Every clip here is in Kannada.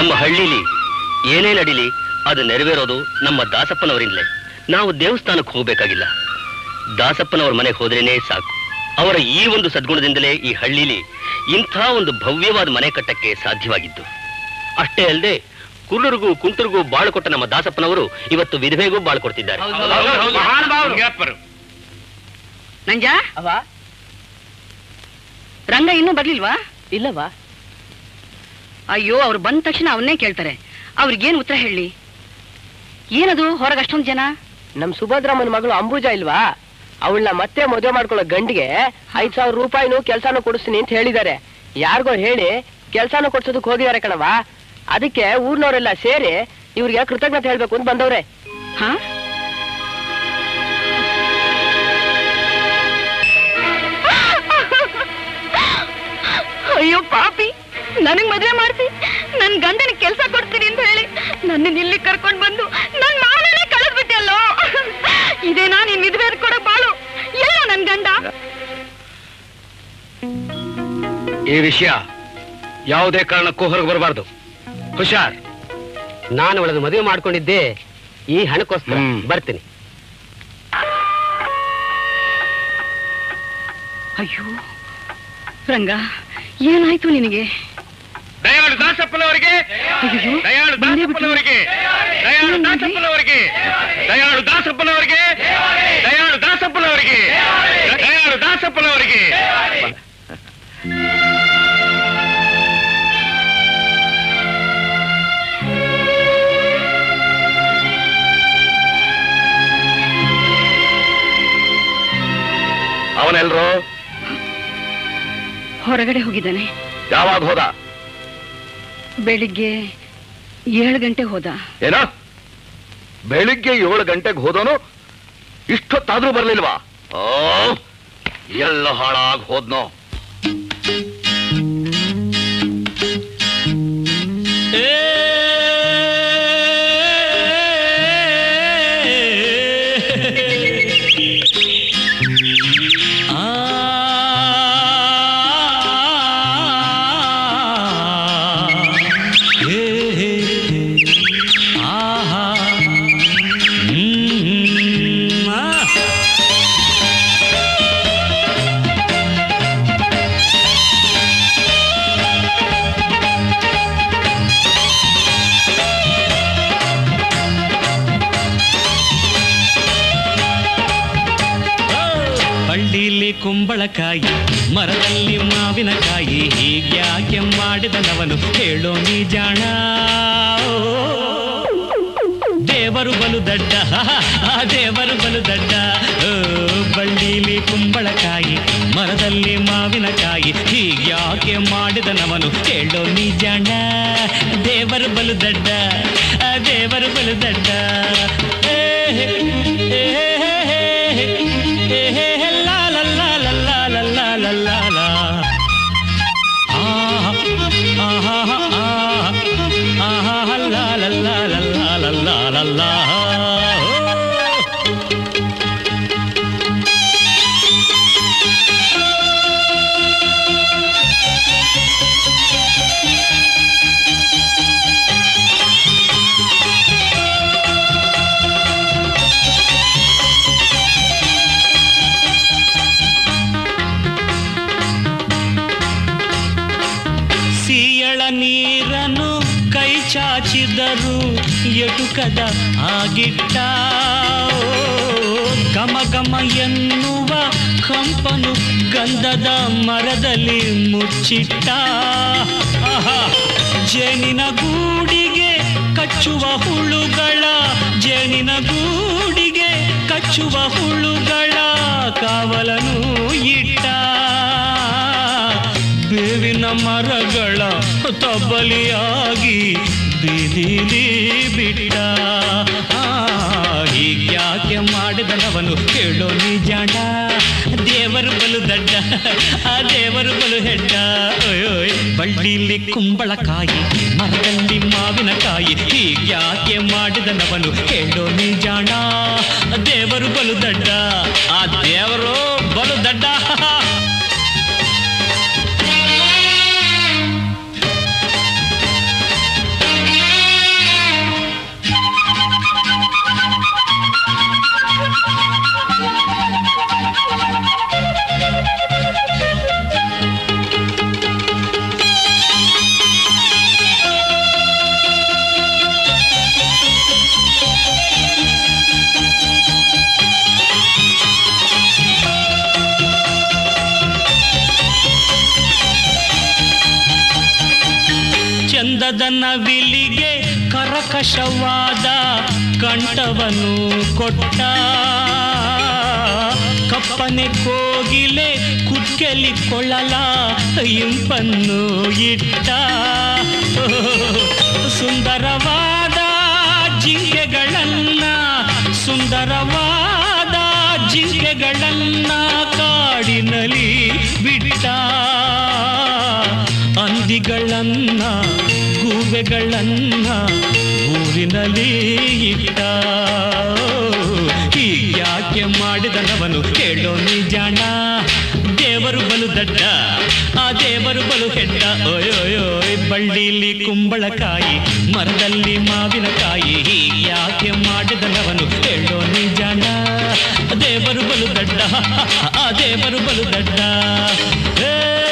ನಮ್ಮ ಹಳ್ಳಿಲಿ ಏನೇ ನಡೀಲಿ ಅದು ನೆರವೇರೋದು ನಮ್ಮ ದಾಸಪ್ಪನವರಿಂದಲೇ ನಾವು ದೇವಸ್ಥಾನಕ್ಕೆ ಹೋಗ್ಬೇಕಾಗಿಲ್ಲ ದಾಸಪ್ಪನವ್ರ ಮನೆಗೆ ಹೋದ್ರೇನೆ ಸಾಕು ಅವರ ಈ ಒಂದು ಸದ್ಗುಣದಿಂದಲೇ ಈ ಹಳ್ಳಿಲಿ ಇಂಥ ಒಂದು ಭವ್ಯವಾದ ಮನೆ ಕಟ್ಟಕ್ಕೆ ಸಾಧ್ಯವಾಗಿದ್ದು ಅಷ್ಟೇ ಅಲ್ಲದೆ ಕುರುಡರಿಗೂ ಕುಂಟರಿಗೂ ಬಾಳು ಕೊಟ್ಟ ನಮ್ಮ ದಾಸಪ್ಪನವರು ಇವತ್ತು ವಿಧವೆಗೂ ಬಾಳು ಕೊಡ್ತಿದ್ದಾರೆ ನಂಜ ಅವ ರಂಗ ಇನ್ನೂ ಬರ್ಲಿಲ್ವಾ ಇಲ್ಲವಾ ಅಯ್ಯೋ ಅವ್ರು ಬಂದ ತಕ್ಷಣ ಅವನ್ನೇ ಕೇಳ್ತಾರೆ ಅವ್ರಿಗೇನ್ ಉತ್ತರ ಹೇಳಿ ಏನದು ಹೊರಗೆ ಅಷ್ಟೊಂದು ಜನ ನಮ್ ಸುಭದ್ರಮ್ಮನ ಮಗಳು ಅಂಬುಜಾ ಇಲ್ವಾ ಅವಳನ್ನ ಮತ್ತೆ ಮದುವೆ ಮಾಡ್ಕೊಳ್ಳೋ ಗಂಡಿಗೆ ಐದ್ ಸಾವಿರ ರೂಪಾಯಿನೂ ಕೆಲ್ಸಾನು ಕೊಡಿಸ್ತೀನಿ ಅಂತ ಹೇಳಿದ್ದಾರೆ ಯಾರಿಗೋ ಹೇಳಿ ಕೆಲ್ಸಾನು ಕೊಡ್ಸೋದಕ್ ಹೋಗಿದ್ದಾರೆ ಕಣವ ಅದಕ್ಕೆ ಊರ್ನವರೆಲ್ಲ ಸೇರಿ ಇವ್ರಿಗೆ ಕೃತಜ್ಞತೆ ಹೇಳ್ಬೇಕು ಅಂತ ಬಂದವ್ರೆ ಹಾ ಅಯ್ಯೋ ಪಾಪಿ ನನಗ್ ಮದುವೆ ಮಾಡ್ತಿ ನನ್ ಗಂಡನ ಕೆಲಸ ಕೊಡ್ತೀನಿ ಅಂತ ಹೇಳಿ ನನ್ನ ಇಲ್ಲಿ ಕರ್ಕೊಂಡ್ ಬಂದು ನನ್ ಮಾನನೇ ಕಳೆದ್ಬಿಟ್ಟಲ್ಲೋ ಇದೇನಾ ನೀನ್ ವಿಧವೆ ಕೊಡಕ್ ಬಾಳು ಎಲ್ಲ ನನ್ ಗಂಡ ಈ ವಿಷಯ ಯಾವುದೇ ಕಾರಣಕ್ಕೂ ಹೊರಗೆ ಬರಬಾರ್ದು ಹುಷಾರ್ ನಾನು ಅವಳನ್ನು ಮದುವೆ ಮಾಡ್ಕೊಂಡಿದ್ದೆ ಈ ಹಣಕ್ಕೋಸ್ಕರ ಹ್ಮ್. ಬರ್ತೀನಿ ಅಯ್ಯೋ ರಂಗ ಏನಾಯ್ತು ನಿನಗೆ ದಯಾಳು ದಾಸಪ್ಪನವರಿಗೆ ಅಯ್ಯೋ ದಯಾಳು ಬಂದೇ ಬಿಟ್ರು. ದಾಸಪ್ಪನವರಿಗೆ ದಯಾಳು ಏನ್ ಮಾಡ್ಲಿ? ದಾಸಪ್ಪನವರಿಗೆ ದಯಾಳು ದಾಸಪ್ಪನವರಿಗೆ ದಯಾಳು ದಾಸಪ್ಪನವರಿಗೆ ದಯಾಳು ದಾಸಪ್ಪನವರಿಗೆ ಅವನೆಲ್ರು ಹೊರಗಡೆ ಹೋಗಿದ್ದಾನೆ ಯಾವಾಗ ಹೋದ ಬೆಳಿಗ್ಗೆ ಏಳು ಗಂಟೆ ಹೋದ ಏನ ಬೆಳಿಗ್ಗೆ ಏಳು ಗಂಟೆಗೆ ಹೋದೋನು ಇಷ್ಟೊತ್ತಾದ್ರೂ ಬರ್ಲಿಲ್ವಾ ಓ ಎಲ್ಲ ಹಾಳಾಗ್ ಹೋದ್ನೋ ಹಳ್ಳಿಲಿ ಕುಂಬಳಕಾಯಿ ಮರದಲ್ಲಿ ಮಾವಿನಕಾಯಿ ಹೀಗ್ಯಾಕೆ ಮಾಡಿದನವನು ಹೇಳೋ ನೀ ಜಾಣ ದೇವರು ಬಲು ದಡ್ಡ ಆ ದೇವರು ಬಲು ದಡ್ಡ ಓ, ಬಳ್ಳಿಲಿ ಕುಂಬಳಕಾಯಿ ಮರದಲ್ಲಿ ಮಾವಿನಕಾಯಿ ಹೀಗ್ಯಾಕೆ ಮಾಡಿದನವನು ಹೇಳೋ ನೀ ಜಾಣ ದೇವರು ಬಲು ದಡ್ಡ ಆ ದೇವರು ಬಲು ದಡ್ಡ ಏ, ಹೇ, ಏ, ಹೇ, ಹೇ, ಹೇ, ಹೇ, ಹೇ, ಹೇ, ಲಾ, ಲಾ, ಲಾ, ಲಾ, ಲಾ, ಲಾ, ಲಾ, ಲಾ, ಲಾ, ಲಾ. ಆಹಾ, ಆಹಾ, ಆಹಾ, ಆಹಾ, ಲಾ, ಲಾ, ಲಾ, ಲಾ, ಲಾ, ಲಾ, ಲಾ, ಲಾ, ಲಾ. ಓ. ಸಿಯಳ ನೀರನ್ನು ಕೈ ಚಾಚಿದರು ಎಟುಕದ ಆಗಿಟ್ಟ ಘಮ ಘಮ ಎನ್ನುವ ಕಂಪನು ಗಂಧದ ಮರದಲ್ಲಿ ಮುಚ್ಚಿಟ್ಟ ಆಹಾ, ಜೇನಿನ ಗೂಡಿಗೆ ಕಚ್ಚುವ ಹುಳುಗಳ ಜೇನಿನ ಗೂಡಿಗೆ ಕಚ್ಚುವ ಹುಳುಗಳ ಕಾವಲನು ಇಟ್ಟ ಬೇವಿನ ಮರಗಳ ತಬ್ಬಲಿಯಾಗಿ ಬೀದಿಲಿ ಬಿಟ್ಟ ಆ, ಹೀಗ್ಯಾಕೆ ಮಾಡಿದನವನು ಕೇಳೋ ನಿಜಾಣ ದೇವರು ಬಲು ದಡ್ಡ ಆ ದೇವರು ಬಲು ಹೆಡ್ಡ ಓಯ್ ಬಳ್ಳಿಲಿ ಕುಂಬಳಕಾಯಿ ಮರದಲ್ಲಿ ಮಾವಿನಕಾಯಿ ಹೀಗ್ಯಾಕೆ ಮಾಡಿದನವನು ಕೇಳೋ ನಿಜಾಣ ದೇವರು ಬಲು ದಡ್ಡ ಆ ದೇವರು ಬಲು ದಡ್ಡ ಕಂಠದ ನವಿಲಿಗೆ ಕರಕಶವಾದ ಕಂಠವನ್ನು ಕೊಟ್ಟ ಕಪ್ಪನೆ ಕೋಗಿಲೆ ಕುಕ್ಕೆಲಿ ಕೊಳ್ಳಲ ಇಂಪನ್ನು ಇಟ್ಟ ಸುಂದರವಾದ ಜಿಂಕೆಗಳನ್ನ ಸುಂದರವಾದ ಜಿಂಕೆಗಳನ್ನ ಕಾಡಿನಲ್ಲಿ ಬಿಟ್ಟ ಅಂದಿಗಳನ್ನ ಗೂಬೆಗಳನ್ನ ಊರಿನಲ್ಲಿ ಇಟ್ಟ ಹೀಗ್ಯಾಕೆ ಮಾಡಿದನವನು ಕೇಳೋ ನಿಜಾಣ ದೇವರು ಬಲು ದಡ್ಡ ಆ ದೇವರು ಬಲು ಹೆಡ್ಡ ಓಯೋಯೋಯ್ ಬಳ್ಳಿಲಿ ಕುಂಬಳಕಾಯಿ ಮರದಲ್ಲಿ ಮಾವಿನಕಾಯಿ ಹೀಗ್ಯಾಕೆ ಮಾಡಿದನವನು ಹೇಳೋ ನಿಜಾಣ ದೇವರು ಬಲು ದಡ್ಡ ಆ ದೇವರು ಬಲು ದಡ್ಡ ಏ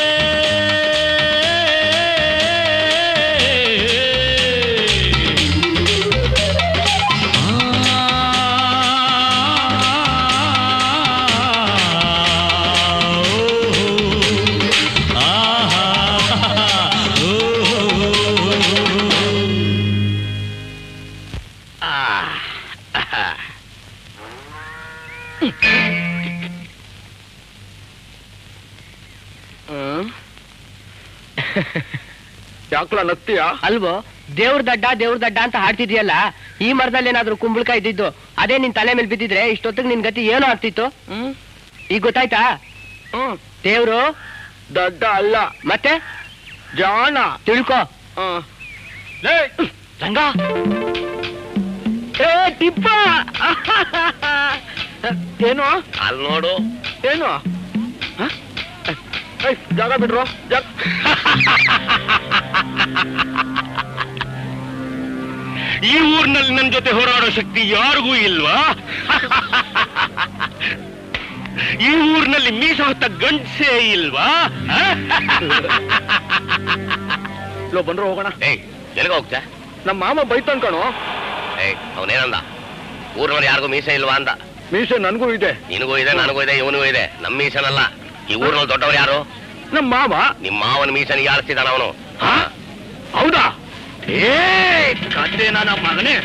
ಹ್ಮ್ ಯಾಕ್ಲ ನಗ್ತೀಯ ಅಲ್ವೋ ದೇವ್ರ ದಡ್ಡ ದೇವ್ರ ದಡ್ಡ ಅಂತ ಹಾಡ್ತಿದ್ಯಲ್ಲ ಈ ಮರದಲ್ಲಿ ಏನಾದ್ರೂ ಕುಂಬಳಕಾಯಿ ಇದ್ದಿದ್ದು ಅದೇ ನಿನ್ ತಲೆ ಮೇಲೆ ಬಿದ್ದಿದ್ರೆ ಇಷ್ಟೊತ್ತಿಗೆ ನಿನ್ ಗತಿ ಏನೋ ಆಗ್ತಿತ್ತು ಹ್ಮ್ ಈಗ ಗೊತ್ತಾಯ್ತಾ ಹ್ಮ್ ದೇವ್ರು ದಡ್ಡ ಅಲ್ಲ ಮತ್ತೆ ಜಾಣ ತಿಳ್ಕೊ ರಂಗ ಏ ಟಿಪ್ಪ ಏನು ಅಲ್ಲಿ ನೋಡು ಏನು ಏಯ್, ಜಾಗ ಬಿಡ್ರು ಜಾಗ ಈ ಊರಿನಲ್ಲಿ ನನ್ನ ಜೊತೆ ಹೋರಾಡೋ ಶಕ್ತಿ ಯಾರಿಗೂ ಇಲ್ವಾ ಈ ಊರಿನಲ್ಲಿ ಮೀಸ ಹೊತ್ತ ಗಂಡ್ಸೇ ಇಲ್ವಾ ಲೋ ಬಂದ್ರು ಹೋಗೋಣ ಏಯ್ ಎಲ್ಲಿಗೆ ಹೋಗ್ತಾ ನಮ್ಮ ಮಾಮ ಬೈತಾನ್ ಕಣೋ ಏಯ್ ಅವನೇನಂದ ಊರಿನಲ್ಲಿ ಯಾರಿಗೂ ಮೀಸೆ ಇಲ್ವಾ ಅಂದ ಮೀಸೆ ನನ್ಗೂ ಇದೆ ನಿನಗೂ ಇದೆ ನನಗೂ ಇದೆ ಇವನಿಗೂ ಇದೆ ನಮ್ಮ ಮೀಸನಲ್ಲ ಈ ಊರಿನಲ್ಲಿ ದೊಡ್ಡವರು ಯಾರು ನಮ್ಮ ಮಾಮ ನಿಮ್ಮ ಮಾವನ ಮೀಸನಿಗೆ ಆಳಿಸ್ತಿದ್ದಾನ ಅವನು ಹಾ? ಹೌದಾ ಏ ಕತ್ತೆ ನನ್ನ ಮಗನೇ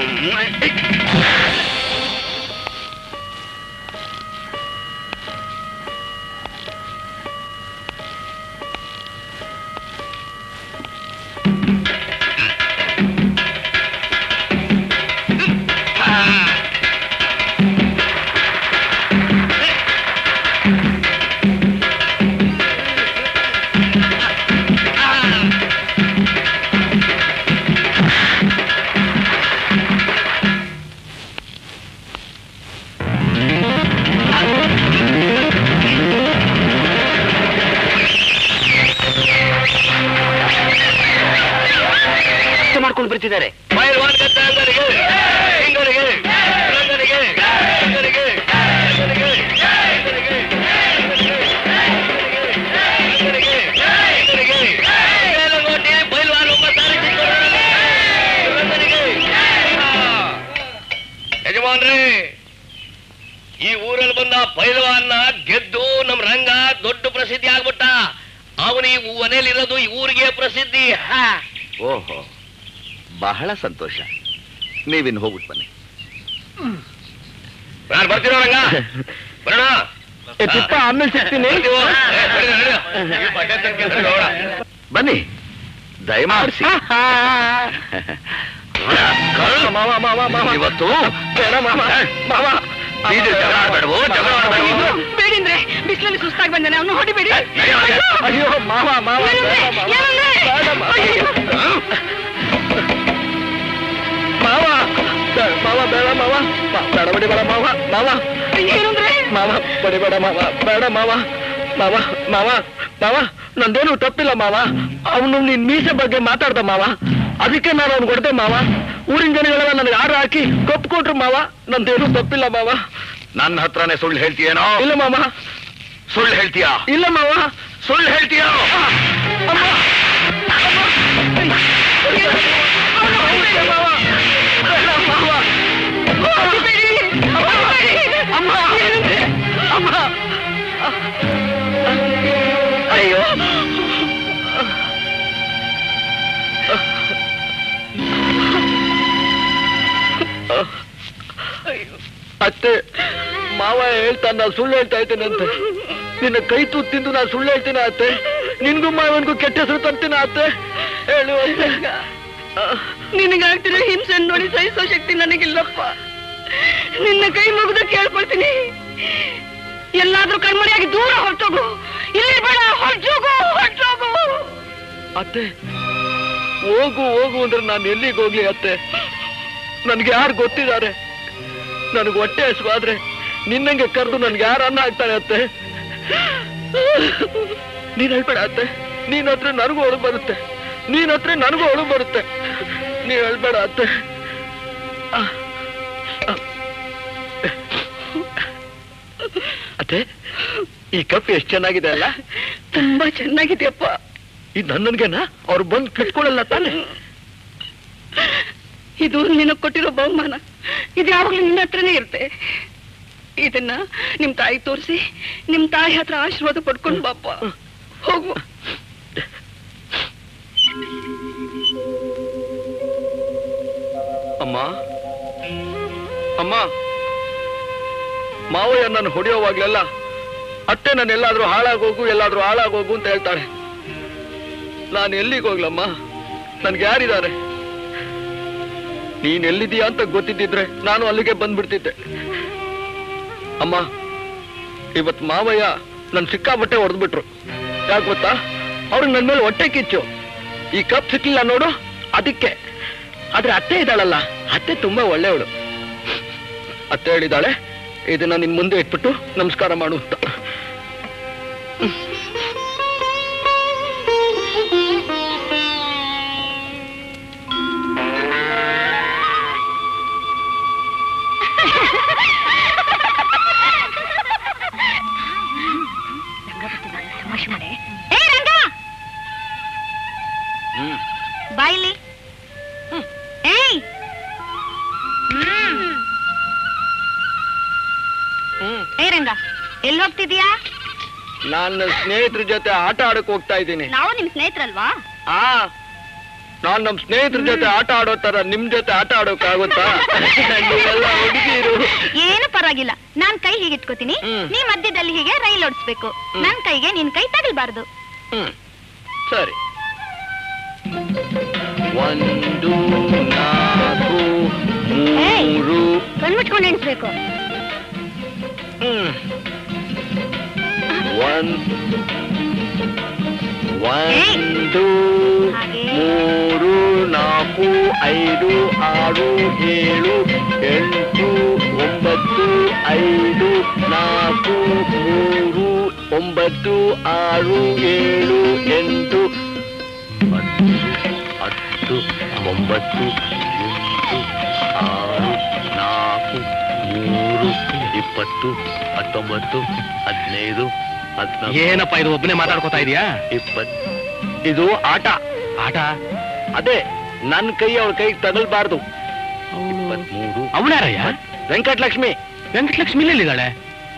ಮಾಡ್ಕೊಂಡು ಬರ್ತಿದ್ದಾರೆ ಯಜಮಾನ್ರಿ ಈ ಊರಲ್ಲಿ ಬಂದ ಪೈಲ್ವಾನ್ನ ಗೆದ್ದು ನಮ್ ರಂಗ ದೊಡ್ಡ ಪ್ರಸಿದ್ಧಿ ಆಗ್ಬಿಟ್ಟ ಅವನು ಈ ಮನೇಲಿರೋದು ಈ ಊರಿಗೆ ಪ್ರಸಿದ್ಧಿ ಹಾ ಓಹೋ ಬಹಳ ಸಂತೋಷ ನೀವಿನ್ ಹೋಗ್ಬಿಟ್ಟು ಬನ್ನಿ ನಾನು ಬರ್ತೀನೋ ರಂಗ ಬರೋಣ ಏ, ತಿಪ್ಪ, ಆಮೇಲ್ ಸಿಗ್ತೀನಿ. ಬರ್ತೀವೋ? ಏ, ನಡಿ, ನಡಿ, ನಡಿ. ಈ ಬಟ್ಟೆ ತರ್ಕೆ ಹೋಗೋಣ. ಬನ್ನಿ ದಯಮಾಡಿಸಿ ಮಾವ ಮಾವ ಮಾವ ಇವತ್ತು ಬೇಡ ಮಾವ ಮಾವ ಬೀದಿ ಜಗಳ ಆಡ್ಬೇಡ್ವೋ, ಜಗಳ ಆಡ್ಬೇಡ್ವೋ. ಬೇಡಿಂದ್ರೆ ಬಿಸಿಲಲ್ಲಿ ಸುಸ್ತಾಗಿ ಬಂದಾನೆ ಅವನು ಹೊಡಿಬೇಡಿ ಅಯ್ಯೋ ಮಾವ ಮಾವ ಏನಂದ್ರೆ? ಬೇಡ ಮಾವ. ಏನಂದ್ರೆ? ಬೇಡ ಮಾವ. ಅಯ್ಯೋ. ಮಾವ ಬೇಡ ಮಾವ ಬೇಡ ಮಾವ ಮಾ- ಬೇಡ ಬಡಿ ಬೇಡ ಮಾವ ಮಾವ ಏನಂದ್ರೆ ಮಾವ ಬಡಿಬೇಡ ಮಾವ ಬೇಡ ಮಾವ ಮಾವ ಮಾವ ಮಾವ ನಂದೇನು ತಪ್ಪಿಲ್ಲ ಮಾವ ಅವನು ನಿನ್ ಮೀಸೆ ಬಗ್ಗೆ ಮಾತಾಡ್ದ ಮಾವ ಅದಕ್ಕೆ ನಾನು ಅವ್ನು ಕೊಡ್ದೆ ಮಾವ ಊರಿನ ಜನಗಳೆಲ್ಲ ನನಗೆ ಆರು ಹಾಕಿ ಕಪ್ಪು ಕೊಟ್ರು ಮಾವ ನಂದೇನು ತಪ್ಪಿಲ್ಲ ಮಾವ ನನ್ನ ಹತ್ರನೇ ಸುಳ್ಳು ಹೇಳ್ತೀಯೇನೋ ಇಲ್ಲ ಮಾವ ಸುಳ್ಳು ಹೇಳ್ತೀಯಾ ಇಲ್ಲ ಮಾವ ಸುಳ್ಳು ಹೇಳ್ತೀಯಾ ಅಮ್ಮ ಅಮ್ಮ ಹೊಡಿಬೇಡಿ ಮಾವ. ಬೇಡ ಮಾವ. ಹೊಡಿಬೇಡಿ. ಅಮ್ಮ. ಅಮ್ಮ. ಅಯ್ಯೋ ಅತ್ತೆ ಮಾವ ಹೇಳ್ತಾನೆ ನಾ ಸುಳ್ಳು ಹೇಳ್ತಾ ಇದ್ದೇನಂತೆ ನಿನ್ನ ಕೈ ತೂತ್ ತಿಂದು ನಾ ಸುಳ್ಳು ಹೇಳ್ತೀನಿ ಅತ್ತೆ ನಿನ್ಗೂ ಮಾವನ್ಗೂ ಕೆಟ್ಟ ಹೆಸರು ತರ್ತೀನಿ ಅತ್ತೆ ಹೇಳು ಅತ್ತೆ ನಿನಗಾಗ್ತಿರೋ ಹಿಂಸೆ ನೋಡಿ ಸಹಿಸೋ ಶಕ್ತಿ ನನಗಿಲ್ಲಪ್ಪ ನಿನ್ನ ಕೈ ಮುಗಿದು ಕೇಳ್ಕೊಳ್ತೀನಿ ಎಲ್ಲಾದ್ರೂ ಕಣ್ಮರೆಯಾಗಿ ದೂರ ಹೊರಟೋಗು ಇಲ್ಲಿ ಬೇಡ ಹೊರಟೋಗು ಹೊರಟೋಗು ಅತ್ತೆ ಹೋಗು ಹೋಗು ಅಂದ್ರೆ ನಾನು ಎಲ್ಲಿಗೆ ಹೋಗ್ಲಿ ಅತ್ತೆ ನನ್ಗೆ ಯಾರು ಗೊತ್ತಿದ್ದಾರೆ ನನಗೆ ಹೊಟ್ಟೆ ಹಸುವಾದ್ರೆ ನಿನ್ನಂಗೆ ಕರೆದು ನನ್ಗೆ ಯಾರು ಅನ್ನ ಹಾಕ್ತಾರೆ ಅತ್ತೆ ನೀನ್ ಹೇಳ್ಬೇಡ ಅತ್ತೆ ನೀನ್ ಹತ್ರ ನನಗೂ ಒಳು ಬರುತ್ತೆ ನೀನ್ ಹತ್ರ ನನಗೂ ಒಳು ಬರುತ್ತೆ ನೀನ್ ಹೇಳ್ಬೇಡ ಅತ್ತೆ ಆ, ಆ. ಅತ್ತೆ ಈ ಕಪ್ ಎಷ್ಟು ಚೆನ್ನಾಗಿದೆ ಅಲ್ಲ ತುಂಬಾ ಚೆನ್ನಾಗಿದೆಯಪ್ಪ ಇದು ನನ್ನನ್ಗೆನಾ ಅವ್ರು ಬಂದು ಕಟ್ಕೊಳ್ಳಲ್ಲ ತಾನೆ ಇದು ನಿನಗ್ ಕೊಟ್ಟಿರೋ ಬಹುಮಾನ ಇದು ಯಾವಾಗ್ಲೂ ನಿನ್ನ ಹತ್ರನೇ ಇರುತ್ತೆ ಇದನ್ನ ನಿಮ್ ತಾಯಿ ತೋರಿಸಿ ನಿಮ್ ತಾಯಿ ಹತ್ರ ಆಶೀರ್ವಾದ ಪಡ್ಕೊಂಡು ಬಾಪ ಹೋಗು ಅಮ್ಮ ಅಮ್ಮ ಮಾವಯ್ಯ ನಾನು ಹೊಡೆಯೋವಾಗ್ಲೆಲ್ಲ ಅತ್ತೆ ನಾನು ಎಲ್ಲಾದ್ರೂ ಹಾಳಾಗೋಗು ಎಲ್ಲಾದ್ರೂ ಹಾಳಾಗೋಗು ಅಂತ ಹೇಳ್ತಾಳೆ ನಾನು ಎಲ್ಲಿಗೆ ಹೋಗ್ಲಮ್ಮ ನನ್ಗೆ ಯಾರಿದ್ದಾರೆ ನೀನ್ ಎಲ್ಲಿದೀಯಾ ಅಂತ ಗೊತ್ತಿದ್ದಿದ್ರೆ ನಾನು ಅಲ್ಲಿಗೆ ಬಂದ್ಬಿಡ್ತಿದ್ದೆ ಅಮ್ಮ ಇವತ್ ಮಾವಯ್ಯ ನನ್ ಸಿಕ್ಕಾಬಟ್ಟೆ ಹೊಡೆದ್ಬಿಟ್ರು ಯಾಕೆ ಗೊತ್ತಾ ಅವ್ರಿಗೆ ನನ್ ಮೇಲೆ ಹೊಟ್ಟೆ ಕಿಚ್ಚು ಈ ಕಪ್ ಸಿಕ್ಲಿಲ್ಲ ನೋಡು ಅದಕ್ಕೆ ಆದ್ರೆ ಅತ್ತೆ ಇದ್ದಾಳಲ್ಲ ಅತ್ತೆ ತುಂಬಾ ಒಳ್ಳೆಯವಳು ಅತ್ತೆ ಹೇಳಿದಾಳೆ ಇದನ್ನ ನಿನ್ ಮುಂದೆ ಇಟ್ಬಿಟ್ಟು ನಮಸ್ಕಾರ ಮಾಡು ಅಂತ ಏ ರಂಗ ಬಾಯಿಲಿ ಏಯ್ ಏ ರಂಗ ಎಲ್ಲಿ ಹೋಗ್ತಿದ್ಯಾ ನಾನು ಸ್ನೇಹಿತರ ಜೊತೆ ಆಟ ಆಡಕ್ ಹೋಗ್ತಾ ಇದ್ದೀನಿ ನಾವು ನಿಮ್ ಸ್ನೇಹಿತರಲ್ವಾ ಆ ನಾನ್ ನಮ್ ಸ್ನೇಹಿತರ ಜೊತೆ ಆಟ ಆಡೋ ತರ ನಿಮ್ ಜೊತೆ ಆಟ ಆಡೋಕ್ ಆಗುತ್ತಾ ನೀವೆಲ್ಲ ಹುಡುಗಿರು ಏನು ಪರವಾಗಿಲ್ಲ ನಾನ್ ಕೈ ಹೀಗೆ ಇಟ್ಕೋತೀನಿ ಹ್ಮ್. ನೀ ಮಧ್ಯದಲ್ಲಿ ಹೀಗೆ ರೈಲ್ ಓಡಿಸ್ಬೇಕು ನನ್ ಕೈಗೆ ನಿನ್ ಕೈ ತಗಲ್ಬಾರ್ದು ಹ್ಮ್ ಸರಿ ಒಂದು ನಾಲ್ಕು ಏಯ್! ಮೂರು ಕಣ್ಮುಚ್ಕೊಂಡು ಎಣಿಸ್ಬೇಕು ಹ್ಮ್ ಒಂದ್ ಒಂದು ಹಾಗೆ. ಮೂರು ನಾಲ್ಕು ಐದು ಆರು ಏಳು ಎಂಟು ಒಂಬತ್ತು ಐದು ನಾಲ್ಕು ಮೂರು ಒಂಬತ್ತು ಆರು ಏಳು ಎಂಟು ಹತ್ತು ಹತ್ತು ಒಂಬತ್ತು ಎಂಟು ಆರು ನಾಲ್ಕು ಮೂರು ಇಪ್ಪತ್ತು ಹತ್ತೊಂಬತ್ತು ಹದಿನೈದು ಹದಿನಾಲ್ಕು ಏನಪ್ಪ ಇದು ಒಬ್ಬನೇ ಮಾತಾಡ್ಕೋತಾ ಇದೀಯಾ ಇಪ್ಪತ್ತು ಇದು ಆಟ ಆಟ ಅದೇ ನನ್ನ ಕೈ ಅವಳ ಕೈಗೆ ತಗಲ್ಬಾರ್ದು ಇಪ್ಪತ್ಮೂರು ಅವನಾರಯ್ಯ ವೆಂಕಟಲಕ್ಷ್ಮಿ ವೆಂಕಟಲಕ್ಷ್ಮಿ ಎಲ್ಲಿದ್ದಾಳೆ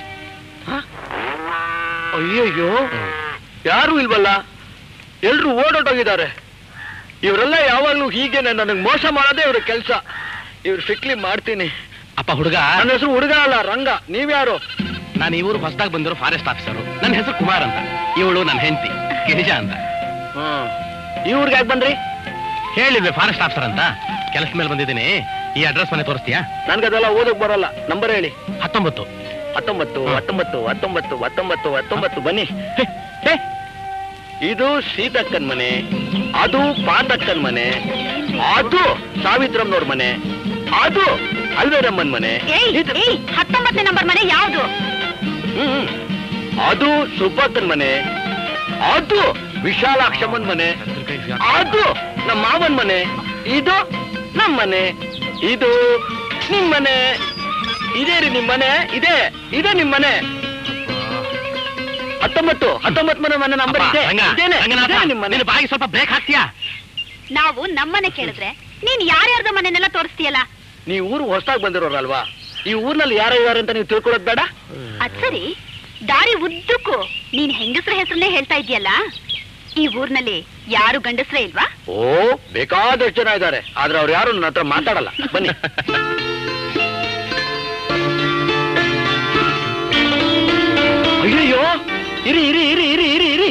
ಅಯ್ಯಯ್ಯೋ ಯಾರು ಇಲ್ವಲ್ಲ ಎಲ್ರು ಓಡೋಟೋಗಿದ್ದಾರೆ ಇವರೆಲ್ಲ ಯಾವಾಗ್ಲೂ ಹೀಗೇನೆ ನನಗೆ ಮೋಸ ಮಾಡೋದೇ ಇವ್ರ ಕೆಲಸ ಇವ್ರು ಸಿಕ್ಲಿ ಮಾಡ್ತೀನಿ ಅಪ್ಪ ಹುಡುಗ ನನ್ನ ಹೆಸರು ಹುಡುಗ ಅಲ್ಲ ರಂಗ ನೀವ್ಯಾರು ನಾನು ಈ ಊರು ಹೊಸದಾಗಿ ಬಂದಿರೋ ಫಾರೆಸ್ಟ್ ಆಫೀಸರು ನನ್ನ ಹೆಸರು ಕುಮಾರ್ ಅಂತ ಇವಳು ನನ್ನ ಹೆಂಡತಿ ಗಿರಿಜಾ ಅಂತ ಹ್ಮ್ ಈ ಊರಿಗೆ ಯಾಕೆ ಬಂದ್ರಿ ಹೇಳಿದ್ವಿ ಫಾರೆಸ್ಟ್ ಆಫೀಸರ್ ಅಂತ ಕೆಲಸ ಮೇಲೆ ಬಂದಿದ್ದೀನಿ ಈ ಅಡ್ರೆಸ್ ಮನೆ ತೋರಿಸ್ತೀಯಾ ನನ್ಗದೆಲ್ಲ ಓದಕ್ ಬರಲ್ಲ ನಂಬರ್ ಹೇಳಿ ಹತ್ತೊಂಬತ್ತು ಹತ್ತೊಂಬತ್ತು ಹ್ಮ್. ಹತ್ತೊಂಬತ್ತು ಹತ್ತೊಂಬತ್ತು ಹತ್ತೊಂಬತ್ತು ಹತ್ತೊಂಬತ್ತು ಬನ್ನಿ ಹೇ, ಹೇ, ಇದು ಸೀತಕ್ಕನ್ ಮನೆ ಅದು ಪಾತಕ್ಕನ್ ಮನೆ ಅದು ಸಾವಿತ್ರಮ್ಮನವ್ರ ಮನೆ ಅದು ಅಲ್ವೇರಮ್ಮನ್ ಮನೆ ಏಯ್ ಇದು- ಏಯ್ ಹತ್ತೊಂಬತ್ತನೇ ನಂಬರ್ ಮನೆ ಯಾವ್ದು ಹ್ಮ್. ಅದು ಸುಬ್ಬಕ್ಕನ್ ಮನೆ ಅದು ವಿಶಾಲಾಕ್ಷಮ್ಮನ್ ಮನೆ ಅದು ನಮ್ಮ ಮಾವನ್ ಮನೆ ಇದು ನಮ್ಮ ಮನೆ ಇದು ನಿಮ್ ಮನೆ ಇದೇ ರೀ ನಿಮ್ ಮನೆ ಇದೆ ಇದೆ ನಿಮ್ ಮನೆ ಹತ್ತೊಂಬತ್ತು ಹತ್ತೊಂಬತ್ತು ಮನೆ ಮನೆ ನಂಬರ್ ಅಪ್ಪ, ಇದೆ ರಂಗ, ಇದೇನೆ ರಂಗನಾಥ, ಇದೇ ನಿಮ್ ಮನೆ ನಿನ್ನ ಬಾಯಿಗೆ ಸ್ವಲ್ಪ ಬ್ರೇಕ್ ಹಾಕ್ತೀಯಾ ನಾವು ನಮ್ಮನೆ ಕೇಳಿದ್ರೆ ನೀನ್ ಯಾರ್ಯಾರ್ದು ಮನೆನೆಲ್ಲ ತೋರಿಸ್ತೀಯಲ್ಲ ನೀವು ಊರು ಹೊಸದಾಗಿ ಬಂದಿರೋರಲ್ವಾ ಈ ಊರ್ನಲ್ಲಿ ಯಾರು ಇದಾರೆ ಅಂತ ನೀವು ತಿಳ್ಕೊಳ್ಳೋದು ಬೇಡ ಅದ್ ಸರಿ ದಾರಿ ಉದ್ದಕ್ಕೂ ನೀನ್ ಹೆಂಗಸ್ರ ಹೆಸರನ್ನೇ ಹೇಳ್ತಾ ಇದೀಯಲ್ಲ ಈ ಊರ್ನಲ್ಲಿ ಯಾರು ಗಂಡಸ್ರೇ ಇಲ್ವಾ ಓ ಬೇಕಾದಷ್ಟು ಜನ ಇದ್ದಾರೆ ಆದ್ರೆ ಅವ್ರು ಯಾರು ನನ್ನ ಹತ್ರ ಮಾತಾಡಲ್ಲ ಬನ್ನಿ ಅಯ್ಯಯ್ಯೋ ಇರಿ ಇರಿ ಇರಿ ಇರಿ ಇರಿ ಇರಿ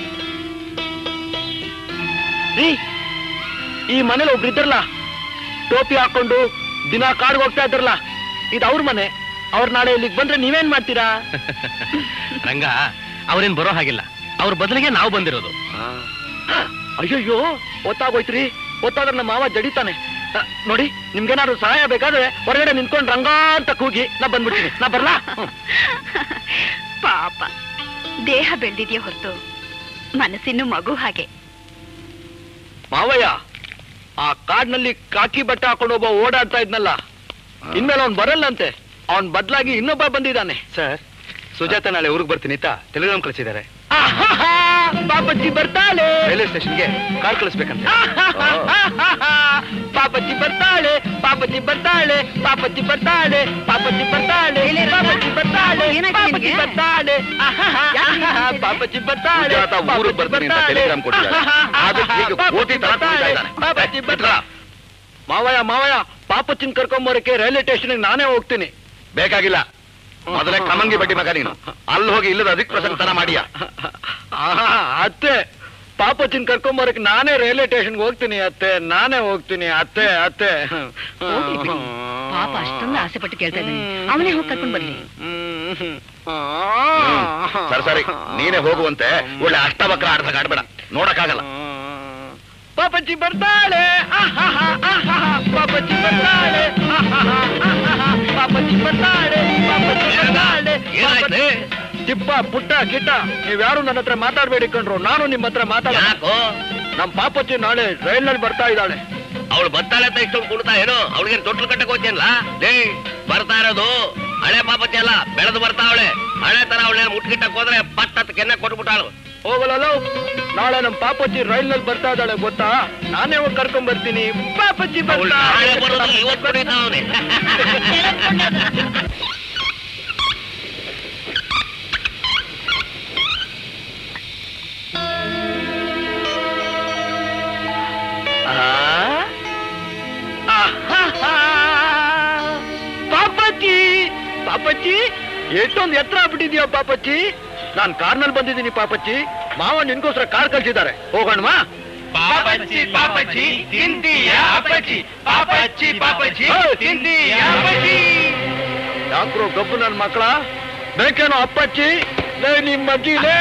ರೀ ಈ ಮನೇಲಿ ಒಬ್ರು ಇದ್ರಲ್ಲ ಟೋಪಿ ಹಾಕೊಂಡು ದಿನ ಕಾಡ್ಗೆ ಹೋಗ್ತಾ ಇದ್ರಲ್ಲ ಇದು ಅವ್ರ ಮನೆ ಅವ್ರ ನಾಳೆ ಇಲ್ಲಿಗೆ ಬಂದ್ರೆ ನೀವೇನ್ ಮಾಡ್ತೀರಾ ರಂಗ ಅವ್ರೇನ್ ಬರೋ ಹಾಗಿಲ್ಲ ಅವ್ರ ಬದಲಿಗೆ ನಾವು ಬಂದಿರೋದು ಅಯ್ಯಯ್ಯೋ ಒತ್ತಾಗೋಯ್ತ್ರಿ ಒತ್ತಾದ್ರೆ ನಮ್ಮ ಮಾವ ಜಡಿತಾನೆ ಅ, ನೋಡಿ ನಿಮ್ಗೇನಾದ್ರು ಸಹಾಯ ಬೇಕಾದ್ರೆ ಹೊರಗಡೆ ನಿಂತ್ಕೊಂಡು ರಂಗ ಅಂತ ಕೂಗಿ ನಾ ಬಂದ್ಬಿಡ್ತೀನಿ ನಾ ಬರ್ಲಾ ಹ್ಮ್. ಪಾಪ ದೇಹ ಬೆಳೆದಿದೆಯೇ ಹೊರತು ಮನಸ್ಸಿನ್ನು ಮಗು ಹಾಗೆ ಮಾವಯ್ಯ ಆ ಕಾಡ್ನಲ್ಲಿ ಕಾಕಿ ಬಟ್ಟೆ ಹಾಕೊಂಡು ಒಬ್ಬ ಓಡಾಡ್ತಾ ಇದ್ನಲ್ಲ ಇನ್ಮೇಲೆ ಅವ್ನ್ ಬರಲ್ಲಂತೆ ಅವನ್ ಬದ್ಲಾಗಿ ಇನ್ನೊಬ್ಬ ಬಂದಿದ್ದಾನೆ ಸರ್ ಸುಜಾತ ನಾಳೆ ಊರಿಗೆ ಬರ್ತೀನಿ ಅಂತ ಟೆಲಿಗ್ರಾಮ್ ಕಳಿಸಿದ್ದಾರೆ ಆಹಾಹಾ, ಪಾಪಚ್ಚಿ ಬರ್ತಾಳೆ ರೈಲ್ವೆ ಸ್ಟೇಷನ್ಗೆ ಕಾರ್ ಕಳಿಸ್ಬೇಕಂತ ಆಹಾಹಾಹಾ, ಪಾಪಚ್ಚಿ ಬರ್ತಾಳೆ ಪಾಪಚ್ಚಿ ಬರ್ತಾಳೆ ಪಾಪಚ್ಚಿ ಬರ್ತಾಳೆ ಪಾಪಚ್ಚಿ ಬರ್ತಾಳೆ ಎಲೆ ರಂಗ? ಪಾಪಚ್ಚಿ ಬರ್ತಾಳೆ ಏನಾಯ್ತು ಪಾಪಚ್ಚಿ ನಿನ್ಗೆ? ಬರ್ತಾಳೆ ಆಹಾಹಾ, ಆಹಾಹಾ, ಪಾಪಚ್ಚಿ ಬರ್ತಾಳೆ ಸುಜಾತ ಊರಿಗೆ ಬರ್ತೀನಿ ಅಂತ ಟೆಲಿಗ್ರಾಮ್ ಕೊಟ್ಟಿದ್ದಾರೆ. ಅದಕ್ಕೆ ಹೀಗೆ ಕೋಟಿ ತರ ಕುಣಿತಾ ಇದ್ದಾನೆ. ಪಾಪಚ್ಚಿ ಏ, ಬರ್ತಾಳೆ ಮಾವಯ್ಯ ಮಾವಯ್ಯ ಪಾಪಚ್ಚಿನ ಕರ್ಕೊಂಬರಕ್ಕೆ ರೈಲ್ವೆ ಸ್ಟೇಷನ್ ನಾನೇ ಹೋಗ್ತೀನಿ ಬೇಕಾಗಿಲ್ಲ ಮೊದಲೇ ಕಮಂಗಿ ಬಡ್ಡಿ ಮಗ ನೀನು ಅಲ್ಲಿ ಹೋಗಿ ಇಲ್ಲದ ಅಧಿಕ ಪ್ರಸಂಗತನ ಮಾಡಿಯ ಆಹಾ, ಅತ್ತೆ ಪಾಪಚ್ಚಿನ ಕರ್ಕೊಂಬರಕ್ ನಾನೇ ರೈಲ್ವೆ ಸ್ಟೇಷನ್ಗೆ ಹೋಗ್ತೀನಿ ಅತ್ತೆ ನಾನೇ ಹೋಗ್ತೀನಿ ಅತ್ತೆ ಅತ್ತೆ ಹೋಗ್ಲಿ ಬಿಡಿ. ಪಾಪ ಅಷ್ಟೊಂದು ಆಸೆ ಪಟ್ಟು ಕೇಳ್ತಾ ಇದ್ದಾನೆ ಅವನೇ ಹೋಗಿ ಕರ್ಕೊಂಡ್ ಬರ್ಲಿ ಸರಿ ಸರಿ ನೀನೇ ಹೋಗುವಂತೆ ಒಳ್ಳೆ ಅಷ್ಟವಕ್ರ ಆಡ್ದಾಗ ಆಡ್ಬೇಡ ನೋಡಕ್ಕಾಗಲ್ಲ ಪಾಪಚ್ಚಿ ಬರ್ತಾಳೆ ಆಹಾಹಾ, ಆಹಾಹಾ, ಪಾಪಚ್ಚಿ ಬರ್ತಾಳೆ ಆಹಾಹಾ, ಆಹಾಹಾ, ಪಾಪಚ್ಚಿ ಬರ್ತಾಳೆ ಪಾಪಚ್ಚಿ ಬರ್ತಾಳೆ ಏನಾಯ್ತು? ಚಿಪ್ಪ ಪುಟ್ಟ ಕಿಟ್ಟ ನೀವ್ಯಾರು ನನ್ನ ಹತ್ರ ಮಾತಾಡ್ಬೇಡಿ ಕಣ್ರು ನಾನು ನಿಮ್ಮ ಹತ್ರ ಮಾತಾಡ ಯಾಕೋ ನಮ್ ಪಾಪಚ್ಚಿ ನಾಳೆ ರೈಲ್ನಲ್ಲಿ ಬರ್ತಾ ಇದ್ದಾಳೆ ಅವಳು ಬರ್ತಾಳೆ ಅಂತ ಇಷ್ಟೊಂದು ಕುಡ್ತಾ ಏನು ಅವಳಿಗೆ ತೊಟ್ಲು ಕಟ್ಟಕ್ ಹೋಗ್ತೇನಲ್ಲ ಲೇ ಬರ್ತಾ ಇರೋದು ಹಳೆ ಪಾಪತಿ ಅಲ್ಲ ಬೆಳೆದು ಬರ್ತಾ ಅವಳೆ ಹಳೆ ತರ ಅವಳೇ ಮುಟ್ಗಿಟ್ಟಕ್ ಹೋದ್ರೆ ಪಟ್ ಅಂತ ಕೆನ್ನೆ ಕೊಟ್ಬಿಟ್ಟಾಳು ಹೋಗಲ್ಲ ನಾಳೆ ನಮ್ ಪಾಪಚ್ಚಿ ರೈಲ್ನಲ್ಲಿ ಬರ್ತಾ ಇದ್ದಾಳೆ ಗೊತ್ತಾ ನಾನೇ ಹೋಗಿ ಕರ್ಕೊಂಡ್ ಬರ್ತೀನಿ ಪಾಪಚ್ಚಿ ಅವಳು ಬರ್ತಾ ನಾಳೆ ಬರೋದು ಇವತ್ತು ಕುಡಿತಾವನೆ ಪಾಪಚ್ಚಿ ಪಾಪಚ್ಚಿ ಎಷ್ಟೊಂದು ಎತ್ತರ ಆಗ್ಬಿಟ್ಟಿದ್ಯಾ ಪಾಪಚ್ಚಿ ನಾನ್ ಕಾರ್ನಲ್ಲಿ ಬಂದಿದ್ದೀನಿ ಪಾಪಚ್ಚಿ ಮಾವ ನಿನ್ಗೋಸ್ಕರ ಕಾರ್ ಕಳ್ಸಿದ್ದಾರೆ ಹೋಗೋಣವಾ ಪಾಪಚ್ಚಿ ಪಾಪಚ್ಚಿ ತಿಂತೀಯ ಅಪ್ಪಚ್ಚಿ ಪಾಪಚ್ಚಿ ಪಾಪಚ್ಚಿ ತಿಂತೀಯ ಅಪ್ಪಚ್ಚಿ ಯಾಕ್ರೋ ಗಬ್ಬು ನನ್ ಮಕ್ಕಳ ಬೇಕೇನೋ ಅಪ್ಪಚ್ಚಿ ಲೇ ನಿಮ್ ಅಜ್ಜಿ ಲೇ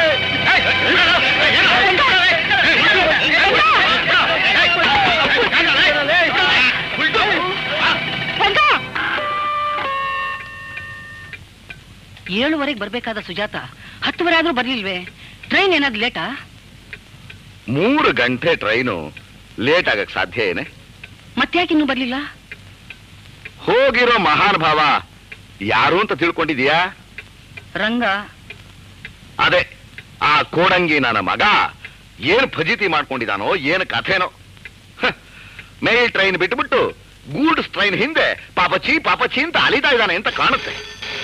ಏಳುವರೆಗೆ ಬರ್ಬೇಕಾದ ಸುಜಾತ ಹತ್ತುವರೆ ಆದ್ರೂ ಬರ್ಲಿಲ್ವೇ ಟ್ರೈನ್ ಏನಾದ್ರು ಲೇಟಾ ಮೂರು ಗಂಟೆ ಟ್ರೈನು ಲೇಟ್ ಆಗಕ್ ಸಾಧ್ಯ ಏನೆ ಮತ್ತ್ಯಾಕೆ ಇನ್ನೂ ಬರ್ಲಿಲ್ಲ ಹೋಗಿರೋ ಮಹಾನುಭಾವ ಯಾರು ಅಂತ ತಿಳ್ಕೊಂಡಿದ್ಯಾ ರಂಗ ಅದೇ ಆ ಕೋಡಂಗಿ ನನ್ನ ಮಗ ಏನ್ ಫಜಿತಿ ಮಾಡ್ಕೊಂಡಿದಾನೋ ಏನ್ ಕಥೆನೋ ಹ, ಮೇಲ್ ಟ್ರೈನ್ ಬಿಟ್ಬಿಟ್ಟು ಗೂಡ್ಸ್ ಟ್ರೈನ್ ಹಿಂದೆ ಪಾಪಚಿ ಪಾಪಚಿ ಅಂತ ಅಲಿತಾ ಇದ್ದಾನೆ ಅಂತ ಕಾಣುತ್ತೆ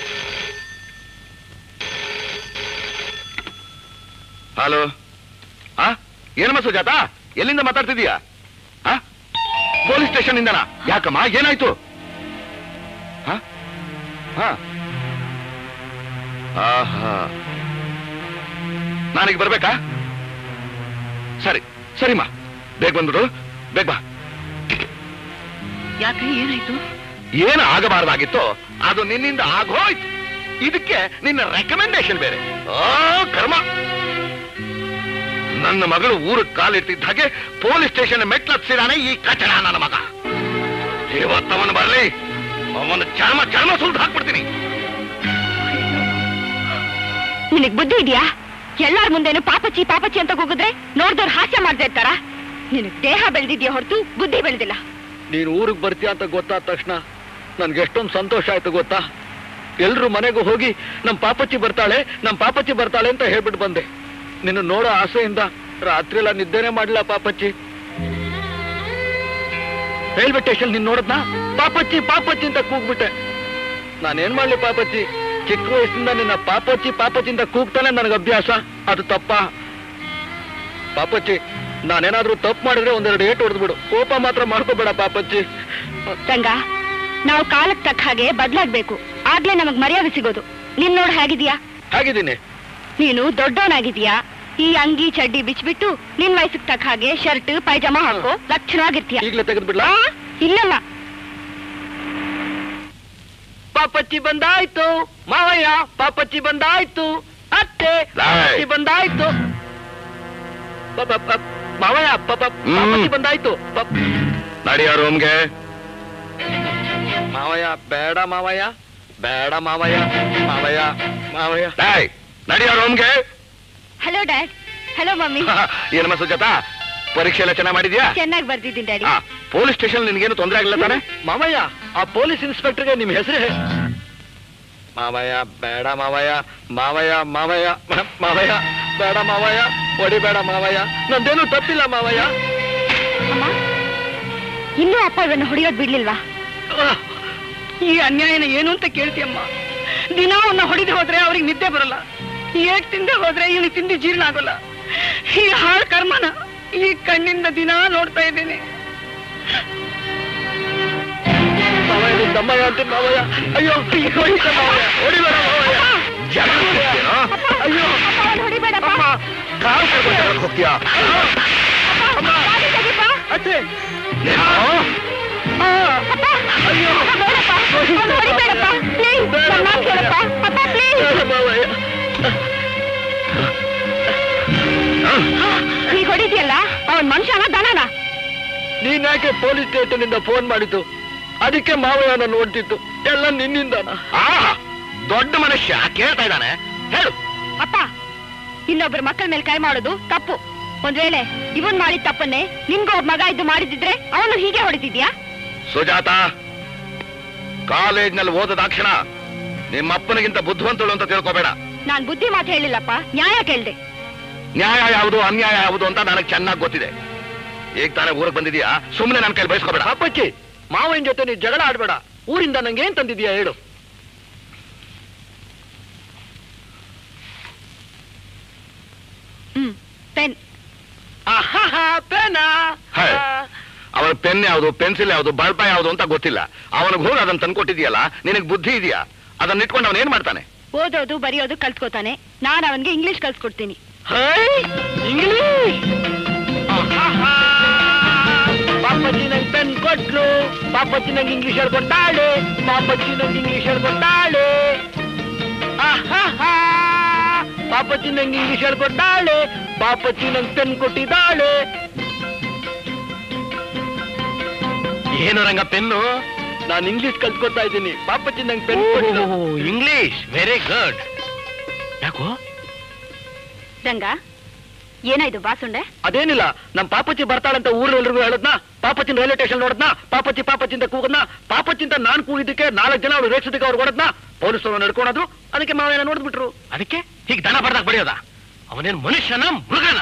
ಹಲೋ ಆ ಏನಮ್ಮ ಸುಜಾತ ಎಲ್ಲಿಂದ ಮಾತಾಡ್ತಿದೀಯಾ ಆ ಪೊಲೀಸ್ ಸ್ಟೇಷನ್ ಇಂದನಾ ಯಾಕಮ್ಮ ಏನಾಯ್ತು ಹ? ಹ? ಆಹಾ ನಾನೀಗ ಬರ್ಬೇಕಾ ಸರಿ ಸರಿಮಾ ಬೇಗ ಬಂದ್ಬಿಡು ಬೇಗ ಬಾ ಯಾಕೆ ಏನಾಯ್ತು ಏನು ಆಗಬಾರ್ದಾಗಿತ್ತೋ ಅದು ನಿನ್ನಿಂದ ಆಗೋಯ್ತು ಇದಕ್ಕೆ ನಿನ್ನ ರೆಕಮೆಂಡೇಶನ್ ಬೇರೆ ಆ ಕರ್ಮ ನನ್ನ ಮಗಳು ಊರಿಗೆ ಕಾಲಿಟ್ಟಿದ್ದ ಹಾಗೆ ಪೊಲೀಸ್ ಸ್ಟೇಷನ್ ಮೆಟ್ಲತ್ಸಿದಾನೆ ಈ ಕಚಡ ನನ್ನ ಮಗ ಇವತ್ತವನು ಬರ್ಲಿ ಅವನ ಚರ್ಮ ಚರ್ಮ ಸುಲ್ದು ಹಾಕ್ಬಿಡ್ತೀನಿ ನಿನಗ್ ಬುದ್ಧಿ ಇದೆಯಾ ಎಲ್ಲಾರ ಮುಂದೆನು ಪಾಪಚ್ಚಿ ಪಾಪಚ್ಚಿ ಅಂತ ಕೂಗಿದ್ರೆ ನೋಡ್ದವ್ರು ಹಾಸ್ಯ ಮಾಡ್ತಾ ಇರ್ತಾರ ನಿನಗ್ ದೇಹ ಬೆಳೆದಿದ್ಯಾ ಹೊರತು ಬುದ್ಧಿ ಬೆಳೆದಿಲ್ಲ ನೀನು ಊರಿಗೆ ಬರ್ತೀಯ ಅಂತ ಗೊತ್ತಾದ ತಕ್ಷಣ ನನ್ಗೆ ಎಷ್ಟೊಂದು ಸಂತೋಷ ಆಯ್ತು ಗೊತ್ತಾ ಎಲ್ರು ಮನೆಗೂ ಹೋಗಿ ನಮ್ ಪಾಪಚ್ಚಿ ಬರ್ತಾಳೆ ನಮ್ ಪಾಪಚ್ಚಿ ಬರ್ತಾಳೆ ಅಂತ ಹೇಳ್ಬಿಟ್ಟು ಬಂದೆ ನಿನ್ನ ನೋಡೋ ಆಸೆಯಿಂದ ರಾತ್ರಿ ಎಲ್ಲ ನಿದ್ದೆನೆ ಮಾಡಿಲ್ಲ ಪಾಪಚ್ಚಿ ರೈಲ್ವೆ ಸ್ಟೇಷನ್ ನೀನ್ ನೋಡದ್ನ ಪಾಪಚ್ಚಿ ಪಾಪಚ್ಚಿ ಅಂತ ಕೂಗ್ಬಿಟ್ಟೆ ನಾನೇನ್ ಮಾಡ್ಲಿ ಪಾಪಚ್ಚಿ ಚಿಕ್ಕ ವಯಸ್ಸಿಂದ ನಿನ್ನ ಪಾಪಚ್ಚಿ ಪಾಪಚ್ಚಿ ಅಂತ ಕೂಗ್ತಾನೆ ನನಗೆ ಅಭ್ಯಾಸ ಅದು ತಪ್ಪ ಪಾಪಚ್ಚಿ ನಾನೇನಾದ್ರೂ ತಪ್ಪು ಮಾಡಿದ್ರೆ ಒಂದೆರಡು ಏಟು ಹೊಡೆದ್ಬಿಡು ಕೋಪ ಮಾತ್ರ ಮಾಡ್ಕೋಬೇಡ ಪಾಪಚ್ಚಿ ರಂಗ ನಾವು ಕಾಲಕ್ಕೆ ತಕ್ಕ ಹಾಗೆ ಬದ್ಲಾಗ್ಬೇಕು ಆಗ್ಲೇ ನಮಗ್ ಮರ್ಯಾದೆ ಸಿಗೋದು ನಿನ್ ನೋಡ್ ಹೇಗಿದ್ಯಾ ಹಾಗಿದ್ದೀನಿ ನೀನು ದೊಡ್ಡವನಾಗಿದ್ಯಾ ಈ ಅಂಗಿ ಚಡ್ಡಿ ಬಿಚ್ಬಿಟ್ಟು ನಿನ್ ವಯಸ್ಸಿಗೆ ತಕ್ಕ ಹಾಗೆ ಶರ್ಟ್ ಪೈಜಾಮ ಹಾಕೋ ಲಕ್ಷಣವಾಗಿರ್ತೀಯ ಈಗಲೇ ತೆಗೆದ್ಬಿಡ್ಲಾ ಆ, ಇಲ್ಲಲ್ಲ ಪಾಪಚ್ಚಿ ಬಂದಾಯ್ತು ಮಾವಯ್ಯ ಪಾಪಚ್ಚಿ ಬಂದಾಯ್ತು ಅತ್ತೆ ಪಾಪಚ್ಚಿ ಬಂದಾಯ್ತು ಪ- ಪ- ಪ- ಮಾವಯ್ಯ ಪ- ಪ- ಹ್ಮ್. ಪಾಪಚ್ಚಿ ಬಂದಾಯ್ತು ಪ- ನಡಿಯ ರೂಮ್ಗೆ ಮಾವಯ್ಯ ಬೇಡ ಮಾವಯ್ಯ ಬೇಡ ಮಾವಯ್ಯ ಮಾವಯ್ಯ ಮಾವಯ್ಯ ಡಾಯ್ ನಡಿಯ ರೂಮ್ಗೆ ಹಲೋ ಡ್ಯಾಡ್ ಹಲೋ ಮಮ್ಮಿ ಏನಮ್ಮ ಸುಜಾತ ಪರೀಕ್ಷೆ ಎಲ್ಲ ಚೆನ್ನಾಗಿ ಮಾಡಿದ್ಯಾ ಚೆನ್ನಾಗಿ ಬರ್ದಿದ್ದೀನಿ ಡ್ಯಾಡಿ ಆ, ಪೊಲೀಸ್ ಸ್ಟೇಷನ್ ನಿನ್ಗೇನು ತೊಂದರೆ ಆಗಿಲ್ಲ ತಾನೆ ಮಾವಯ್ಯ ಆ ಪೊಲೀಸ್ ಇನ್ಸ್ಪೆಕ್ಟರ್ಗೆ ನಿಮ್ ಹೆಸರೇ ಮಾವಯ್ಯ ಬೇಡ ಮಾವಯ್ಯ ಮಾವಯ್ಯ ಮಾವಯ್ಯ ಮ- ಮಾವಯ್ಯ ಬೇಡ ಮಾವಯ್ಯ ಹೊಡಿಬೇಡ ಮಾವಯ್ಯ ನಂದೇನು ತಪ್ಪಿಲ್ಲ ಮಾವಯ್ಯ ಅಮ್ಮ ಇನ್ನೂ ಅಪ್ಪ ಇವನ್ನ ಹೊಡೆಯೋದ್ ಬಿಡ್ಲಿಲ್ವಾ ಈ ಅನ್ಯಾಯನ ಏನು ಅಂತ ಕೇಳ್ತೀಯಮ್ಮ ದಿನ ಅವನ್ನ ಹೊಡಿದೆ ಹೋದ್ರೆ ಅವ್ರಿಗೆ ನಿದ್ದೆ ಬರಲ್ಲ ಏಟ್ ತಿಂದೆ ಹೋದ್ರೆ ಇವನಿಗೆ ತಿಂಡಿ ಜೀರ್ಣ ಆಗೋಲ್ಲ ಈ ಹಾಳ್ ಕರ್ಮನ ಈ ಕಣ್ಣಿಂದ ದಿನ ನೋಡ್ತಾ ಇದ್ದೀನಿ ಮಾವಯ್ಯ ನಿನ್ ತಮ್ಮಯ್ಯ ಅಂತೀನಿ ಮಾವಯ್ಯ ಅಯ್ಯೋ ಹೊಡಿಬೇಡ ಮಾವಯ್ಯ ಹೊಡಿಬೇಡ ಮಾವಯ್ಯ ಜನ ಹೋಗ್ತೀಯೇನೋ? ಅಯ್ಯೋ ಅಪ್ಪ ಅವ್ನ್ ಹೊಡಿಬೇಡಪ್ಪ ಅಮ್ಮ ಕಾಲ್ ಕರ್ಕೊಂಡು ಜಗಳಕ್ಕೆ ಹೋಗ್ತೀಯಾ ಅಮ್ಮ, ಗಾಡಿ ತೆಗೀಪ್ಪ. ಅತ್ತೆ ನೀನು? ಅಪ್ಪ, ಅಯ್ಯೋ ಬೇಡಪ್ಪ ಅವ್ನ್ ಹೊಡಿಬೇಡಪ್ಪ ಪ್ಲೀಸ್ ನನ್ನ ಮಾತು ಕೇಳಪ್ಪ ಅಪ್ಪ ಪ್ಲೀಸ್ ಬೇಡ ಮಾವಯ್ಯ ನೀ ಹೊಡಿದ್ಯಲ್ಲ ಅವನ್ ಮನುಷ್ಯನ ದನನ ನೀನ್ ಯಾಕೆ ಪೊಲೀಸ್ ಸ್ಟೇಷನ್ ಇಂದ ಫೋನ್ ಮಾಡಿದ್ದು ಅದಕ್ಕೆ ಮಾವಯ್ಯ ನಾನು ನೋಡ್ತಿತ್ತು ಎಲ್ಲ ನಿನ್ನಿಂದನ ಆಹಾ, ದೊಡ್ಡ ಮನುಷ್ಯ ಕೇಳ್ತಾ ಇದ್ದಾನೆ ಹೇಳು ಅಪ್ಪ ಇನ್ನೊಬ್ರ ಮಕ್ಕಳ ಮೇಲೆ ಕೈ ಮಾಡೋದು ತಪ್ಪು ಒಂದ್ ವೇಳೆ ಇವನ್ ಮಾಡಿದ ತಪ್ಪನ್ನೇ ನಿನ್ಗೂ ಒಬ್ಬ ಮಗ ಇದ್ದು ಮಾಡಿದಿದ್ರೆ ಅವನು ಹೀಗೆ ಹೊಡಿತಿದ್ಯಾ ಸುಜಾತ ಕಾಲೇಜ್ನಲ್ಲಿ ಓದದಾಕ್ಷಣ ನಿಮ್ಮ ಅಪ್ಪನಿಗಿಂತ ಬುದ್ಧಿವಂತಳು ಅಂತ ತಿಳ್ಕೊಬೇಡ ನಾನ್ ಬುದ್ಧಿ ಮಾತು ಹೇಳಿಲ್ಲಪ್ಪ ನ್ಯಾಯ ಕೇಳ್ದೆ ನ್ಯಾಯ ಯಾವುದು ಅನ್ಯಾಯ ಯಾವುದು ಅಂತ ನನಗೆ ಚೆನ್ನಾಗಿ ಗೊತ್ತಿದೆ ಈಗ ತಾನೇ ಊರಿಗೆ ಬಂದಿದ್ಯಾ ಸುಮ್ಮನೆ ನನ್ನ ಕೈಲಿ ಬಯಸ್ಕೋಬೇಡ ಅಪ್ಪಚ್ಚಿ ಮಾವನ ಜೊತೆ ನೀ ಜಗಳ ಆಡ್ಬೇಡ ಊರಿಂದ ನಂಗೆ ಏನ್ ತಂದಿದ್ಯಾ ಹೇಳು ಹ್ಮ್ ಪೆನ್ ಆಹಾಹಾ, ಪೇನಾ ಹೇ. ಅವನ ಪೆನ್ ಯಾವುದು ಪೆನ್ಸಿಲ್ ಯಾವುದು ಬಳ್ಪ ಯಾವುದು ಅಂತ ಗೊತ್ತಿಲ್ಲ ಅವನಿಗೆ ಹೋಗಿ ಅದನ್ನ ತಂದ್ಕೊಟ್ಟಿದ್ಯಲ್ಲ ನಿನಗೆ ಬುದ್ಧಿ ಇದೆಯಾ ಅದನ್ನ ಇಟ್ಕೊಂಡು ಅವನು ಏನ್ ಮಾಡ್ತಾನೆ ಓದೋದು ಬರೆಯೋದು ಕಲ್ತ್ಕೋತಾನೆ ನಾನ್ ಅವನ್ಗೆ ಇಂಗ್ಲಿಷ್ ಕಲ್ಸ್ಕೊಡ್ತೀನಿ ಹೈ ಇಂಗ್ಲಿಷ್ ಆಹಾಹಾ. ಪಾಪಚ್ಚಿ ನಂಗೆ ಪೆನ್ ಕೊಟ್ಲು ಪಾಪಚ್ಚಿ ನಂಗೆ ಇಂಗ್ಲಿಷ್ ಹೇಳ್ಕೊಟ್ಟಾಳೆ ಪಾಪಚ್ಚಿ ನಂಗೆ ಇಂಗ್ಲಿಷ್ ಹೇಳ್ಕೊಟ್ಟಾಳೆ ಆಹಾಹಾ. ಪಾಪಚ್ಚಿ ನಂಗೆ ಇಂಗ್ಲಿಷ್ ಹೇಳ್ಕೊಟ್ಟಾಳೆ ಪಾಪಚ್ಚಿ ನಂಗೆ ಪೆನ್ ಕೊಟ್ಟಿದ್ದಾಳೆ ಏನು ರಂಗ ಪೆನ್ನು ನಾನು ಇಂಗ್ಲಿಷ್ ಕಲ್ತ್ಕೊತಾ ಇದ್ದೀನಿ ಪಾಪಚ್ಚಿ ನಂಗೆ ಪೆನ್ ಕೊಟ್ಲು ಇಂಗ್ಲಿಷ್ ವೆರಿ ಗುಡ್ ಯಾಕೋ ರಂಗ ಏನಾಯ್ತು ಬಾಸುಂಡೆ ಅದೇನಿಲ್ಲ ನಮ್ ಪಾಪಚ್ಚಿ ಬರ್ತಾಳಂತ ಊರೆಲ್ರಿಗೂ ಹೇಳದ್ನ ಪಾಪಚ್ಚಿನ ರೈಲ್ವೆ ಸ್ಟೇಷನ್ ನೋಡದ್ನ ಪಾಪಚ್ಚಿ ಪಾಪಚ್ಚಿ ಅಂತ ಕೂಗದ್ನ ಪಾಪಚ್ಚಿ ಅಂತ ನಾನ್ ಕೂಗಿದ್ದಕ್ಕೆ ನಾಲ್ಕು ಜನ ಅವ್ರು ರೇಟ್ಸದಕ್ಕೆ ಅವ್ರು ಹೊಡದ್ನ ಪೊಲೀಸರು ನಡ್ಕೊಂಡ್ರು ಅದಕ್ಕೆ ಮಾವೇನ ನೋಡ್ಬಿಟ್ರು ಅದಕ್ಕೆ ಹೀಗೆ ದನ ಬಡ್ದಾಗ ಬಡಿಯೋದ ಅವನೇನು ಮನುಷ್ಯನ ಮೃಗನ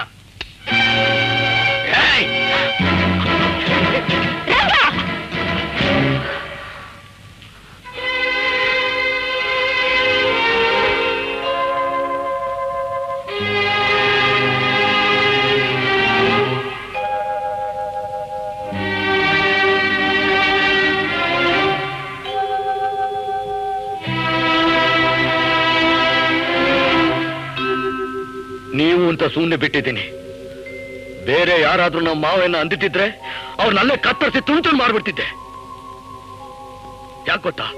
ಏಯ್! ರಂಗ ನೀವು ಅಂತ ಸುಮ್ಮನೆ ಬಿಟ್ಟಿದ್ದೀನಿ ಬೇರೆ ಯಾರಾದ್ರೂ ನಮ್ಮ ಮಾವನ್ನ ಅಂದಿಟ್ಟಿದ್ರೆ ಅವ್ರನ್ನಲ್ಲೇ ಕತ್ತರಿಸಿ ತುಂಡು ತುಂಡು ಮಾಡ್ಬಿಡ್ತಿದ್ದೆ ಯಾಕೆ ಗೊತ್ತಾ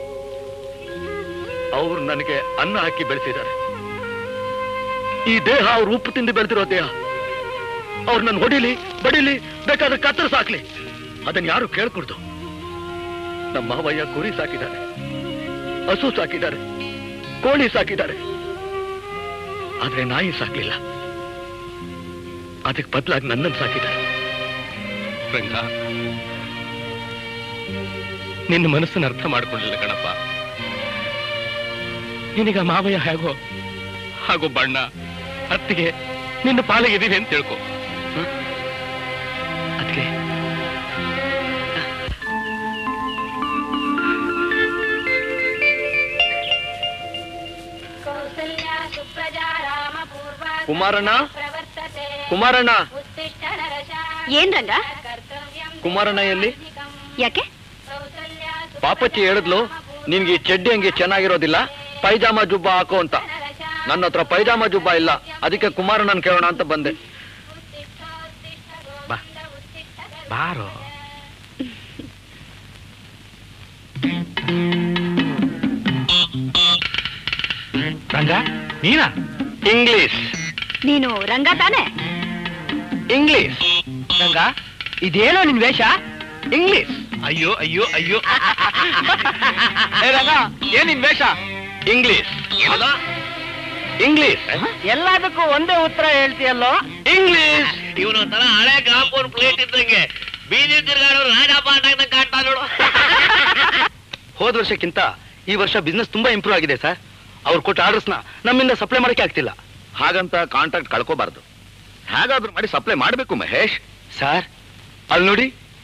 ಅವ್ರು ನನಗೆ ಅನ್ನ ಹಾಕಿ ಬೆಳೆಸಿದ್ದಾರೆ ಈ ದೇಹ ಅವ್ರು ಉಪ್ಪು ತಿಂದು ಬೆಳೆದಿರೋ ದೇಹ ಅವ್ರು ನನ್ನ ಹೊಡಿಲಿ ಬಡಿಲಿ ಬೇಕಾದ್ರೆ ಕತ್ತರಿಸಿ ಹಾಕ್ಲಿ ಅದನ್ನ ಯಾರು ಕೇಳ್ಕೊಡ್ದು ನಮ್ಮ ಮಾವಯ್ಯ ಕುರಿ ಸಾಕಿದ್ದಾರೆ ಹಸು ಸಾಕಿದ್ದಾರೆ ಕೋಳಿ ಸಾಕಿದ್ದಾರೆ ಆದ್ರೆ ನಾಯಿ ಸಾಕ್ಲಿಲ್ಲ ಅದಕ್ಕೆ ಬದಲಾಗಿ ನನ್ನನ್ನು ಸಾಕಿದ್ದಾರೆ ರಂಗ ನಿನ್ನ ಮನಸ್ಸನ್ನು ಅರ್ಥ ಮಾಡ್ಕೊಳ್ಳಿಲ್ಲ ಕಣಪ್ಪ ನಿನಗ ಮಾವಯ್ಯ ಹೇಗೋ ಹಾಗೂ ಬಣ್ಣ ಅತ್ತಿಗೆ ನಿನ್ನ ಪಾಲಿಗೆ ಇದೀವಿ ಅಂತ ತಿಳ್ಕೊ ಅದಕ್ಕೆ ಕುಮಾರಣ್ಣ ಕುಮಾರಣ್ಣ ಏನ್ ರಂಗ ಕುಮಾರಣ್ಣ ಎಲ್ಲಿ ಯಾಕೆ ಪಾಪಚ್ಚಿ ಹೇಳಿದ್ಲು ನಿನ್ಗೆ ಈ ಚಡ್ಡಿ ಹಂಗೆ ಚೆನ್ನಾಗಿರೋದಿಲ್ಲ ಪೈಜಾಮ ಜುಬ್ಬ ಹಾಕೋ ಅಂತ ನನ್ನ ಹತ್ರ ಪೈಜಾಮ ಜುಬ್ಬ ಇಲ್ಲ ಅದಕ್ಕೆ ಕುಮಾರಣ್ಣನ್ ಕೇಳೋಣ ಅಂತ ಬಂದೆ ಬಾ ಬಾರೋ ರಂಗ ನೀನಾ ಇಂಗ್ಲಿಷ್ ನೀನು ರಂಗ ತಾನೆ ಇಂಗ್ಲಿಷ್ ರಂಗ ಇದೇನೋ ನಿನ್ ವೇಷ ಇಂಗ್ಲಿಷ್ ಅಯ್ಯೋ ಅಯ್ಯೋ ಅಯ್ಯೋ ಏ ರಂಗ ಏನ್ ನಿನ್ ವೇಷ ಇಂಗ್ಲಿಷ್ ಇಂಗ್ಲಿಷ್ ಎಲ್ಲದಕ್ಕೂ ಒಂದೇ ಉತ್ತರ ಹೇಳ್ತೀಯಲ್ಲೋ ಇಂಗ್ಲಿಷ್ ಇವನು ತರ ಹಳೆ ಕಾಂಪೌಂಡ್ ಪ್ಲೇಟ್ ಇದ್ದಂಗೆ ಬೀದಿ ತಿರ್ಗಾಡೋ ರಾಜಪಾಟ ಕಾಣ್ತಾ ನೋಡು ಹೋದ ವರ್ಷಕ್ಕಿಂತ ಈ ವರ್ಷ ಬಿಸ್ನೆಸ್ ತುಂಬಾ ಇಂಪ್ರೂವ್ ಆಗಿದೆ ಸರ್ ಅವ್ರು ಕೊಟ್ಟ ಆರ್ಡರ್ಸ್ನ ನಮ್ಮಿಂದ ಸಪ್ಲೈ ಮಾಡಕ್ಕೆ ಆಗ್ತಿಲ್ಲ ಹಾಗಂತ ಕಾಂಟ್ರಾಕ್ಟ್ ಕಳ್ಕೋಬಾರ್ದು ಹೇಗಾದ್ರೂ ಮಾಡಿ ಸಪ್ಲೈ ಮಾಡಬೇಕು ಮಹೇಶ್ ಸರ್ ಅಲ್ಲಿ ನೋಡಿ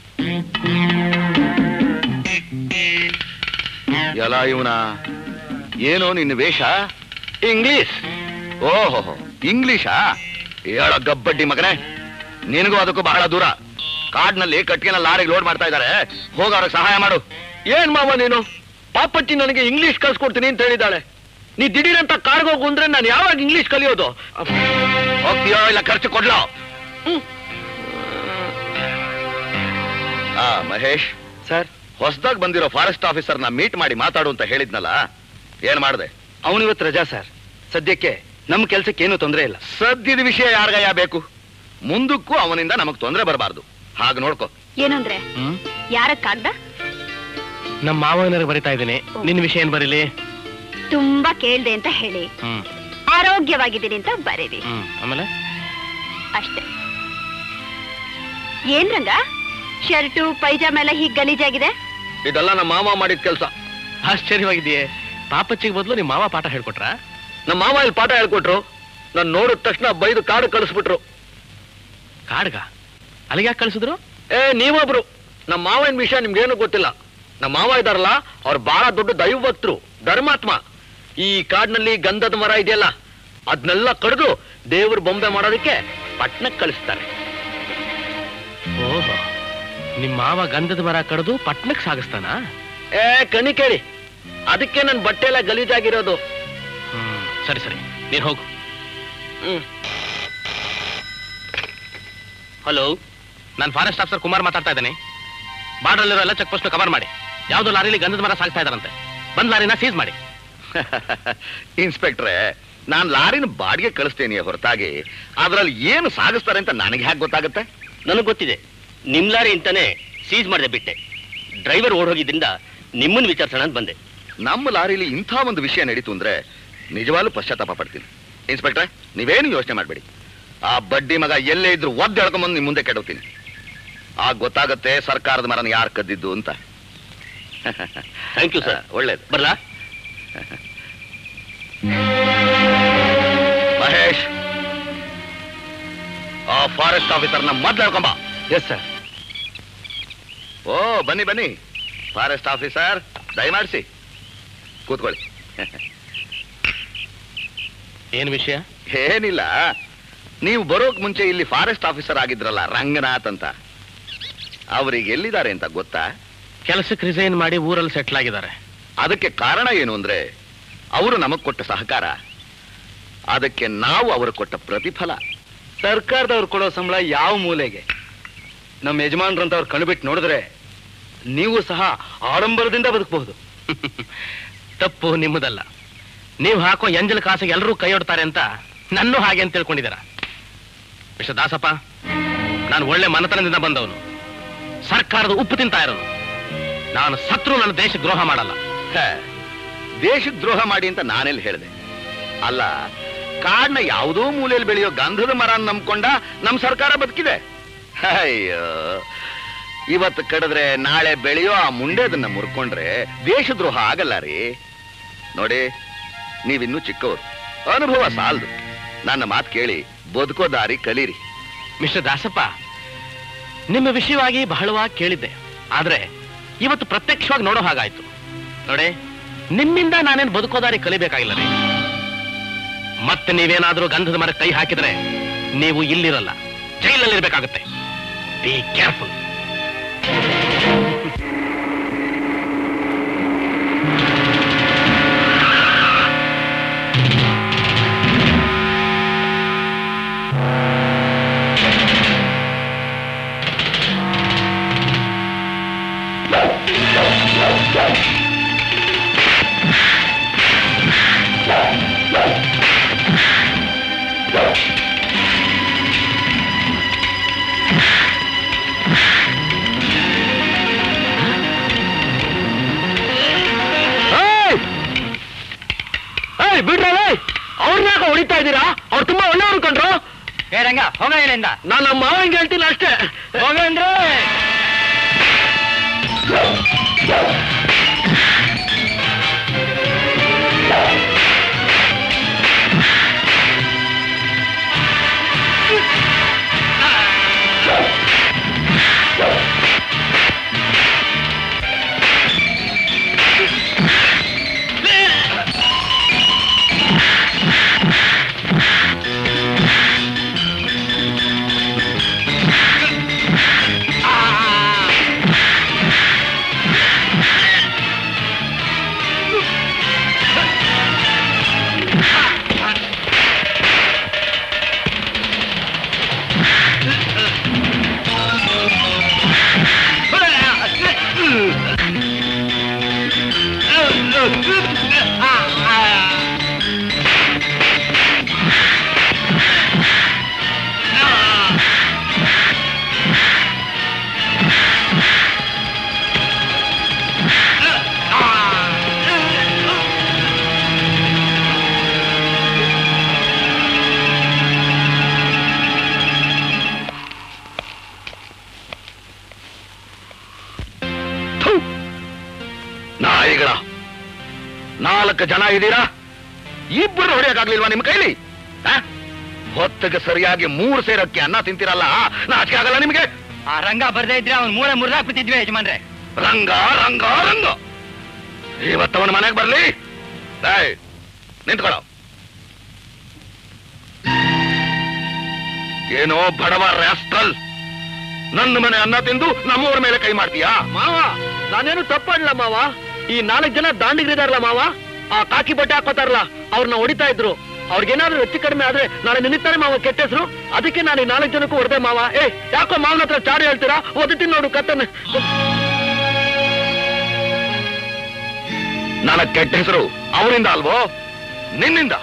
ಎಲ್ಲ ಇವನ ಏನೋ ನಿನ್ನ ವೇಷ ಇಂಗ್ಲಿಷ್ ಓಹೋ ಇಂಗ್ಲಿಷಾ ಹೇಳ ಗಬ್ಬಡ್ಡಿ ಮಗನೇ ನಿನಗೂ ಅದಕ್ಕೂ ಬಹಳ ದೂರ ಕಾಡ್ನಲ್ಲಿ ಕಟ್ಟಿಗೆನ ಲಾರಿಗೆ ಲೋಡ್ ಮಾಡ್ತಾ ಇದ್ದಾರೆ ಹೋಗ ಅವ್ರಿಗೆ ಸಹಾಯ ಮಾಡು ಏನ್ ಮಾವ ನೀನು ಪಾಪಚ್ಚಿ ನನಗೆ ಇಂಗ್ಲಿಷ್ ಕಲ್ಸ್ಕೊಡ್ತೀನಿ ಅಂತ ಹೇಳಿದಾಳೆ ನೀ ದಿಢೀರಂತ ಕಾರ್ಗೆ ಹೋಗು ಅಂದ್ರೆ ನಾನು ಯಾವಾಗ ಇಂಗ್ಲಿಷ್ ಕಲಿಯೋದು ಹೋಗ್ತೀಯೋ ಇಲ್ಲ ಖರ್ಚು ಕೊಡ್ಲೋ ಆ ಮಹೇಶ್ ಸರ್ ಹೊಸದಾಗಿ ಬಂದಿರೋ ಫಾರೆಸ್ಟ್ ಆಫೀಸರ್ನ ಮೀಟ್ ಮಾಡಿ ಮಾತಾಡು ಅಂತ ಹೇಳಿದ್ನಲ್ಲ ಏನ್ ಮಾಡ್ದೆ ಅವನಿವತ್ತು ರಜಾ ಸರ್ ಸದ್ಯಕ್ಕೆ ನಮ್ಮ ಕೆಲ್ಸಕ್ಕೆ ಏನು ತೊಂದರೆ ಇಲ್ಲ ಸದ್ಯದ ವಿಷಯ ಯಾರಿಗಯ್ಯ ಬೇಕು ಮುಂದಕ್ಕೂ ಅವನಿಂದ ನಮಗ್ ತೊಂದರೆ ಬರಬಾರ್ದು ಹಾಗೆ ನೋಡ್ಕೋ ಏನು ಅಂದ್ರೆ ಹ್ಮ್ ಯಾರಕ್ಕಾಗ್ದ ನಮ್ಮ ಮಾವನವ್ರಿಗೆ ಬರಿತಾ ಇದ್ದೀನಿ ನಿನ್ನ ವಿಷಯ ಏನ್ ಬರೀಲಿ ತುಂಬಾ ಕೇಳ್ದೆ ಅಂತ ಹೇಳಿ ಹ್ಮ್ ಆರೋಗ್ಯವಾಗಿದ್ದೀನಿ ಅಂತ ಬರೀರಿ ಹ್ಮ್ ಆಮೇಲೆ ಅಷ್ಟೇ ಏನ್ ರಂಗ ಶರ್ಟು ಪೈಜಾಮ ಎಲ್ಲ ಹೀಗ್ ಗಲೀಜಾಗಿದೆ ಇದೆಲ್ಲ ನಮ್ಮ ಮಾವ ಮಾಡಿದ ಕೆಲಸ ಆಶ್ಚರ್ಯವಾಗಿದೆಯೇ ಪಾಪಚ್ಚಿಗೆ ಬದಲು ನಿಮ್ಮ ಮಾವ ಪಾಠ ಹೇಳ್ಕೊಟ್ರಾ ನಮ್ಮ ಮಾವ ಇಲ್ಲಿ ಪಾಠ ಹೇಳ್ಕೊಟ್ರು ನಾನು ನೋಡಿದ ತಕ್ಷಣ ಬೈದು ಕಾಡು ಕಳಿಸ್ಬಿಟ್ರು ಕಾಡ್ಗ ಅಲ್ಲಿಗೆ ಯಾಕೆ ಕಳಿಸಿದ್ರು ಏ ನೀವೊಬ್ರು ನಮ್ಮ ಮಾವನ ವಿಷಯ ನಿಮ್ಗೇನು ಗೊತ್ತಿಲ್ಲ ನಮ್ಮ ಮಾವ ಇದಾರಲ್ಲ ಅವ್ರು ಬಹಳ ದೊಡ್ಡ ದೈವಭಕ್ತರು ಧರ್ಮಾತ್ಮ ಈ ಕಾಡಿನಲ್ಲಿ ಗಂಧದ ಮರ ಇದೆಯಲ್ಲ ಅದನ್ನೆಲ್ಲ ಕಡಿದು ದೇವ್ರ ಬೊಂಬೆ ಮಾಡೋದಕ್ಕೆ ಪಟ್ನಕ್ಕೆ ಕಳಿಸ್ತಾರೆ ಓಹೋ ನಿಮ್ಮ ಮಾವ ಗಂಧದ ಮರ ಕಡ್ದು ಪಟ್ನಕ್ಕೆ ಸಾಗಿಸ್ತಾನ ಏ ಕಣಿ ಕೇಳಿ ಅದಕ್ಕೆ ನನ್ನ ಬಟ್ಟೆ ಎಲ್ಲ ಗಲೀಜಾಗಿರೋದು ಹ್ಮ್ ಸರಿ ಸರಿ ನೀನ್ ಹೋಗು ಹ್ಮ್ ಹಲೋ ನಾನು ಫಾರೆಸ್ಟ್ ಆಫೀಸರ್ ಕುಮಾರ್ ಮಾತಾಡ್ತಾ ಇದ್ದೇನೆ ಬಾರ್ಡರ್ಲಿರೋ ಎಲ್ಲ ಚೆಕ್ ಪೋಸ್ಟ್ ಕವರ್ ಮಾಡಿ ಯಾವ್ದು ಲಾರಿಲಿ ಗಂಧದ ಮರ ಸಾಗ್ತಾ ಇದಾರಂತೆ ಬಂದ್ ಲಾರಿನ ಸೀಸ್ ಮಾಡಿ ಇನ್ಸ್ಪೆಕ್ಟ್ರೆ ನಾನ್ ಲಾರಿನ ಬಾಡಿಗೆ ಕಳಿಸ್ತೇನೆ ಹೊರತಾಗಿ ಅದ್ರಲ್ಲಿ ಏನು ಸಾಗಿಸ್ತಾರೆ ಅಂತ ನನಗೆ ಹೇಗೆ ಗೊತ್ತಾಗುತ್ತೆ ನನಗೆ ಗೊತ್ತಿದೆ ನಿಮ್ ಲಾರಿ ಅಂತಾನೆ ಸೀಸ್ ಮಾಡದೆ ಬಿಟ್ಟೆ ಡ್ರೈವರ್ ಓಡೋಗಿದ್ರಿಂದ ನಿಮ್ಮನ್ನ ವಿಚಾರಿಸೋಣ ಅಂತ ಬಂದೆ ನಮ್ಮ ಲಾರಿಲಿ ಇಂಥ ಒಂದು ವಿಷಯ ನಡೀತು ಅಂದ್ರೆ ನಿಜವಾಗ್ಲೂ ಪಶ್ಚಾತ್ತಾಪ ಪಡ್ತೀನಿ ಇನ್ಸ್ಪೆಕ್ಟ್ರೆ ನೀವೇನು ಯೋಚನೆ ಮಾಡಬೇಡಿ ಆ ಬಡ್ಡಿ ಮಗ ಎಲ್ಲೇ ಇದ್ರು ಒದ್ದು ಎಳ್ಕೊಂಬಂದು ನಿಮ್ ಮುಂದೆ ಕೆಡೋತೀನಿ ಆಗ ಗೊತ್ತಾಗತ್ತೆ ಸರ್ಕಾರದ ಮರನ ಯಾರು ಕದ್ದಿದ್ದು ಅಂತ ಥ್ಯಾಂಕ್ ಯು ಸರ್ ಒಳ್ಳೇದು ಬರ್ಲಾ ಮಹೇಶ್ ಆ ಫಾರೆಸ್ಟ್ ಆಫೀಸರ್ನ ಮೊದ್ಲು ಹೇಳ್ಕೊಂಬ ಎಸ್ ಸರ್ ಓ ಬನ್ನಿ ಬನ್ನಿ ಫಾರೆಸ್ಟ್ ಆಫೀಸರ್ ದಯಮಾಡಿಸಿ ಕೂತ್ಕೊಳ್ಳಿ ಏನ್ ವಿಷಯ ಏನಿಲ್ಲ ನೀವು ಬರೋಕ್ ಮುಂಚೆ ಇಲ್ಲಿ ಫಾರೆಸ್ಟ್ ಆಫೀಸರ್ ಆಗಿದ್ರಲ್ಲ ರಂಗನಾಥ್ ಅಂತ ಅವ್ರಿಗೆ ಎಲ್ಲಿದ್ದಾರೆ ಅಂತ ಗೊತ್ತಾ ಕೆಲಸಕ್ಕೆ ರಿಸೈನ್ ಮಾಡಿ ಊರಲ್ಲಿ ಸೆಟ್ಲ್ ಆಗಿದ್ದಾರೆ ಅದಕ್ಕೆ ಕಾರಣ ಏನು ಅಂದ್ರೆ ಅವರು ನಮಗ್ ಕೊಟ್ಟ ಸಹಕಾರ ಅದಕ್ಕೆ ನಾವು ಅವರು ಕೊಟ್ಟ ಪ್ರತಿಫಲ ಸರ್ಕಾರದವ್ರು ಕೊಡೋ ಸಂಬಳ ಯಾವ ಮೂಲೆಗೆ ನಮ್ಮ ಯಜಮಾನ್ರಂತವ್ರು ಕಣ್ಬಿಟ್ಟು ನೋಡಿದ್ರೆ ನೀವು ಸಹ ಆಡಂಬರದಿಂದ ಬದುಕಬಹುದು ತಪ್ಪು ನಿಮ್ಮದಲ್ಲ ನೀವು ಹಾಕೋ ಎಂಜಲ್ ಕಾಸಿಗೆ ಎಲ್ಲರೂ ಕೈ ಹೊಡ್ತಾರೆ ಅಂತ ನನ್ನೂ ಹಾಗೆ ಅಂತ ತಿಳ್ಕೊಂಡಿದ್ದೀರ ಮಿಸ್ಟರ್ ದಾಸಪ್ಪ ನಾನು ಒಳ್ಳೆ ಮನತನದಿಂದ ಬಂದವನು ಸರ್ಕಾರದ ಉಪ್ಪು ತಿಂತಾ ಇರೋನು ನಾನು ಸತ್ರು ನನ್ನ ದೇಶ ದ್ರೋಹ ಮಾಡಲ್ಲ ಹ, ದೇಶಕ್ಕೆ ದ್ರೋಹ ಮಾಡಿ ಅಂತ ನಾನೆಲ್ಲಿ ಹೇಳಿದೆ ಅಲ್ಲ ಕಾಡ್ನ ಯಾವುದೋ ಮೂಲೆಯಲ್ಲಿ ಬೆಳೆಯೋ ಗಂಧದ ಮರ ನಂಬ್ಕೊಂಡ ನಮ್ ಸರ್ಕಾರ ಬದುಕಿದೆ ಅಯ್ಯೋ ಇವತ್ತು ಕಡಿದ್ರೆ ನಾಳೆ ಬೆಳೆಯೋ ಆ ಮುಂಡೆದನ್ನ ಮುರ್ಕೊಂಡ್ರೆ ದೇಶದ್ರೋಹ ಆಗಲ್ಲ ರೀ ನೋಡಿ ನೀವಿನ್ನೂ ಚಿಕ್ಕವರು ಅನುಭವ ಸಾಲದು ನನ್ನ ಮಾತು ಕೇಳಿ ಬದುಕೋ ದಾರಿ ಕಲೀರಿ ಮಿಸ್ಟರ್ ದಾಸಪ್ಪ ನಿಮ್ಮ ವಿಷಯವಾಗಿ ಬಹಳವಾಗಿ ಕೇಳಿದ್ದೆ ಆದ್ರೆ ಇವತ್ತು ಪ್ರತ್ಯಕ್ಷವಾಗಿ ನೋಡೋ ಹಾಗಾಯ್ತು ನೋಡಿ ನಿಮ್ಮಿಂದ ನಾನೇನು ಬದುಕೋದಾರಿ ಕಲಿಬೇಕಾಗಿಲ್ಲ ರೀ ಮತ್ತೆ ನೀವೇನಾದ್ರೂ ಗಂಧದ ಮರ ಕೈ ಹಾಕಿದ್ರೆ ನೀವು ಇಲ್ಲಿರಲ್ಲ ಜೈಲಲ್ಲಿ ಇರ್ಬೇಕಾಗುತ್ತೆ ಬಿ ಕೇರ್ಫುಲ್ ಬಿಡ್ರಲ್ಲ ಅವ್ರನ್ನ ಯಾಕೆ ಹೊಡಿತಾ ಇದ್ದೀರಾ ಅವ್ರು ತುಂಬಾ ಒಳ್ಳೆಯವ್ರು ಕಂಡ್ರು ಏ ರಂಗ ಹೋಗ ಇಲ್ಲಿಂದ ನಾನು ನಮ್ಮ ಮಾವಂಗೆ ಹೇಳ್ತೀನಿ ಅಷ್ಟೇ ಹೋಗಂದ್ರೆ ನಾಯಿಗಳ ನಾಲ್ಕು ಜನ ಇದ್ದೀರಾ ಇಬ್ಬರು ಹೊಡೆಯಕ್ಕಾಗ್ಲಿಲ್ವಾ ನಿಮ್ ಕೈಲಿ ಆ? ಹೊತ್ತಿಗೆ ಸರಿಯಾಗಿ ಮೂರು ಸೇರಕ್ಕೆ ಅನ್ನ ತಿಂತೀರಲ್ಲ ನಾಚಿಕೆ ಆಗಲ್ಲ ನಿಮಗೆ ಆ ರಂಗ ಬರ್ದೇ ಇದ್ರೆ ಅವ್ನ್ ಮೂಳೆ ಮುರಿದಾಕ್ಬಿಟ್ಟಿದ್ವಿ ಯಜಮಾನ್ರೆ ರಂಗ ರಂಗ ರಂಗ ಇವತ್ತವನ ಮನೆಗೆ ಬರ್ಲಿ ಏಯ್, ನಿಂತ್ಕೊಳ್ಳೋ ಏನೋ ಬಡವ ರಾಸ್ಕಲ್ ನನ್ನ ಮನೆ ಅನ್ನ ತಿಂದು ನಮ್ಮೂರ ಮೇಲೆ ಕೈ ಮಾಡ್ತೀಯಾ ಮಾವ ನಾನೇನು ತಪ್ಪಾಡ್ಲ ಮಾವ ಈ ನಾಲ್ಕು ಜನ ದಾಂಡಿಗರಿದಾರಲ್ಲ ಮಾವ ಆ ಕಾಕಿ ಬಟ್ಟೆ ಹಾಕೋತಾರಲ್ಲ ಅವ್ರನ್ನ ಹೊಡಿತಾ ಇದ್ರು ಅವ್ರಿಗೇನಾದ್ರೂ ಹೆಚ್ಚು ಕಡಿಮೆ ಆದ್ರೆ ನಾಳೆ ನಿನ್ನಿತ್ತಾನೆ ಮಾವ ಕೆಟ್ಟ ಹೆಸರು ಅದಕ್ಕೆ ನಾನು ಈ ನಾಲ್ಕು ಜನಕ್ಕೂ ಹೊಡೆದೆ ಮಾವ ಏ ಯಾಕೋ ಮಾವನ ಹತ್ರ ಚಾಡಿ ಹೇಳ್ತೀರಾ ಓದುತ್ತೀನಿ ನೋಡು ಕತ್ತನೆ ನನಗ್ ಕೆಟ್ಟ ಹೆಸರು ಅವರಿಂದ ಅಲ್ವೋ ನಿನ್ನಿಂದ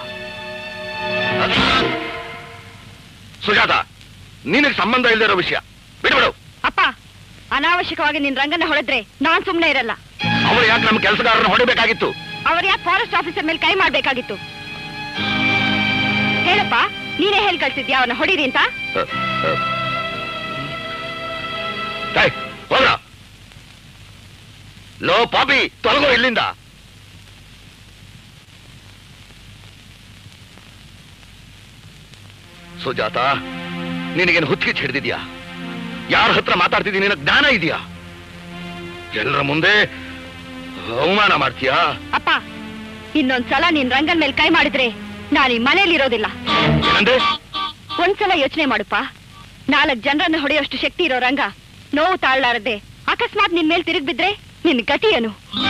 ಸುಜಾತ ನಿನಗೆ ಸಂಬಂಧ ಇಲ್ದಿರೋ ವಿಷಯ ಬಿಡ್ಬಿಡು ಅಪ್ಪ ಅನಾವಶ್ಯಕವಾಗಿ ನಿನ್ ರಂಗನ ಹೊಡೆದ್ರೆ ನಾನ್ ಸುಮ್ನೆ ಇರಲ್ಲ ಅವಳು ಯಾಕೆ ನಮ್ಮ ಕೆಲಸಗಾರರನ್ನ ಹೊಡಿಬೇಕಾಗಿತ್ತು ಅವ್ರ ಯಾಕೆ ಫಾರೆಸ್ಟ್ ಆಫೀಸರ್ ಮೇಲೆ ಕೈ ಮಾಡ್ಬೇಕಾಗಿತ್ತು ಹೇಳಪ್ಪ ನೀನೇ ಹೇಳಿ ಕಳ್ಸಿದ್ಯಾ ಅವನ ಹೊಡೀರಿ ಅಂತ ಏಯ್, ಹೋಗ್ರ ಲೋ ಪಾಪಿ ತೊಲಗೋ ಇಲ್ಲಿಂದ ಸುಜಾತ ನಿನಗೇನು ಹುಚ್ಚಿಗೆ ಹಿಡಿದಿದ್ಯಾ ಯಾರ ಹತ್ರ ಮಾತಾಡ್ತಿದ್ದೀನಿ ನಿನಗೆ ಜ್ಞಾನ ಇದೆಯಾ ಎಲ್ಲರ ಮುಂದೆ ಅವಮಾನ ಮಾಡ್ತೀಯಾ ಅಪ್ಪ ಇನ್ನೊಂದ್ಸಲ ನಿನ್ ರಂಗನ್ ಮೇಲೆ ಕೈ ಮಾಡಿದ್ರೆ ನಾನು ಈ ಮನೇಲಿ ಇರೋದಿಲ್ಲ ಏನಂದೆ ಒಂದ್ಸಲ ಯೋಚನೆ ಮಾಡಪ್ಪ ನಾಲ್ಕ್ ಜನರನ್ನ ಹೊಡೆಯೋಷ್ಟು ಶಕ್ತಿ ಇರೋ ರಂಗ ನೋವು ತಾಳ್ಲಾರದೆ ಅಕಸ್ಮಾತ್ ನಿನ್ ಮೇಲೆ ತಿರುಗ್ ಬಿದ್ರೆ ನಿನ್ ಗತಿ ಏನು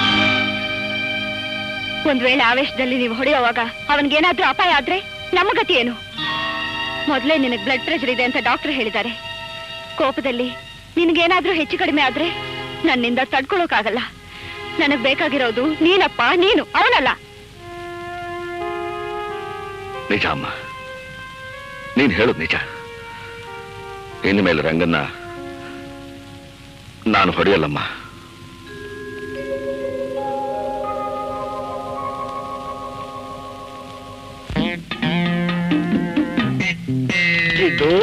ಒಂದ್ ವೇಳೆ ಆವೇಶದಲ್ಲಿ ನೀವು ಹೊಡೆಯುವಾಗ ಅವನ್ಗೇನಾದ್ರೂ ಅಪಾಯ ಆದ್ರೆ ನಮ್ಮ ಗತಿ ಏನು ಮೊದ್ಲೇ ನಿನಗ್ ಬ್ಲಡ್ ಪ್ರೆಷರ್ ಇದೆ ಅಂತ ಡಾಕ್ಟರ್ ಹೇಳಿದ್ದಾರೆ ಕೋಪದಲ್ಲಿ ನಿನಗೇನಾದ್ರೂ ಹೆಚ್ಚು ಕಡಿಮೆ ಆದ್ರೆ ನನ್ನಿಂದ ತಡ್ಕೊಳಕ್ಕಾಗಲ್ಲ ನನಗ್ ಬೇಕಾಗಿರೋದು ನೀನಪ್ಪ ನೀನು ಅವನಲ್ಲ ನಿಜ ಅಮ್ಮ ನೀನ್ ಹೇಳುದು ನಿಜ ಇನ್ನು ಮೇಲೆ ರಂಗನ್ನ ನಾನು ಹೊಡೆಯಲ್ಲಮ್ಮ ಇದು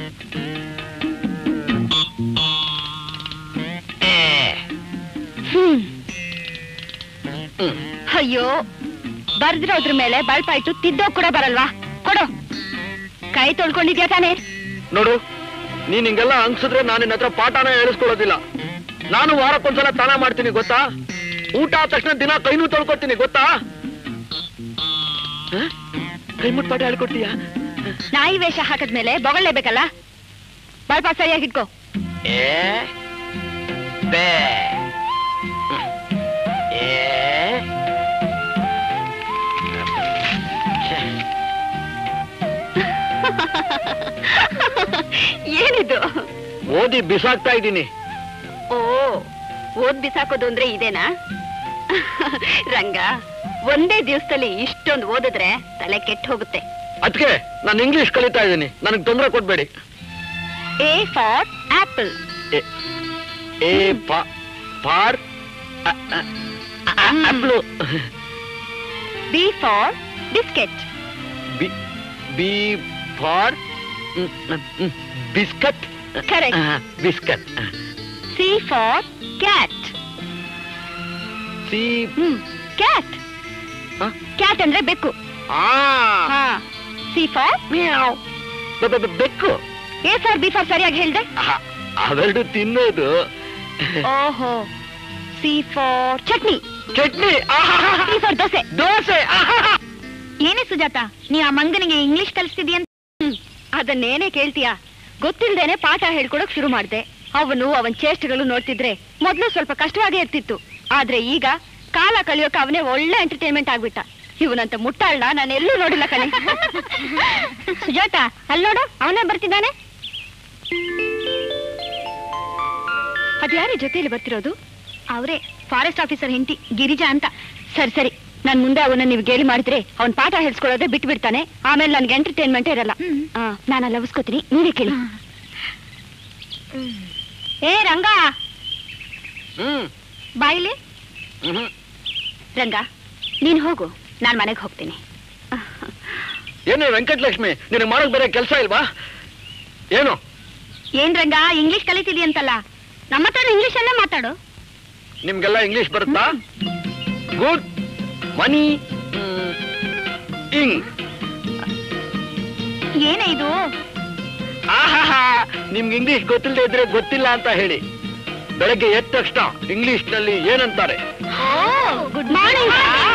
ಹ್ಮ್ ಅಯ್ಯೋ ಬರ್ದಿರೋದ್ರ ಮೇಲೆ ಬಳ್ಪಾಯ್ತು ತಿದ್ದೋ ಕೂಡ ಬರಲ್ವಾ ಕೊಡು ಕೈ ತೊಳ್ಕೊಂಡಿದ್ಯಾ ತಾನೇ ನೋಡು ನೀನ್ ಹಿಂಗೆಲ್ಲ ಅನ್ಸಿದ್ರೆ ನಾನು ನಿನ್ನ ಹತ್ರ ಪಾಠನ ಹೇಳಿಸ್ಕೊಡೋದಿಲ್ಲ ನಾನು ವಾರಕ್ಕೊಂದ್ಸಲ ಸ್ನಾನ ಮಾಡ್ತೀನಿ ಗೊತ್ತಾ ಊಟ ಆದ ತಕ್ಷಣ ದಿನ ಕೈನೂ ತೊಳ್ಕೊತೀನಿ ಗೊತ್ತಾ ಹ? ಕೈ ಮುಟ್ ಪಾಠ ಹೇಳ್ಕೊಡ್ತೀಯಾ ನಾಯಿ ವೇಷ ಹಾಕದ್ಮೇಲೆ ಬೊಗಳ್ಲೇಬೇಕಲ್ಲ ಬಳ್ಪ ಸರಿಯಾಗಿ ಇಟ್ಕೋ ಏ ಬೇ ಏ ಏನಿದು ಓದಿ ಬಿಸಾಕ್ತಾ ಇದ್ದೀನಿ ಓ ಓದ್ ಬಿಸಾಕೋದು ಅಂದ್ರೆ ಇದೇನಾ ರಂಗ ಒಂದೇ ದಿವಸದಲ್ಲಿ ಇಷ್ಟೊಂದು ಓದಿದ್ರೆ ತಲೆ ಕೆಟ್ಟ ಹೋಗುತ್ತೆ ಅದಕ್ಕೆ ನಾನು ಇಂಗ್ಲಿಷ್ ಕಲಿತಾ ಇದ್ದೀನಿ ನನಗೆ ತೊಂದರೆ ಕೊಡ್ಬೇಡಿ A for apple A- A ಪಾ- for uh- uh- uh- apple B for biscuit B B for biscuit Correct. Biscuit C for cat C hmm cat ಹ? ಕ್ಯಾಟ್ ಅಂದ್ರೆ ಬೆಕ್ಕು ಆ ಹಾ ಸಿ ಫಾರ್ ಮ್ಯಾವ್. ಬೆ- ಬೆ- ಬೆ- ಬೆಕ್ಕು ಎ ಫಾರ್ ಬಿ ಫಾರ್ ಸರಿಯಾಗಿ ಹೇಳ್ದೆ ಆ, ಅವೆರಡು ತಿನ್ನೋದು ಓಹೋ C for chutney chutney C for dosa dosa ಏನೇ ಸುಜಾತ ನೀ ಆ ಮಂಗನಿಗೆ ಇಂಗ್ಲಿಷ್ ಕಲಿಸ್ತಿದ್ಯಂತ ಹ್ಮ್ ಅದನ್ನೇನೇ ಕೇಳ್ತೀಯಾ ಗೊತ್ತಿಲ್ದೇನೆ ಪಾಠ ಹೇಳ್ಕೊಡಕ್ ಶುರು ಮಾಡ್ದೆ ಅವನು ಅವನ್ ಚೇಷ್ಟೆಗಳು ನೋಡ್ತಿದ್ರೆ ಮೊದ್ಲು ಸ್ವಲ್ಪ ಕಷ್ಟವಾಗೇ ಇರ್ತಿತ್ತು ಆದ್ರೆ ಈಗ ಕಾಲ ಕಳಿಯೋಕೆ ಅವನೇ ಒಳ್ಳೆ ಎಂಟರ್ಟೈನ್ಮೆಂಟ್ ಆಗ್ಬಿಟ್ಟ ಇವನಂತ ಮುಟ್ಟಾಳ್ನ ನಾನು ಎಲ್ಲೂ ನೋಡಿಲ್ಲ ಕಣೆ ಸುಜಾತ ಅಲ್ಲಿ ನೋಡು ಅವನೇ ಬರ್ತಿದ್ದಾನೆ ಅದ್ಯಾರ ಜೊತೆಯಲ್ಲಿ ಬರ್ತಿರೋದು ಅವರೇ ಫಾರೆಸ್ಟ್ ಆಫೀಸರ್ ಹೆಂಡತಿ ಗಿರಿಜಾ ಅಂತ ಸರಿ ಸರಿ ನನ್ ಮುಂದೆ ಅವನ್ನ ನೀವು ಗೇಲಿ ಮಾಡಿದ್ರೆ ಅವ್ನ್ ಪಾಠ ಹೇಳ್ಸ್ಕೊಳ್ಳೋದೇ ಬಿಟ್ಟು ಬಿಡ್ತಾನೆ ಆಮೇಲೆ ನನ್ಗೆ ಎಂಟರ್ಟೈನ್ಮೆಂಟ್ ಇರಲ್ಲ ನಾನು ಅಲ್ಲಿ ಲವಿಸ್ಕೋತೀನಿ ನೀವೇ ಕೇಳಿ ಏ ರಂಗ ಹ್ಮ್ ಬಾಯಿಲಿ ಹ್ಮ್ ರಂಗ ನೀನ್ ಹೋಗು ನಾನ್ ಮನೆಗೆ ಹೋಗ್ತೀನಿ ಏನು ವೆಂಕಟಲಕ್ಷ್ಮಿ ನಿನಗೆ ಮಾಡೋಕ್ ಬೇರೆ ಕೆಲಸ ಇಲ್ವಾ ಏನು ಏನ್ ರಂಗ ಇಂಗ್ಲಿಷ್ ಕಲಿತಿದ್ಯಂತಲ್ಲ ನಮ್ಮ ಹತ್ರ ಇಂಗ್ಲಿಷ್ ಅಲ್ಲೇ ಮಾತಾಡು ನಿಮ್ಗೆಲ್ಲ ಇಂಗ್ಲಿಷ್ ಬರುತ್ತಾ ಗುಡ್ ಮನಿ ಇಂಗ್ ಏನೇ ಇದು ಆಹಾಹಾ ನಿಮ್ಗೆ ಇಂಗ್ಲಿಷ್ ಗೊತ್ತಿಲ್ಲದೆ ಇದ್ರೆ ಗೊತ್ತಿಲ್ಲ ಅಂತ ಹೇಳಿ ಬೆಳಗ್ಗೆ ಎದ್ದ ತಕ್ಷಣ ಇಂಗ್ಲಿಷ್ ನಲ್ಲಿ ಏನಂತಾರೆ ಗುಡ್ ಮಾರ್ನಿಂಗ್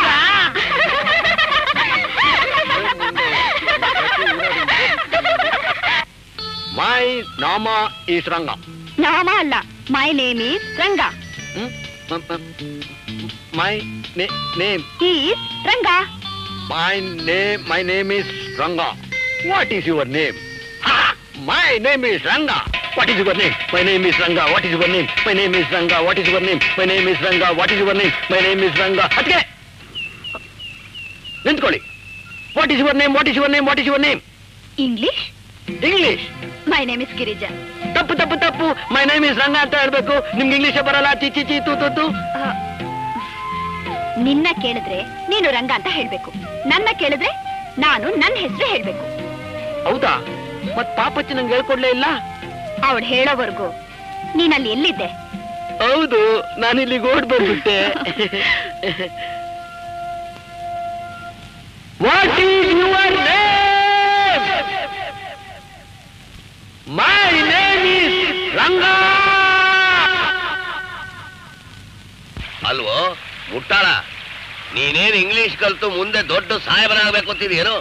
ಮೈ ನಾಮ ಈಸ್ ರಂಗ ನಾಮ ಅಲ್ಲ my name is Ranga my name is Ranga my name my name is Ranga what is your name my name is Ranga what is your name my name is Ranga what is your name my name is Ranga what is your name my name is Ranga what is your name my name is Ranga ಅದಕ್ಕೆ ನಿಂತ್ಕೊಳ್ಳಿ what is your name what is your name what is your name English English my name is Girija ತಪ್ಪು ತಪ್ಪು ತಪ್ಪು ಮೈ ನೇಮ್ ಈಸ್ ರಂಗ ಅಂತ ಹೇಳ್ಬೇಕು ನಿಮ್ಗೆ ಇಂಗ್ಲಿಷ್ ಬರಲ್ಲ ಚಿ ಚಿ ಚಿ ತು ತು ತು ಆ, ನಿನ್ನ ಕೇಳಿದ್ರೆ ನೀನು ರಂಗ ಅಂತ ಹೇಳ್ಬೇಕು ನನ್ನ ಕೇಳಿದ್ರೆ ನಾನು ನನ್ನ ಹೆಸರು ಹೇಳ್ಬೇಕು ಹೌದಾ ಮತ್ ಪಾಪಚ್ಚಿ ನಂಗೆ ಹೇಳ್ಕೊಡ್ಲೇ ಇಲ್ಲ ಅವಳು ಹೇಳೋವರೆಗೂ ನೀನಲ್ಲಿ ಎಲ್ಲಿದ್ದೆ ಹೌದು ನಾನು ಇಲ್ಲಿಗೆ ಓಡ್ ಬಂದ್ಬಿಟ್ಟೆ what is your name my name is Ranga ಅಲ್ವೋ ಮುಟ್ಟಾಳ ನೀನೇನ್ ಇಂಗ್ಲಿಷ್ ಕಲ್ತು ಮುಂದೆ ದೊಡ್ಡ ಸಾಹೇಬನಾಗಬೇಕು ಅಂತಿದೀಯೇನು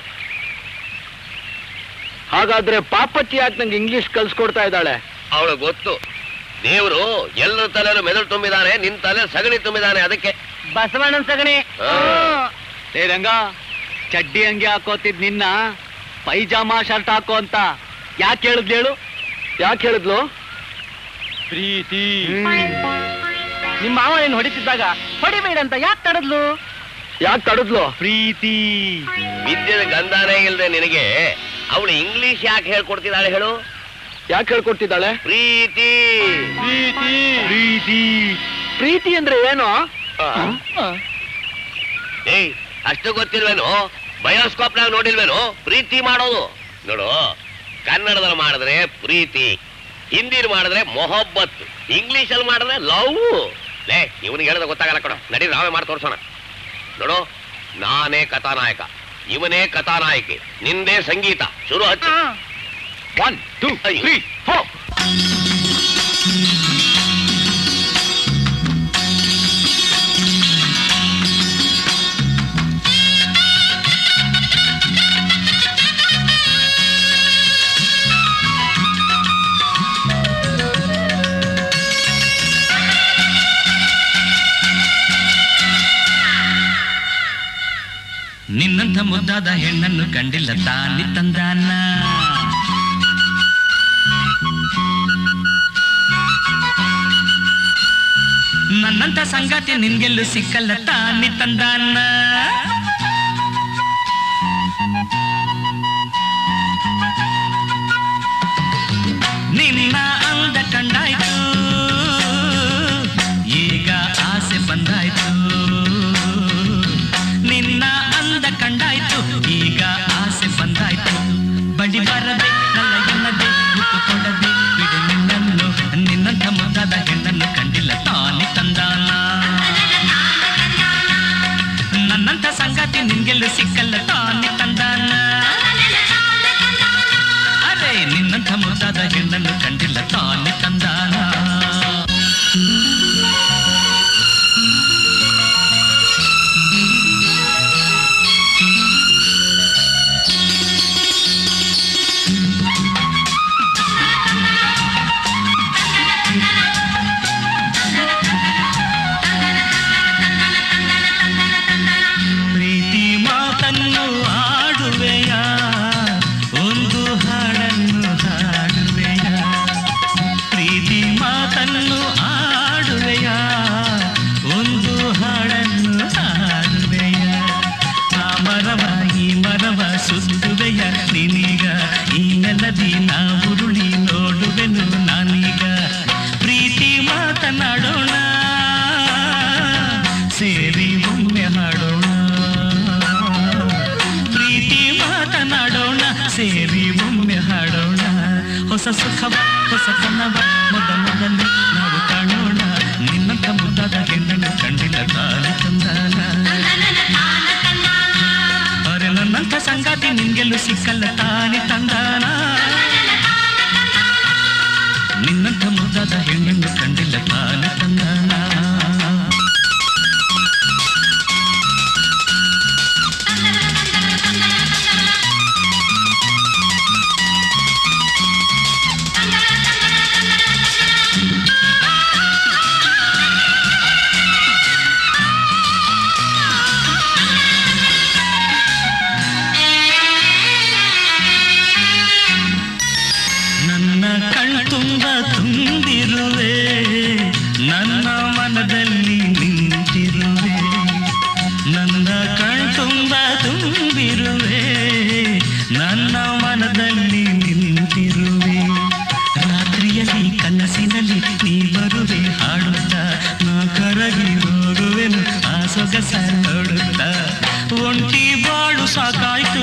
ಹಾಗಾದ್ರೆ ಪಾಪಚ್ಚಿ ಯಾಕೆ ನಂಗೆ ಇಂಗ್ಲಿಷ್ ಕಲ್ಸ್ಕೊಡ್ತಾ ಇದ್ದಾಳೆ ಅವಳು ಗೊತ್ತು ದೇವರು ಎಲ್ಲರ ತಲೆಯಲ್ಲೂ ಮೆದುಳು ತುಂಬಿದಾನೆ ನಿನ್ ತಲೆ ಸಗಣಿ ತುಂಬಿದಾನೆ ಅದಕ್ಕೆ ಬಸವಣ್ಣನ ಸಗಣಿ ಆ. ಏ ರಂಗ ಚಡ್ಡಿ ಅಂಗಿ ಹಾಕೋತಿದ್ ನಿನ್ನ ಪೈಜಾಮಾ ಶರ್ಟ್ ಹಾಕೋ ಅಂತ ಯಾಕೆ ಹೇಳಿದ್ಲು ಹೇಳು ಯಾಕೆ ಹೇಳಿದ್ಲು ಪ್ರೀತಿ ನಿಮ್ಮ ಮಾವ ಏನ್ ಹೊಡಿತಿದ್ದಾಗ ಹೊಡಿಬೇಡ ಅಂತ ಯಾಕೆ ತಡದ್ಲು ಯಾಕೆ ತಡದ್ಲು ಪ್ರೀತಿ ವಿದ್ಯೆದ ಗಂಧಾನೇ ಇಲ್ದೆ ನಿನಗೆ ಅವಳು ಇಂಗ್ಲಿಷ್ ಯಾಕೆ ಹೇಳ್ಕೊಡ್ತಿದ್ದಾಳೆ ಹೇಳು ಯಾಕೆ ಹೇಳ್ಕೊಡ್ತಿದ್ದಾಳೆ ಪ್ರೀತಿ ಪ್ರೀತಿ ಪ್ರೀತಿ ಪ್ರೀತಿ ಅಂದ್ರೆ ಏನು ಏಯ್ ಅಷ್ಟು ಗೊತ್ತಿಲ್ವೇನು ಬಯೋಸ್ಕೋಪ್ನಾಗ ನೋಡಿಲ್ವೇನು ಪ್ರೀತಿ ಮಾಡೋದು ನೋಡು ಕನ್ನಡದಲ್ಲಿ ಮಾಡಿದ್ರೆ ಪ್ರೀತಿ ಹಿಂದಿಲಿ ಮಾಡಿದ್ರೆ ಮೊಹಬ್ಬತ್ ಇಂಗ್ಲಿಷ್ ಅಲ್ಲಿ ಮಾಡಿದ್ರೆ ಲವ್ ಲೇ ಇವನಿಗೆ ಹೇಳಿದ್ರೆ ಗೊತ್ತಾಗಲ್ಲ ಕಣ ನಡಿ ನಾವೇ ಮಾಡಿ ತೋರ್ಸೋಣ ನೋಡು ನಾನೇ ಕಥಾನಾಯಕ ಇವನೇ ಕಥಾನಾಯಕಿ ನಿಂದೇ ಸಂಗೀತ ಶುರು ಹಚ್ಚು ಒನ್ ಟೂ ಅಯ್ಯೋ. ತ್ರೀ ಫೋರ್ ನಿನ್ನಂಥ ಮುದ್ದಾದ ಹೆಣ್ಣನ್ನು ಕಂಡಿಲ್ಲ ತಾನಿ ತಂದಾನ ನನ್ನಂಥ ಸಂಗಾತಿ ನಿನ್ಗೆಲ್ಲೂ ಸಿಕ್ಕಲ್ಲ ತಾನಿ ತಂದಾನ ನಿನ್ನ ಅಂದ ಕಂಡಾಯ್ತು ಈಗ ಆಸೆ ಬಂದಾಯ್ತು ನಿನ್ನ ಅಂದ ಕಂಡಾಯ್ತು ನನ್ನಂತ ಸಂಗಾತಿ ನಿನ್ಗೆಲ್ಲೂ ಸಿಕ್ಕಲ್ಲ ತಾನೆ ತಂದಾನ ಅರೆ ನಿನ್ನಂಥ ಮುದ್ದಾದ ಹೆಣ್ಣನ್ನು ಕಂಡಿಲ್ಲ ತಾನೆ ತಂದಾನ ಪ್ರೀತಿ ಮಾತನ್ನು ಆಡುವೆಯ ಒಂದು ಹಾಡನ್ನು ಹಾಡುವೆಯ ಪ್ರೀತಿ ಮಾತನ್ನು ಆಡುವೆಯ ಒಂದು ಹಾಡನ್ನು ಹಾಡುವೆಯ ಆ ಮರವ ಈ ಮರವ ಸುತ್ತುವೆಯ ನಿನೀಗ ಈ ನೆಲದಿ ನಾ ಉರುಳಿ ನೋಡುವೆನು ನಾನೀಗ ಪ್ರೀತಿ ಮಾತನಾಡೋಣ ಸೇರಿ ಒಮ್ಮೆ ಹಾಡೋಣ ಪ್ರೀತಿ ಮಾತನಾಡೋಣ ಸೇರಿ ಒಮ್ಮೆ ಹಾಡೋಣ ಹೊಸ ಸುಖವ ಹೊಸ ತನವ ಮೊದ ಮೊದಲೇ ನಾವು ಕಾಣೋಣ ನಿನ್ನಂತ ಮುದ್ದಾದ ಹೆಣ್ಣನ್ನು ಕಂಡಿಲ್ಲ ತಾಲಿ ತಂದಾನ ಅರೆ ನನ್ನಂತ ಸಂಗಾತಿ ನಿನ್ಗೆಲ್ಲೂ ಸಿಕ್ಕಲ್ಲ ತಾನೆ ತಂದಾನ ನಿನ್ನಂತ ಮುದ್ದಾದ ಹೆಣ್ಣನ್ನು ಕಂಡಿಲ್ಲ ತಾನೆ ತಂದಾನ ನನ್ನ ಕಣ್ತುಂಬ ತುಂಬಿರುವೆ ನನ್ನ ಮನದಲ್ಲಿ ನಿಂತಿರುವೆ ನನ್ನ ಕಣ್ತುಂಬ ತುಂಬಿರುವೆ ನನ್ನ ಮನದಲ್ಲಿ ನಿಂತಿರುವೆ ರಾತ್ರಿಯಲ್ಲಿ ಕನಸಿನಲ್ಲಿ ನೀ ಬರುವೆ ಹಾಡುತ್ತಾ ನಾ ಕರಗಿ ಹೋಗುವೆನು ಆ ಸೊಗಸ ನೋಡುತ್ತಾ ಒಂಟಿ ಬಾಳು ಸಾಕಾಯ್ತು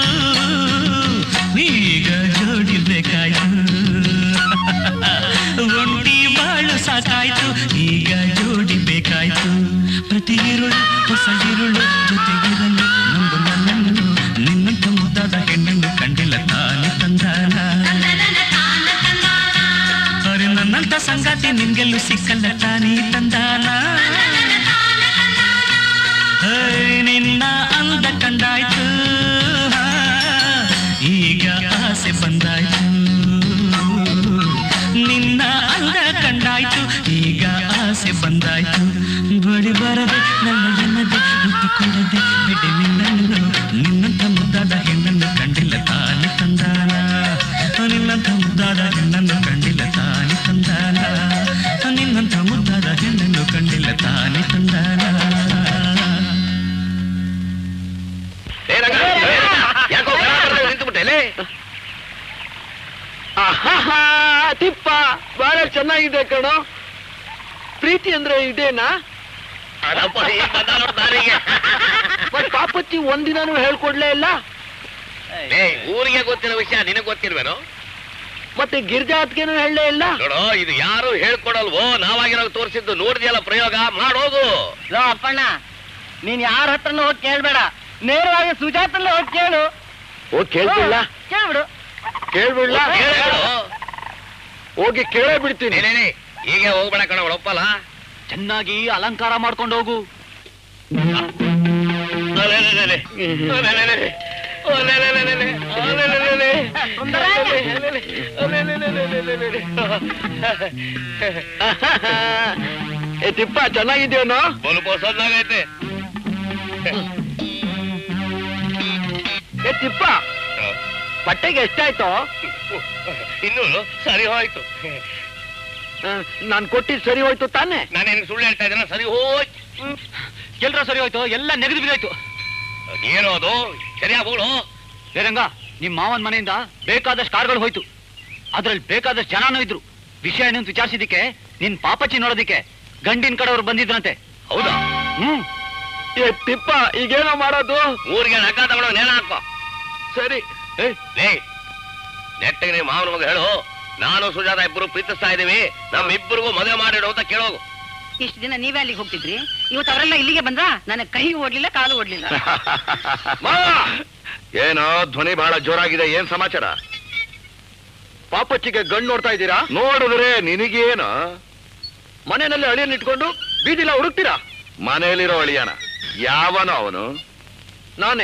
ಈಗ ಜೋಡಿ ಬೇಕಾಯ್ತು ಒಂಟಿ ಬಾಳು ಸಾಕಾಯ್ತು ಈಗ ಜೋಡಿ ಬೇಕಾಯ್ತು ಪ್ರತಿ ಇರುಳು ಹೊಸ ಇರುಳು ಜೊತೆಗಿರಲು ನಂಬು ನನ್ನನ್ನು ನಿನ್ನಂತ ಮುದ್ದಾದ ಹೆಣ್ಣನ್ನು ಕಂಡಿಲ್ಲ ತಾನೆ ತಂದಾನ ಅರೆ ನನ್ನಂತ ಸಂಗಾತಿ ನಿನ್ಗೆಲ್ಲೂ ಸಿಕ್ಕಲ್ಲ ತಾನೇ ತಂದಾನ ಹೇ, ನಿನ್ನ ಅಂದ ಕಂಡಾಯ್ತು ಹಾ, ಈಗ ಆಸೆ ಬಂದಾಯ್ತು ನಿನ್ನ ಅಂದ ಕಂಡಾಯ್ತು ಈಗ ಆಸೆ ಬಂದಾಯ್ತು ಬಳಿ ಬರದೆ ನನ್ನ ಎನ್ನದೆ ಮುತ್ತು ಕೊಡದೆ ಬಿಡಿ ನಿನ್ನನ್ನು ನಿನ್ನಂತ ಮುದ್ದಾದ ಹೆಣ್ಣನ್ನು ಕಂಡಿಲ್ಲ ತಾನೆ ತಂದಾನ ನಿನ್ನಂತ ಮುದ್ದಾದ ಹೆಣ್ಣನ್ನು ಕಂಡಿಲ್ಲ ತಾನೆ ತಂದಾನ ನಿನ್ನಂತ ಮುದ್ದಾದ ಹೆಣ್ಣನ್ನು ಕಂಡಿಲ್ಲ ತಾನೆ ತಂದಾನ ಏ ರಂಗ, ಏ, ಯಾಕೋ ನಿಂತುಬಿಟ್ಟೆ ಆಹಾಹಾ, ತಿಪ್ಪ ಬಹಳ ಚೆನ್ನಾಗಿದೆ ಕಣೋ ಪ್ರೀತಿ ಅಂದ್ರೆ ಇದೇನಾ ಮತ್ ಪಾಪಚ್ಚಿ ಒಂದಿನಾನು ಹೇಳ್ಕೊಡ್ಲೇ ಇಲ್ಲ ಊರಿಗೆ ಗೊತ್ತಿರೋ ವಿಷಯ ನಿನಗ್ ಗೊತ್ತಿಲ್ವೇನೋ ಮತ್ತೆ ಗಿರ್ಜಾತ್ಗೇನು ಹೇಳಲೇ ಇಲ್ಲ ನೋಡೋ ಇದು ಯಾರು ಹೇಳ್ಕೊಡಲ್ವೋ ನಾವಾಗಿರೋ ತೋರಿಸಿದ್ದು ನೋಡಿದ್ಯಲ್ಲ ಪ್ರಯೋಗ ಮಾಡೋಗು ಲೋ ಅಪ್ಪಣ್ಣ ನೀನ್ ಯಾರ ಹತ್ರನೂ ಹೋಗಿ ಕೇಳ್ಬೇಡ ನೇರವಾಗಿ ಸುಜಾತಲ್ಲ ಹೋಗಿ ಕೇಳು ಓ ಕೇಳ್ತಿಲ್ಲ ಕೇಳ್ಬಿಡು ಕೇಳ್ಬಿಡ್ಲ ಹೇಳು. ಹೋಗಿ ಕೇಳೇ ಬಿಡ್ತೀನಿ ಏನೇನೆ ಹೀಗೆ ಹೋಗ್ಬೇಡ ಕಣ ಒಪ್ಪಲ್ಲ ಚೆನ್ನಾಗಿ ಅಲಂಕಾರ ಮಾಡ್ಕೊಂಡು ಹೋಗು ಏ ತಿಪ್ಪ ಚೆನ್ನಾಗಿದ್ಯೋನೋ ಸ್ವಲ್ಪ ಸಣ್ಣಾಗೈತೆ ಏ ತಿಪ್ಪ ಬಟ್ಟೆಗೆ ಎಷ್ಟಾಯ್ತು ಇನ್ನು ಸರಿ ಹೋಯ್ತು ನಾನ್ ಕೊಟ್ಟಿದ್ ಸರಿ ಹೋಯ್ತು ತಾನೆ ನಾನೇನು ಸುಳ್ಳು ಹೇಳ್ತಾ ಇದ್ದೇನೆ ಸರಿ ಹೋಯ್ತು ಎಲ್ರ ಸರಿ ಹೋಯ್ತು ಎಲ್ಲ ನೆಗೆದು ಬಿದ್ದೋಯ್ತು ಏನು ಅದು ಸರಿಯಾ ಬೂಳು ರಂಗ ನಿಮ್ ಮಾವನ್ ಮನೆಯಿಂದ ಬೇಕಾದಷ್ಟು ಕಾರ್ಗಳು ಹೋಯ್ತು ಅದ್ರಲ್ಲಿ ಬೇಕಾದಷ್ಟು ಜನನೂ ಇದ್ರು ವಿಷಯ ಏನು ಅಂತ ವಿಚಾರಿಸಿದಕ್ಕೆ ನಿನ್ ಪಾಪಚ್ಚಿ ನೋಡೋದಿಕ್ಕೆ ಗಂಡಿನ ಕಡೆಯವ್ರು ಬಂದಿದ್ರಂತೆ ಹೌದಾ ಹ್ಮ್ ಏ ತಿಪ್ಪ ಈಗೇನೋ ಮಾಡೋದು ಊರಿಗೆ ನಕ ತಗೊಳ್ಳೋ ನೇಣ ಹಾಕೋ ಸರಿ ಲೇ ನೆಟ್ಟಗೆ ನೀವು ಮಾವನ ಮಗ ಹೇಳು ನಾನು ಸುಜಾತ ಇಬ್ಬರು ಪ್ರೀತಿಸ್ತಾ ಇದೀವಿ ನಮ್ಮಿಬ್ಬರಿಗೂ ಮದುವೆ ಮಾಡಿಡು ಅಂತ ಕೇಳೋಗು ಇಷ್ಟು ದಿನ ನೀವೇ ಅಲ್ಲಿಗೆ ಹೋಗ್ತಿದ್ರಿ ಇವತ್ತು ಅವರೆಲ್ಲ ಇಲ್ಲಿಗೆ ಬಂದ್ರ ನನಗೆ ಕೈ ಓಡ್ಲಿಲ್ಲ ಕಾಲು ಓಡ್ಲಿಲ್ಲ ಮಾವ! ಏನೋ ಧ್ವನಿ ಬಹಳ ಜೋರಾಗಿದೆ ಏನ್ ಸಮಾಚಾರ ಪಾಪಚ್ಚಿಗೆ ಗಂಡು ನೋಡ್ತಾ ಇದ್ದೀರಾ ನೋಡಿದ್ರೆ ನಿನಗೇನು ಮನೆಯಲ್ಲಿ ಅಳಿಯನ್ನ ಇಟ್ಕೊಂಡು ಬೀದಿಲ ಹುಡುಕ್ತೀರಾ ಮನೆಯಲ್ಲಿರೋ ಅಳಿಯನ ಯಾವನೋ ಅವನು ನಾನೇ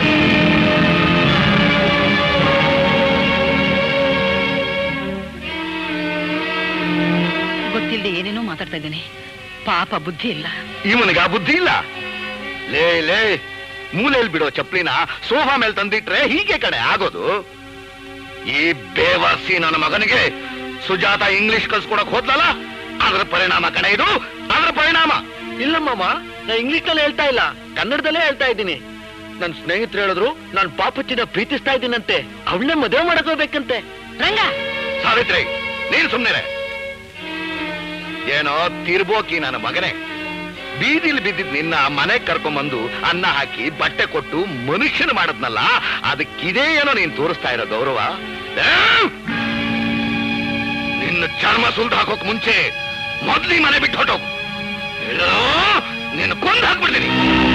ಗೊತ್ತಿಲ್ಲದೆ ಏನೇನೋ ಮಾತಾಡ್ತಾ ಇದ್ದೇನೆ ಪಾಪ ಬುದ್ಧಿ ಇಲ್ಲ ಇವನಿಗೆ ಆ ಬುದ್ಧಿ ಇಲ್ಲ ಲೇ ಲೇ ಮೂಲೆಯಲ್ಲಿ ಬಿಡೋ ಚಪ್ಲಿನ ಸೋಫಾ ಮೇಲೆ ತಂದಿಟ್ರೆ ಹೀಗೆ ಕಡೆ ಆಗೋದು ಈ ಬೇವಾಸಿ ನನ್ನ ಮಗನಿಗೆ ಸುಜಾತ ಇಂಗ್ಲಿಷ್ ಕಲ್ಸ್ಕೊಡಕ್ ಹೋದ್ಲಲ್ಲ ಅದ್ರ ಪರಿಣಾಮ ಕಡೆ ಇದು ಅದ್ರ ಪರಿಣಾಮ ಇಲ್ಲ ಮಾಮ ನಾ ಇಂಗ್ಲಿಷ್ ನಲ್ಲಿ ಹೇಳ್ತಾ ಇಲ್ಲ ಕನ್ನಡದಲ್ಲೇ ಹೇಳ್ತಾ ಇದ್ದೀನಿ ನನ್ನ ಸ್ನೇಹಿತರು ಹೇಳಿದ್ರು ನಾನು ಪಾಪಚ್ಚಿನ ಪ್ರೀತಿಸ್ತಾ ಇದ್ದೀನಂತೆ ಅವಳನ್ನೇ ಮದುವೆ ಮಾಡಕ್ ಹೋಗ್ಬೇಕಂತೆ ರಂಗ ಸಾವಿತ್ರಿ ನೀನು ಸುಮ್ಮನೆ ಏನೋ ತಿರ್ಬೋಕಿ ನನ್ನ ಮಗನೇ ಬೀದಿಲಿ ಬಿದ್ದಿದ್ ನಿನ್ನ ಮನೆ ಕರ್ಕೊಂಬಂದು ಅನ್ನ ಹಾಕಿ ಬಟ್ಟೆ ಕೊಟ್ಟು ಮನುಷ್ಯನ ಮಾಡದ್ನಲ್ಲ ಅದಕ್ಕಿದೇ ಏನೋ ನೀನ್ ತೋರಿಸ್ತಾ ಇರೋ ಗೌರವ ಆ? ನಿನ್ನ ಚರ್ಮ ಸುಲ್ದು ಹಾಕೋಕ್ ಮುಂಚೆ ಮೊದ್ಲಿ ಮನೆ ಬಿಟ್ಟು ಹೊಟ್ಟೋಗು ಇಲ್ಲ ನಿನ್ನ ಕೊಂದು ಹಾಕ್ಬಿಡ್ತೀನಿ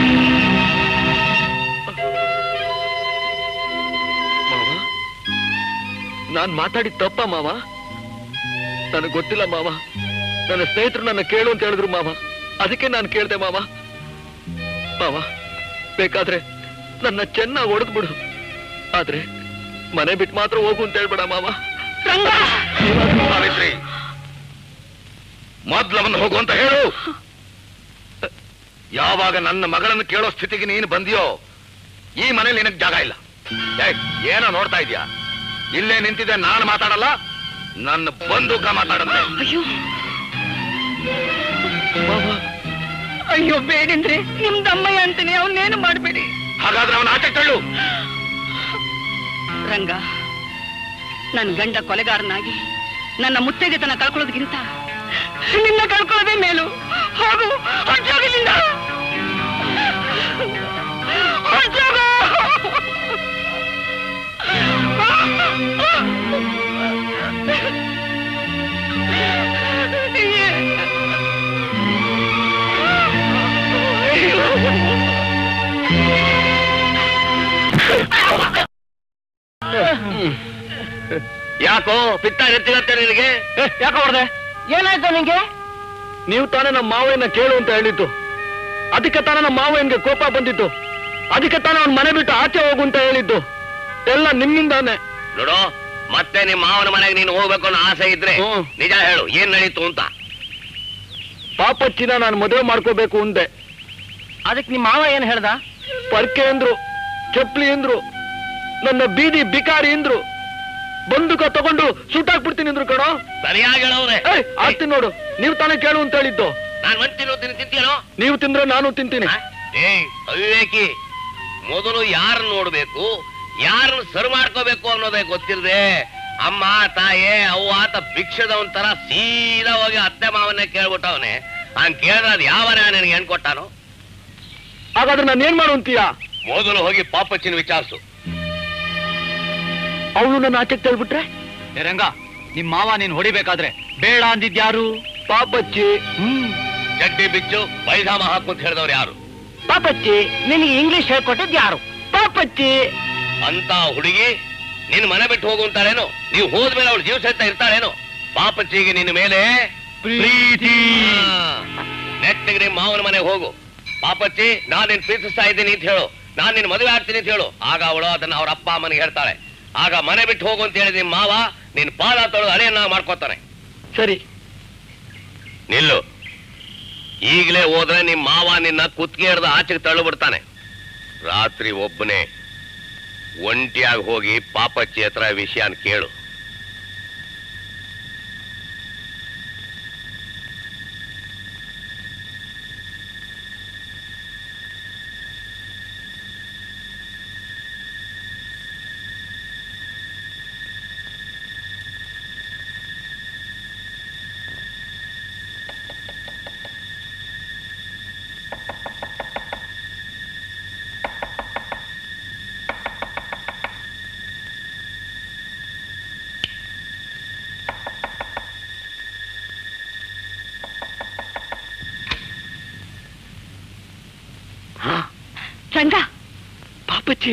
ಮಾವ ನಾನ್ ಮಾತಾಡಿದ ತಪ್ಪ ಮಾವ ನನಗೆ ಗೊತ್ತಿಲ್ಲ ಮಾವ ನನ್ನ ಸ್ನೇಹಿತರು ನನ್ನ ಕೇಳು ಅಂತ ಹೇಳಿದ್ರು ಮಾವ ಅದಕ್ಕೆ ನಾನು ಕೇಳ್ದೆ ಮಾವ ಮಾವ ಬೇಕಾದ್ರೆ ನನ್ನ ಚೆನ್ನಾಗಿ ಹೊಡೆದ್ಬಿಡು ಆದ್ರೆ ಮನೆ ಬಿಟ್ಟು ಮಾತ್ರ ಹೋಗು ಅಂತ ಹೇಳ್ಬೇಡ ಮಾವ ಸಾವಿತ್ರಿ ಮೊದ್ಲವನ್ನ ಹೋಗು ಅಂತ ಹೇಳು ಯಾವಾಗ ನನ್ನ ಮಗಳನ್ನು ಕೇಳೋ ಸ್ಥಿತಿಗೆ ನೀನು ಬಂದಿಯೋ ಈ ಮನೇಲಿ ನಿನಗ್ ಜಾಗ ಇಲ್ಲ ಏಯ್, ಏನೋ ನೋಡ್ತಾ ಇದೀಯಾ ಇಲ್ಲೇ ನಿಂತಿದ್ದೆ ನಾನು ಮಾತಾಡಲ್ಲ ನನ್ನ ಬಂದೂಕ ಮಾತಾಡಂತೆ ಅಯ್ಯೋ ಮಾವ ಅಯ್ಯೋ ಬೇಡಿನ್ರಿ ನಿಮ್ದಮ್ಮಯ್ಯ ಅಂತೀನಿ ಅವನ್ನೇನು ಮಾಡ್ಬೇಡಿ ಹಾಗಾದ್ರೆ ಅವನ ಆಚೆ ತಳ್ಳು ರಂಗ ನನ್ ಗಂಡ ಕೊಲೆಗಾರನಾಗಿ ನನ್ನ ಮುತ್ತೈದೆ ತನ ಕಳ್ಕೊಳ್ಳೋದಕ್ಕಿಂತ ನಿನ್ನ ಕಳ್ಕೊಳ್ಳೋದೇ ಮೇಲು ಹೋಗು ಹೊರ್ಟೋಗಿಲ್ಲಿಂದ. ಹೊರ್ಟೋಗು. ಯಾಕೋ ಪಿತ್ತ ಎತ್ತಿಗತ್ತೆ ನಿನಗೆ ಯಾಕೆ ಹೊಡೆದೆ ಏನಾಯ್ತು ನಿಂಗೆ ನೀವು ತಾನೇ ನಮ್ಮ ಮಾವಯ್ಯನ ಕೇಳು ಅಂತ ಹೇಳಿದ್ದು ಅದಕ್ಕೆ ತಾನೇ ನಮ್ಮ ಮಾವಯ್ಯನ್ಗೆ ಕೋಪ ಬಂದಿದ್ದು ಅದಕ್ಕೆ ತಾನೇ ಅವ್ನ ಮನೆ ಬಿಟ್ಟು ಆಚೆ ಹೋಗು ಅಂತ ಹೇಳಿದ್ದು ಎಲ್ಲ ನಿಮ್ಮಿಂದಾನೆ ನೋಡು ಮತ್ತೆ ನಿಮ್ಮ ಮಾವನ ಮನೆಗೆ ನೀನು ಹೋಗ್ಬೇಕು ಅನ್ನೋ ಆಸೆ ಇದ್ರೆ ಹ್ಮ್. ನಿಜ ಹೇಳು ಏನ್ ನಡೀತು ಅಂತ ಪಾಪಚ್ಚಿನ ನಾನು ಮದುವೆ ಮಾಡ್ಕೋಬೇಕು ಅಂದೆ ಅದಕ್ಕೆ ನಿಮ್ಮ ಮಾವ ಏನ್ ಹೇಳ್ದ ಪರ್ಕೆ ಅಂದ್ರು ಚಪ್ಲಿ ಅಂದ್ರು ನನ್ನ ಬೀದಿ ಬಿಕಾರಿ ಅಂದ್ರು ಬಂದೂಕ ತಗೊಂಡು ಸುಟ್ಟಾಕ್ಬಿಡ್ತೀನಿ ಅಂದ್ರು ಕಣೋ ಸರಿಯಾಗಿ ಹೇಳವ್ರೆ ಏಯ್ ಆಗ್ತೀನಿ ನೋಡು ನೀವು ತಾನೇ ಕೇಳು ಅಂತ ಹೇಳಿದ್ದು ನಾನ್ ಮಂತಿನೋ ತಿನ್ ತಿಂತೀನೋ ನೀವು ತಿಂದ್ರೆ ನಾನು ತಿಂತೀನಿ ಏಯ್ ಅವಿವೇಕಿ ಮೊದಲು ಯಾರನ್ನ ನೋಡ್ಬೇಕು ಯಾರನ್ನ ಸರ್ ಮಾಡ್ಕೋಬೇಕು ಅನ್ನೋದೇ ಗೊತ್ತಿಲ್ಲದೆ ಅಮ್ಮ ತಾಯೇ ಅವ್ವ ಆತ ಭಿಕ್ಷದವನ್ ತರ ಸೀದಾ ಹೋಗಿ ಅತ್ತೆ ಮಾವನ್ನೇ ಕೇಳ್ಬಿಟ್ಟವನೆ ಹಂಗ್ ಕೇಳಿದ್ರೆ ಅದ್ ಯಾವನ ನನಗೆ ಹೆಣ್ ಕೊಟ್ಟಾನು ಹಾಗಾದ್ರೆ ನಾನು ಏನ್ ಮಾಡು ಅಂತೀಯ ಮೊದಲು ಹೋಗಿ ಪಾಪಚ್ಚಿನ ವಿಚಾರಿಸು ಅವಳು ನನ್ನ ಆಚೆಗೆ ತಳ್ಬಿಟ್ರೆ ರಂಗ ನಿಮ್ ಮಾವ ನೀನ್ ಹೊಡಿಬೇಕಾದ್ರೆ ಬೇಡ ಅಂದಿದ್ಯಾರು ಪಾಪಚ್ಚಿ ಹ್ಮ್ ಚಡ್ಡಿ ಬಿಚ್ಚು ಬೈಧಾಮ ಹಾಕು ಅಂತ ಹೇಳಿದವ್ರು ಯಾರು ಪಾಪಚ್ಚಿ ನಿನಗೆ ಇಂಗ್ಲಿಷ್ ಹೇಳ್ಕೊಟ್ಟಿದ್ ಯಾರು ಪಾಪಚ್ಚಿ ಅಂತ ಹುಡುಗಿ ನಿನ್ ಮನೆ ಬಿಟ್ಟು ಹೋಗು ಅಂತಾಳೇನು ನೀವು ಹೋದ್ಮೇಲೆ ಅವಳು ಜೀವ ಸಹಿತ ಇರ್ತಾಳೇನು ಪಾಪಚ್ಚಿಗೆ ನಿನ್ನ ಮೇಲೆ ಪ್ರೀತಿ ನೆಟ್ಟಿಗೆ ನಿಮ್ಮ ಮಾವನ ಮನೆಗೆ ಹೋಗು ಪಾಪಚ್ಚಿ ನಾನ್ ನಿನ್ ಪ್ರೀತಿಸ್ತಾ ಇದ್ದೀನಿ ಅಂತ ಹೇಳು ನಾನ್ ನಿನ್ ಮದುವೆ ಆಗ್ತೀನಿ ಅಂತ ಹೇಳು ಆಗ ಅವಳು ಅದನ್ನ ಅವ್ರ ಅಪ್ಪ ಅಮ್ಮನಿಗೆ ಹೇಳ್ತಾಳೆ ಆಗ ಮನೆ ಬಿಟ್ಟು ಹೋಗು ಅಂತ ಹೇಳಿ ನಿಮ್ ಮಾವ ನಿನ್ ಪಾದ ತೊಳೆದು ಅಲೆಯನ್ನ ಮಾಡ್ಕೋತಾನೆ ಸರಿ ನಿಲ್ಲು ಈಗಲೇ ಹೋದ್ರೆ ನಿಮ್ ಮಾವ ನಿನ್ನ ಕುತ್ತಿಗೆ ಹಿಡ್ದು ಆಚೆಗೆ ತಳ್ಳು ಬಿಡ್ತಾನೆ ರಾತ್ರಿ ಒಬ್ಬನೇ ಒಂಟಿಯಾಗಿ ಹೋಗಿ ಪಾಪಚ್ಚಿ ಹತ್ರ ವಿಷಯನ ಕೇಳು ರಂಗ ಪಾಪಚ್ಚಿ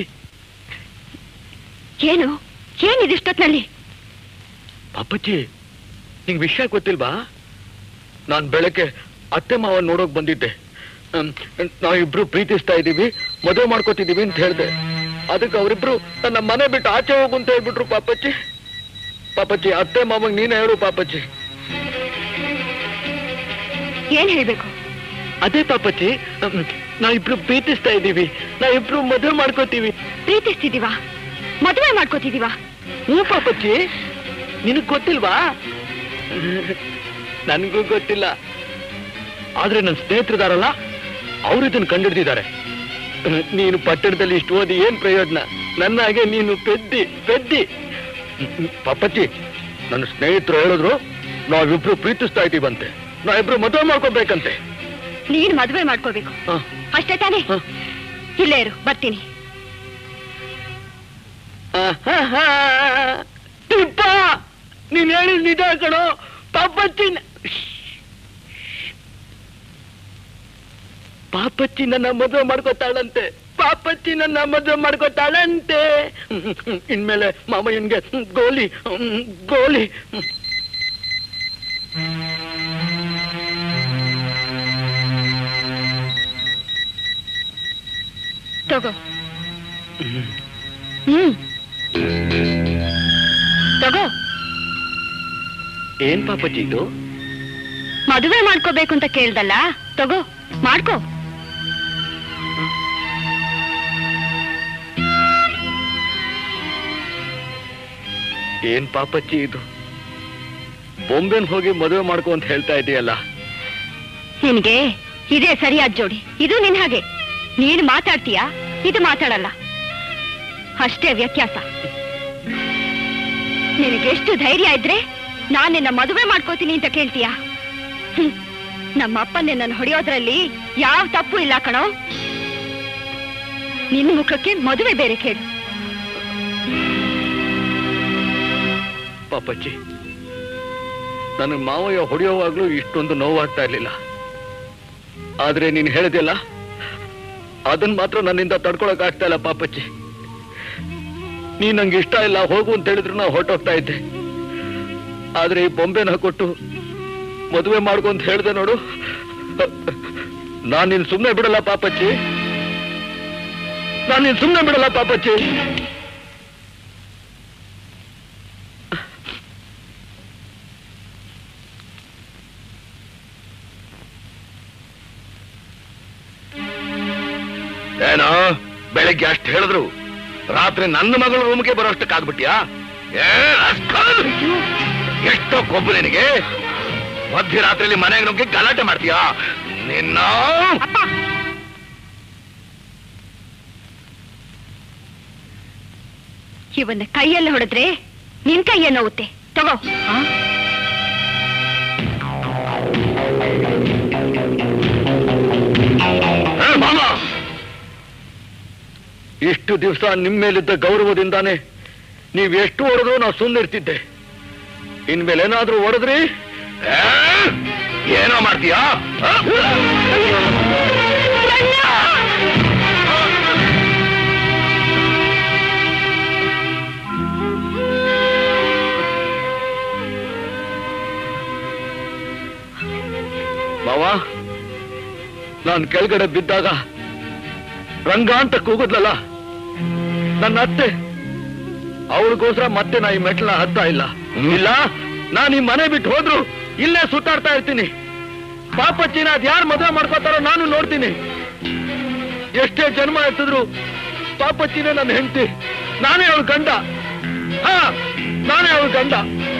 ಏನು ಏನಿದಿಷ್ಟೊತ್ನಲ್ಲಿ ಪಾಪಚ್ಚಿ ನಿಂಗೆ ವಿಷಯ ಗೊತ್ತಿಲ್ವಾ ನಾನ್ ಬೆಳಗ್ಗೆ ಅತ್ತೆ ಮಾವ ನೋಡೋಕ್ ಬಂದಿದ್ದೆ ಹ್ಮ್, ನಾವಿಬ್ರು ಪ್ರೀತಿಸ್ತಾ ಇದೀವಿ ಮದುವೆ ಮಾಡ್ಕೋತಿದೀವಿ ಅಂತ ಹೇಳ್ದೆ ಅದಕ್ಕೆ ಅವರಿಬ್ರು ನನ್ನ ಮನೆ ಬಿಟ್ಟು ಆಚೆ ಹೋಗು ಅಂತ ಹೇಳ್ಬಿಟ್ರು ಪಾಪಚ್ಚಿ ಪಾಪಚ್ಚಿ ಅತ್ತೆ ಮಾವಂಗ್ ನೀನೇ ಹೇಳು ಪಾಪಚ್ಚಿ ಏನ್ ಹೇಳ್ಬೇಕು ಅದೇ ಪಾಪಚ್ಚಿ ಹ್ಮ್, ನಾವಿಬ್ರು ಪ್ರೀತಿಸ್ತಾ ಇದೀವಿ ನಾವಿಬ್ರು ಮದುವೆ ಮಾಡ್ಕೋತೀವಿ ಪ್ರೀತಿಸ್ತಿದೀವಾ ಮದುವೆ ಮಾಡ್ಕೋತಿದೀವಾ ಹ್ಞೂ ಪಾಪಚ್ಚಿ ನಿನಗ್ ಗೊತ್ತಿಲ್ವಾ ನನ್ಗೂ ಗೊತ್ತಿಲ್ಲ ಆದ್ರೆ ನನ್ನ ಸ್ನೇಹಿತರಿದಾರಲ್ಲ ಅವ್ರು ಇದನ್ನ ಕಂಡಿಡ್ದಿದ್ದಾರೆ ನೀನು ಪಟ್ಟಣದಲ್ಲಿ ಇಷ್ಟು ಓದಿ ಏನ್ ಪ್ರಯೋಜನ ನನ್ನ ಹಾಗೆ ನೀನು ಪೆದ್ದಿ ಪೆದ್ದಿ ಪಾಪಚ್ಚಿ ನನ್ನ ಸ್ನೇಹಿತರು ಹೇಳಿದ್ರು ನಾವಿಬ್ರು ಪ್ರೀತಿಸ್ತಾ ಇದೀವಂತೆ ನಾವಿಬ್ರು ಮದುವೆ ಮಾಡ್ಕೋಬೇಕಂತೆ ನೀನ್ ಮದುವೆ ಮಾಡ್ಕೋಬೇಕು ಹ, ಅಷ್ಟೇ ತಾನೇ ಹ. ಇಲ್ಲೇ ಇರು ಬರ್ತೀನಿ ಆಹಾಹಾ. ತಿಪ್ಪ ನೀನ್ ಹೇಳಿದ್ ನಿಜ ಕಣೋ ಪಾಪಚ್ಚಿ ನ- ಪಾಪಚ್ಚಿ ನನ್ನ ಮದುವೆ ಮಾಡ್ಕೋತಾಳಂತೆ ಪಾಪಚ್ಚಿ ನನ್ನ ಮದುವೆ ಮಾಡ್ಕೋತಾಳಂತೆ ಇನ್ಮೇಲೆ ಮಾಮಯ್ಯನ್ಗೆ ಗೋಲಿ ಹ್ಮ್, ಗೋಲಿ ತಗೋ ಹ್ಮ್ ತಗೋ ಏನ್ ಪಾಪಚ್ಚಿ ಇದು ಮದುವೆ ಮಾಡ್ಕೋಬೇಕು ಅಂತ ಕೇಳ್ದಲ್ಲ ತಗೋ ಮಾಡ್ಕೋ ಏನ್ ಪಾಪಚ್ಚಿ ಇದು ಬೊಂಬೆನ್ ಹೋಗಿ ಮದುವೆ ಮಾಡ್ಕೊ ಅಂತ ಹೇಳ್ತಾ ಇದೆಯಲ್ಲ ನಿನ್ಗೆ ಇದೇ ಸರಿಯಾದ ಜೋಡಿ ಇದು ನಿನ್ ಹಾಗೆ ನೀನು ಮಾತಾಡ್ತೀಯಾ ಇದು ಮಾತಾಡಲ್ಲ ಅಷ್ಟೇ ವ್ಯತ್ಯಾಸ ನಿನಗೆಷ್ಟು ಧೈರ್ಯ ಇದ್ರೆ ನಾನ್ ನಿನ್ನ ಮದುವೆ ಮಾಡ್ಕೋತೀನಿ ಅಂತ ಕೇಳ್ತೀಯಾ ಹ್ಮ್. ನಮ್ಮ ಅಪ್ಪ ನಿನ್ನನ್ನು ಹೊಡೆಯೋದ್ರಲ್ಲಿ ಯಾವ ತಪ್ಪು ಇಲ್ಲ ಕಣೋ ನಿನ್ನ ಮುಖಕ್ಕೆ ಮದುವೆ ಬೇರೆ ಕೇಳು ಪಾಪಚ್ಚಿ ನನ್ನ ಮಾವಯ್ಯ ಹೊಡೆಯೋವಾಗ್ಲೂ ಇಷ್ಟೊಂದು ನೋವಾಗ್ತಾ ಇರ್ಲಿಲ್ಲ ಆದ್ರೆ ನೀನ್ ಹೇಳಿದೆಲ್ಲ ಅದನ್ ಮಾತ್ರ ನನ್ನಿಂದ ತಡ್ಕೊಳಕ್ ಆಗ್ತಾ ಇಲ್ಲ ಪಾಪಚ್ಚಿ ನೀ ನಂಗೆ ಇಷ್ಟ ಇಲ್ಲ ಹೋಗು ಅಂತ ಹೇಳಿದ್ರು ನಾ ಹೊರಟೋಗ್ತಾ ಇದ್ದೆ ಆದ್ರೆ ಈ ಬೊಂಬೆನ ಕೊಟ್ಟು ಮದುವೆ ಮಾಡ್ಕೊ ಅಂತ ಹೇಳ್ದೆ ನೋಡು ನಾನ್ ನಿನ್ ಸುಮ್ನೆ ಬಿಡಲ್ಲ ಪಾಪಚ್ಚಿ ನಾನ್ ನಿನ್ ಸುಮ್ನೆ ಬಿಡಲ್ಲ ಪಾಪಚ್ಚಿ ಏನೋ ಬೆಳಿಗ್ಗೆ ಅಷ್ಟು ಹೇಳಿದ್ರು ರಾತ್ರಿ ನನ್ನ ಮಗಳ ರೂಮ್ಗೆ ಬರೋಷ್ಟಕ್ಕಾಗ್ಬಿಟ್ಯಾ ಏ ರಾಸ್ಕಲ್! ಎಷ್ಟೋ ಕೊಬ್ಬು ನಿನಗೆ ಮಧ್ಯರಾತ್ರಿಯಲ್ಲಿ ಮನೆಗೆ ನುಗ್ಗಿ ಗಲಾಟೆ ಮಾಡ್ತೀಯಾ ನಿನ್ನ ಅಪ್ಪ ಇವನ್ನ ಕೈಯಲ್ಲಿ ಹೊಡೆದ್ರೆ ನಿನ್ ಕೈಯ ನೋವುತ್ತೆ ತಗೋ ಏ, ಮಾಮ ಇಷ್ಟು ದಿವಸ ನಿಮ್ಮ ಮೇಲಿದ್ದ ಗೌರವದಿಂದಾನೆ ನೀವ್ ಎಷ್ಟು ಹೊಡೆದ್ರು ನಾವು ಸುಮ್ಮನಿರ್ತಿದ್ದೆ ಇನ್ಮೇಲೆ ಏನಾದ್ರೂ ಹೊಡೆದ್ರಿ ಏ, ಏನೋ ಮಾಡ್ತೀಯಾ ಆ? ಮಾವ ನಾನ್ ಕೆಳಗಡೆ ಬಿದ್ದಾಗ ರಂಗ ಅಂತ ಕೂಗುದ್ಲಲ್ಲ ನನ್ನ ಅತ್ತೆ ಅವಳಿಗೋಸ್ಕರ ಮತ್ತೆ ನಾ ಈ ಮೆಟ್ಲ ಹತ್ತಾ ಇಲ್ಲ ಇಲ್ಲ ನಾನ್ ಈ ಮನೆ ಬಿಟ್ಟು ಹೋದ್ರು ಇಲ್ಲೇ ಸುತ್ತಾಡ್ತಾ ಇರ್ತೀನಿ ಪಾಪಚ್ಚಿನ ಅದ್ ಯಾರು ಮದುವೆ ಮಾಡ್ಕೋತಾರೋ ನಾನು ನೋಡ್ತೀನಿ ಎಷ್ಟೇ ಜನ್ಮ ಎತ್ತಿದ್ರು ಪಾಪಚ್ಚಿನೇ ನನ್ನ ಹೆಂಡತಿ ನಾನೇ ಅವಳ ಗಂಡ ಹಾ ನಾನೇ ಅವಳ ಗಂಡ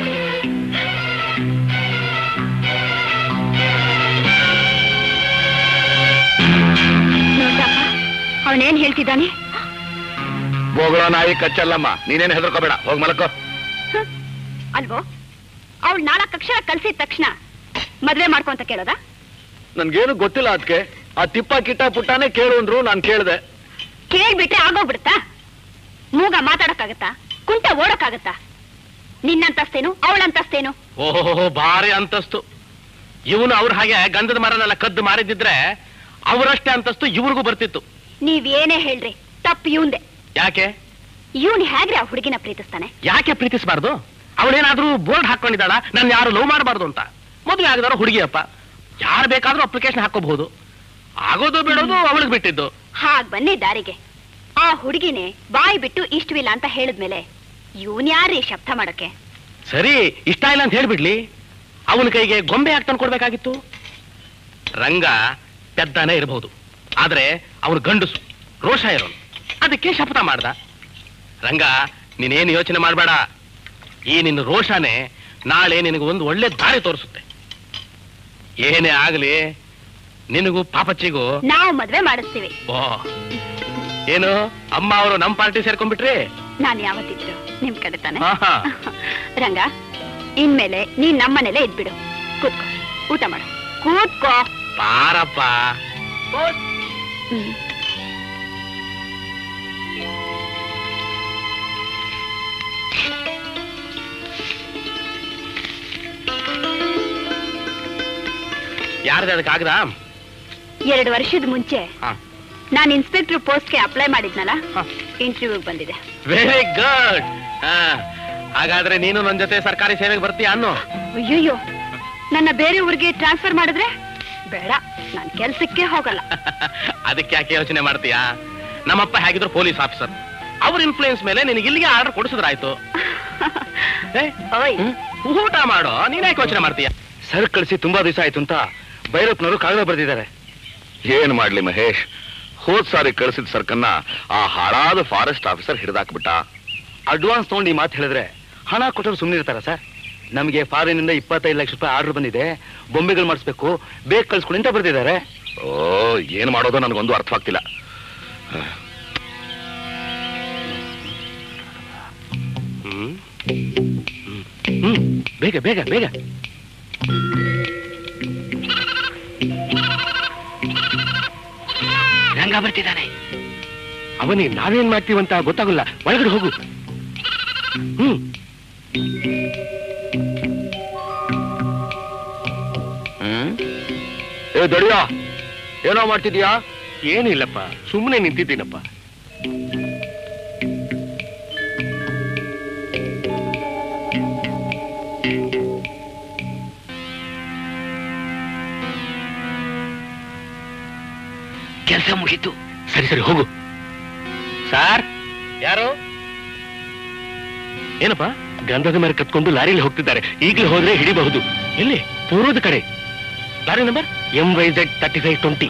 ನೋಡ್ದಪ್ಪ ಅವನೇನ್ ಹೇಳ್ತಿದ್ದಾನೆ ಬೋಗಳ ನಾಯಿ ಕಚ್ಚಲ್ಲಮ್ಮ ನೀನೇನು ಹೆದರ್ಕೋಬೇಡ ಹೋಗ್ ಮಲಕೋ ಹ್ಮ್. ಅಲ್ವೋ ಅವಳು ನಾಲ್ಕು ಅಕ್ಷರ ಕಲ್ಸಿದ ತಕ್ಷಣ ಮದ್ವೆ ಮಾಡ್ಕೊಂತ ಕೇಳೋದಾ ನನ್ಗೇನು ಗೊತ್ತಿಲ್ಲ ಅದಕ್ಕೆ ಆ ತಿಪ್ಪ ಕಿಟ್ಟ ಪುಟ್ಟನೇ ಕೇಳು ಅಂದ್ರು ನಾನು ಕೇಳ್ದೆ ಕೇಳ್ಬಿಟ್ರೆ ಆಗೋಗ್ಬಿಡುತ್ತಾ ಮೂಗ ಮಾತಾಡಕ್ಕಾಗತ್ತಾ ಕುಂಟ ಓಡಕ್ಕಾಗತ್ತಾ ನಿನ್ನಂತಸ್ತೇನು ಅವಳಂತಸ್ತೇನು ಓಹೋ ಭಾರಿ ಅಂತಸ್ತು ಇವನು ಅವ್ರ ಹಾಗೆ ಗಂಧದ ಮರನೆಲ್ಲ ಕದ್ದು ಮಾರಿದಿದ್ರೆ ಅವರಷ್ಟೇ ಅಂತಸ್ತು ಇವ್ರಿಗೂ ಬರ್ತಿತ್ತು ನೀವೇನೇ ಹೇಳ್ರಿ ತಪ್ಪು ಇವಂದೆ ಯಾಕೆ ಇವನ್ ಹೇಗ್ರಿ ಆ ಹುಡುಗಿನ ಪ್ರೀತಿಸ್ತಾನೆ ಯಾಕೆ ಪ್ರೀತಿಸಬಾರ್ದು ಅವಳೇನಾದ್ರೂ ಬೋರ್ಡ್ ಹಾಕೊಂಡಿದ್ದಾಳ ನಾನು ಯಾರು ಲವ್ ಮಾಡಬಾರ್ದು ಅಂತ ಮದುವೆ ಆಗಿದಾರ ಹುಡುಗಿಯಪ್ಪ ಯಾರು ಬೇಕಾದ್ರೂ ಅಪ್ಲಿಕೇಶನ್ ಹಾಕೋಬಹುದು ಆಗೋದು ಬಿಡೋದು ಅವಳಿಗೆ ಬಿಟ್ಟಿದ್ದು ಹಾಗ್ ಬನ್ನಿ ದಾರಿಗೆ ಆ ಹುಡುಗಿನೇ ಬಾಯಿ ಬಿಟ್ಟು ಇಷ್ಟವಿಲ್ಲ ಅಂತ ಹೇಳಿದ್ಮೇಲೆ ಇವನ್ ಯಾರ್ರಿ ಶಬ್ದ ಮಾಡಕ್ಕೆ ಸರಿ ಇಷ್ಟ ಇಲ್ಲ ಅಂತ ಹೇಳ್ಬಿಡ್ಲಿ ಅವನ ಕೈಗೆ ಗೊಂಬೆ ಯಾಕೆ ತಂದು ಕೊಡ್ಬೇಕಾಗಿತ್ತು ರಂಗ ಪೆದ್ದಾನೆ ಇರಬಹುದು ಆದ್ರೆ ಅವನು ಗಂಡಸು ರೋಷ ಇರೋನು ಅದಕ್ಕೆ ಶಪಥ ಮಾಡ್ದ ರಂಗ ನೀನೇನು ಯೋಚನೆ ಮಾಡಬೇಡ ಈ ನಿನ್ನ ರೋಷಾನೇ ನಾಳೆ ನಿನಗೆ ಒಂದು ಒಳ್ಳೆ ದಾರಿ ತೋರಿಸುತ್ತೆ ಏನೇ ಆಗಲಿ ನಿನಗೂ ಪಾಪಚ್ಚಿಗೂ ನಾವು ಮದ್ವೆ ಮಾಡಿಸ್ತೀವಿ ಓ ಏನು ಅಮ್ಮ ಅವರು ನಮ್ಮ ಪಾರ್ಟಿ ಸೇರ್ಕೊಂಡ್ಬಿಟ್ರಿ ನಾನ್ ಯಾವತ್ತಿದ್ರು ನಿಮ್ ಕಡೆ ತಾನೆ ಆಹಾ. ರಂಗ ಇನ್ಮೇಲೆ ನೀನ್ ನಮ್ಮನೇಲೆ ಇದ್ಬಿಡು ಕೂತ್ಕೋ ಊಟ ಮಾಡು ಕೂತ್ಕೋ ಪಾರಪ್ಪ ಹ್ಮ್. ಯಾರ್ದು ಅದಕ್ಕೆ ಆಗದ ಎರಡು ವರ್ಷದ ಮುಂಚೆ ನಾನ್ ಇನ್ಸ್ಪೆಕ್ಟರ್ ಪೋಸ್ಟ್ಗೆ ಅಪ್ಲೈ ಮಾಡಿದ್ನಲ್ಲ ಹಾ. ಇಂಟರ್ವ್ಯೂ ಬಂದಿದೆ ವೆರಿ ಗುಡ್ ಹಾಗಾದ್ರೆ ನೀನು ನನ್ನ ಜೊತೆ ಸರ್ಕಾರಿ ಸೇವೆಗೆ ಬರ್ತೀಯ ಅನ್ನೋ ಅಯ್ಯಯ್ಯೋ ನನ್ನ ಬೇರೆ ಊರಿಗೆ ಟ್ರಾನ್ಸ್ಫರ್ ಮಾಡಿದ್ರೆ ಬೇಡ ನಾನ್ ಕೆಲ್ಸಕ್ಕೆ ಹೋಗಲ್ಲ ಅದಕ್ಕೆ ಯಾಕೆ ಯೋಚನೆ ಮಾಡ್ತೀಯಾ ನಮ್ಮಪ್ಪ ಹೇಗಿದ್ರು ಪೊಲೀಸ್ ಆಫೀಸರ್ ಅವ್ರ ಇನ್ಫ್ಲೂಯೆನ್ಸ್ ಮೇಲೆ ನಿನಗೆ ಇಲ್ಲಿಗೆ ಆರ್ಡರ್ ಕೊಡಿಸಿದ್ರಾಯ್ತು ಏ, ಓಯ್ ಹ್ಮ್? ಊಟ ಮಾಡೋ ನೀನ್ ಯಾಕೆ ಯೋಚನೆ ಮಾಡ್ತೀಯ ಸರ್ ಕಳಿಸಿ ತುಂಬಾ ದಿವಸ ಆಯ್ತು ಅಂತ ಭೈರಪ್ಪನವರು ಕಾಗದ ಬರೆದಿದ್ದಾರೆ ಏನ್ ಮಾಡ್ಲಿ ಮಹೇಶ್ ಹೋದ್ ಸಾರಿ ಕಳಿಸಿದ ಸರ್ಕನ್ನ ಆ ಹಾಳಾದ ಫಾರೆಸ್ಟ್ ಆಫೀಸರ್ ಹಿಡಿದಾಕ್ಬಿಟ್ಟ ಅಡ್ವಾನ್ಸ್ ತಗೊಂಡು ಈ ಮಾತು ಹೇಳಿದ್ರೆ ಹಣ ಕೊಟ್ಟರು ಸುಮ್ಮನೆ ಇರ್ತಾರ ಸರ್ ನಮಗೆ ಫಾರಿನಿಂದ ಇಪ್ಪತ್ತೈದು ಲಕ್ಷ ರೂಪಾಯಿ ಆರ್ಡರ್ ಬಂದಿದೆ ಬೊಂಬೆಗಳು ಮಾಡಿಸ್ಬೇಕು ಬೇಗ ಕಳ್ಸ್ಕೊಡಿ ಅಂತ ಬರ್ದಿದ್ದಾರೆ ಓ ಏನ್ ಮಾಡೋದು ನನಗೊಂದು ಅರ್ಥವಾಗ್ತಿಲ್ಲ ಹ್ಮ್ ಹ್ಮ್ ಬೇಗ ಬೇಗ ಬೇಗ ರಂಗ ಬರ್ತಿದ್ದಾನೆ ಅವನಿಗೆ ನಾವೇನ್ ಮಾಡ್ತೀವಂತ ಗೊತ್ತಾಗಲ್ಲ ಒಳಗಡೆ ಹೋಗು ಹ್ಮ್ ಹ್ಮ್ ಏ ದೊಡಿಯ ಏನೋ ಮಾಡ್ತಿದ್ಯಾ ಏನಿಲ್ಲಪ್ಪ ಸುಮ್ಮನೆ ನಿಂತಿದ್ದೀನಪ್ಪ ಕೆಲಸ ಮುಗೀತು ಸರಿ ಸರಿ ಹೋಗು ಸಾರ್ ಯಾರು ಏನಪ್ಪ ಗಂಧದ ಮೇಲೆ ಕತ್ಕೊಂಡು ಲಾರಿಲಿ ಹೋಗ್ತಿದ್ದಾರೆ ಈಗಲೇ ಹೋದ್ರೆ ಹಿಡಿಬಹುದು ಎಲ್ಲಿ ಪೂರ್ವದ ಕಡೆ lorry number M Y Z thirty five twenty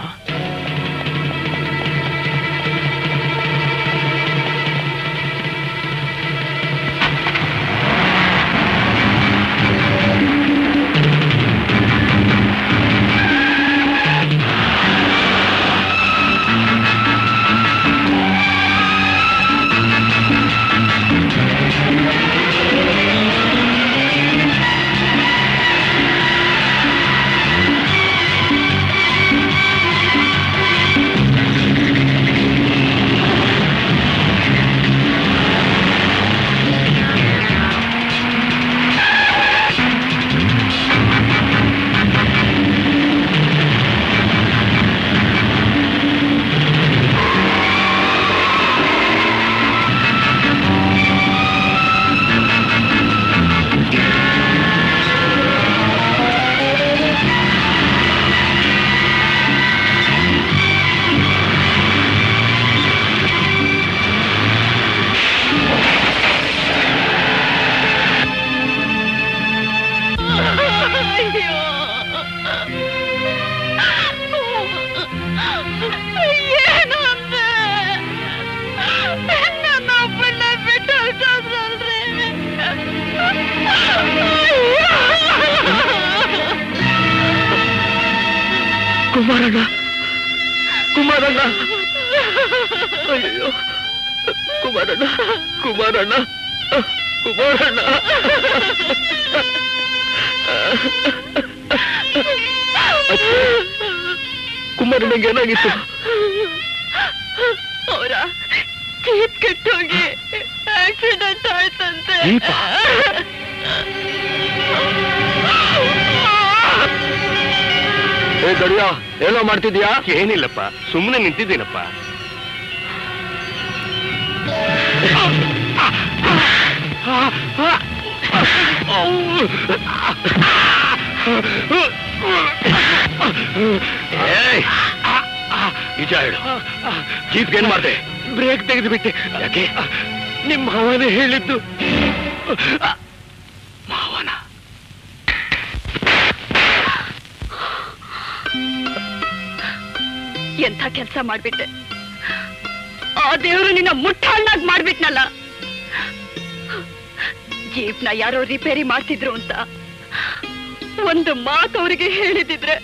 ಏನು ಅಂದೆ ನನ್ನ ಒಬ್ಬಳನ್ನ ಬಿಟ್ಟು ಹೊರ್ಟೋದ್ರಲ್ರಿ. ಕುಮಾರಣ್ಣ ಕುಮಾರಣ್ಣ ಅಯ್ಯೋ ಕುಮಾರಣ್ಣ ಕುಮಾರಣ್ಣ ಕುಮಾರಣ್ಣ ಕುಮಾರಣ್ಣಂಗೆ ಏನಾಗಿತ್ತು ಅವರ ಜೀಪ್ ಕೆಟ್ಟೋಗಿ ಆಕ್ಸಿಡೆಂಟ್ ಆಯ್ತಂತೆ ಜೀಪ? ಏ ದಡಿಯ ಏನೋ ಮಾಡ್ತಿದ್ಯಾ ಏನಿಲ್ಲಪ್ಪ ಸುಮ್ಮನೆ ನಿಂತಿದ್ದೀನಪ್ಪ ಏಯ್! ನಿಜ ಹೇಳು ಜೀಪ್ ಏನ್ ಮಾಡ್ದೆ ಬ್ರೇಕ್ ತೆಗೆದುಬಿಟ್ಟೆ ಯಾಕೆ ನಿಮ್ಮ ಅವನೇ ಹೇಳಿದ್ದು ಮಾವನ ಎಂಥ ಕೆಲಸ ಮಾಡ್ಬಿಟ್ಟೆ ಆ ದೇವರು ನಿನ್ನ ಮುಟ್ಟಾಳ್ನಾಗ್ ಮಾಡ್ಬಿಟ್ನಲ್ಲ ಜೀಪ್ನ ಯಾರೋ ರಿಪೇರಿ ಮಾಡ್ತಿದ್ರು ಅಂತ ಒಂದು ಮಾತು ಅವರಿಗೆ ಹೇಳಿದಿದ್ರೆ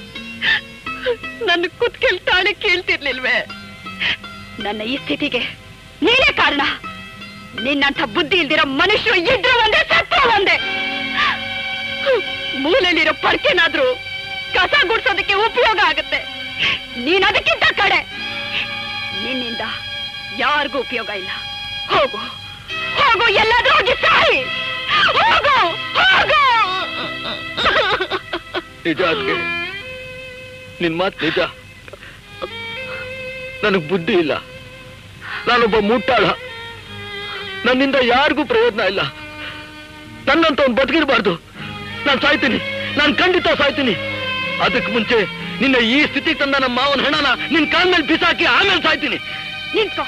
ನನ್ನ ಕುತ್ಕೆಲ್ ತಾಳೆ ಕೇಳ್ತಿರ್ಲಿಲ್ವೇ ನನ್ನ ಈ ಸ್ಥಿತಿಗೆ ನೀನೇ ಕಾರಣ ನಿನ್ನಂಥ ಬುದ್ಧಿ ಇಲ್ದಿರೋ ಮನುಷ್ಯರು ಇದ್ರು ಒಂದೇ ಸತ್ವ ಒಂದೇ ಮೂಲೆಯಲ್ಲಿರೋ ಪರ್ಕೆನಾದ್ರೂ ಕಸ ಗುಡ್ಸೋದಕ್ಕೆ ಉಪಯೋಗ ಆಗುತ್ತೆ ನೀನ್ ಅದಕ್ಕಿಂತ ಕಡೆ ನಿನ್ನಿಂದ ಯಾರಿಗೂ ಉಪಯೋಗ ಇಲ್ಲ ಹೋಗು ಹೋಗು ಎಲ್ಲಾದ್ರೂ ಹೋಗಿ ಸಾಯಿ ಹೋಗು ಹೋಗು ನಿಜ ಅದ್ಕೆ ನಿನ್ ಮಾತು ನಿಜ ನನಗ್ ಬುದ್ಧಿ ಇಲ್ಲ ನಾನೊಬ್ಬ ಮುಟ್ಟಾಳ ನನ್ನಿಂದ ಯಾರಿಗೂ ಪ್ರಯೋಜನ ಇಲ್ಲ ನನ್ನಂತ ಒಂದು ಬದುಕಿರಬಾರ್ದು ನಾನು ಸಾಯ್ತೀನಿ ನಾನು ಖಂಡಿತ ಸಾಯ್ತೀನಿ ಅದಕ್ಕೆ ಮುಂಚೆ ನಿನ್ನ ಈ ಸ್ಥಿತಿಗೆ ತಂದ ನಮ್ಮ ಮಾವನ ಹೆಣನ ನಿನ್ ಕಾಲ್ ಮೇಲೆ ಬಿಸಾಕಿ ಆಮೇಲೆ ಸಾಯ್ತೀನಿ ನಿಂತ್ಕೋ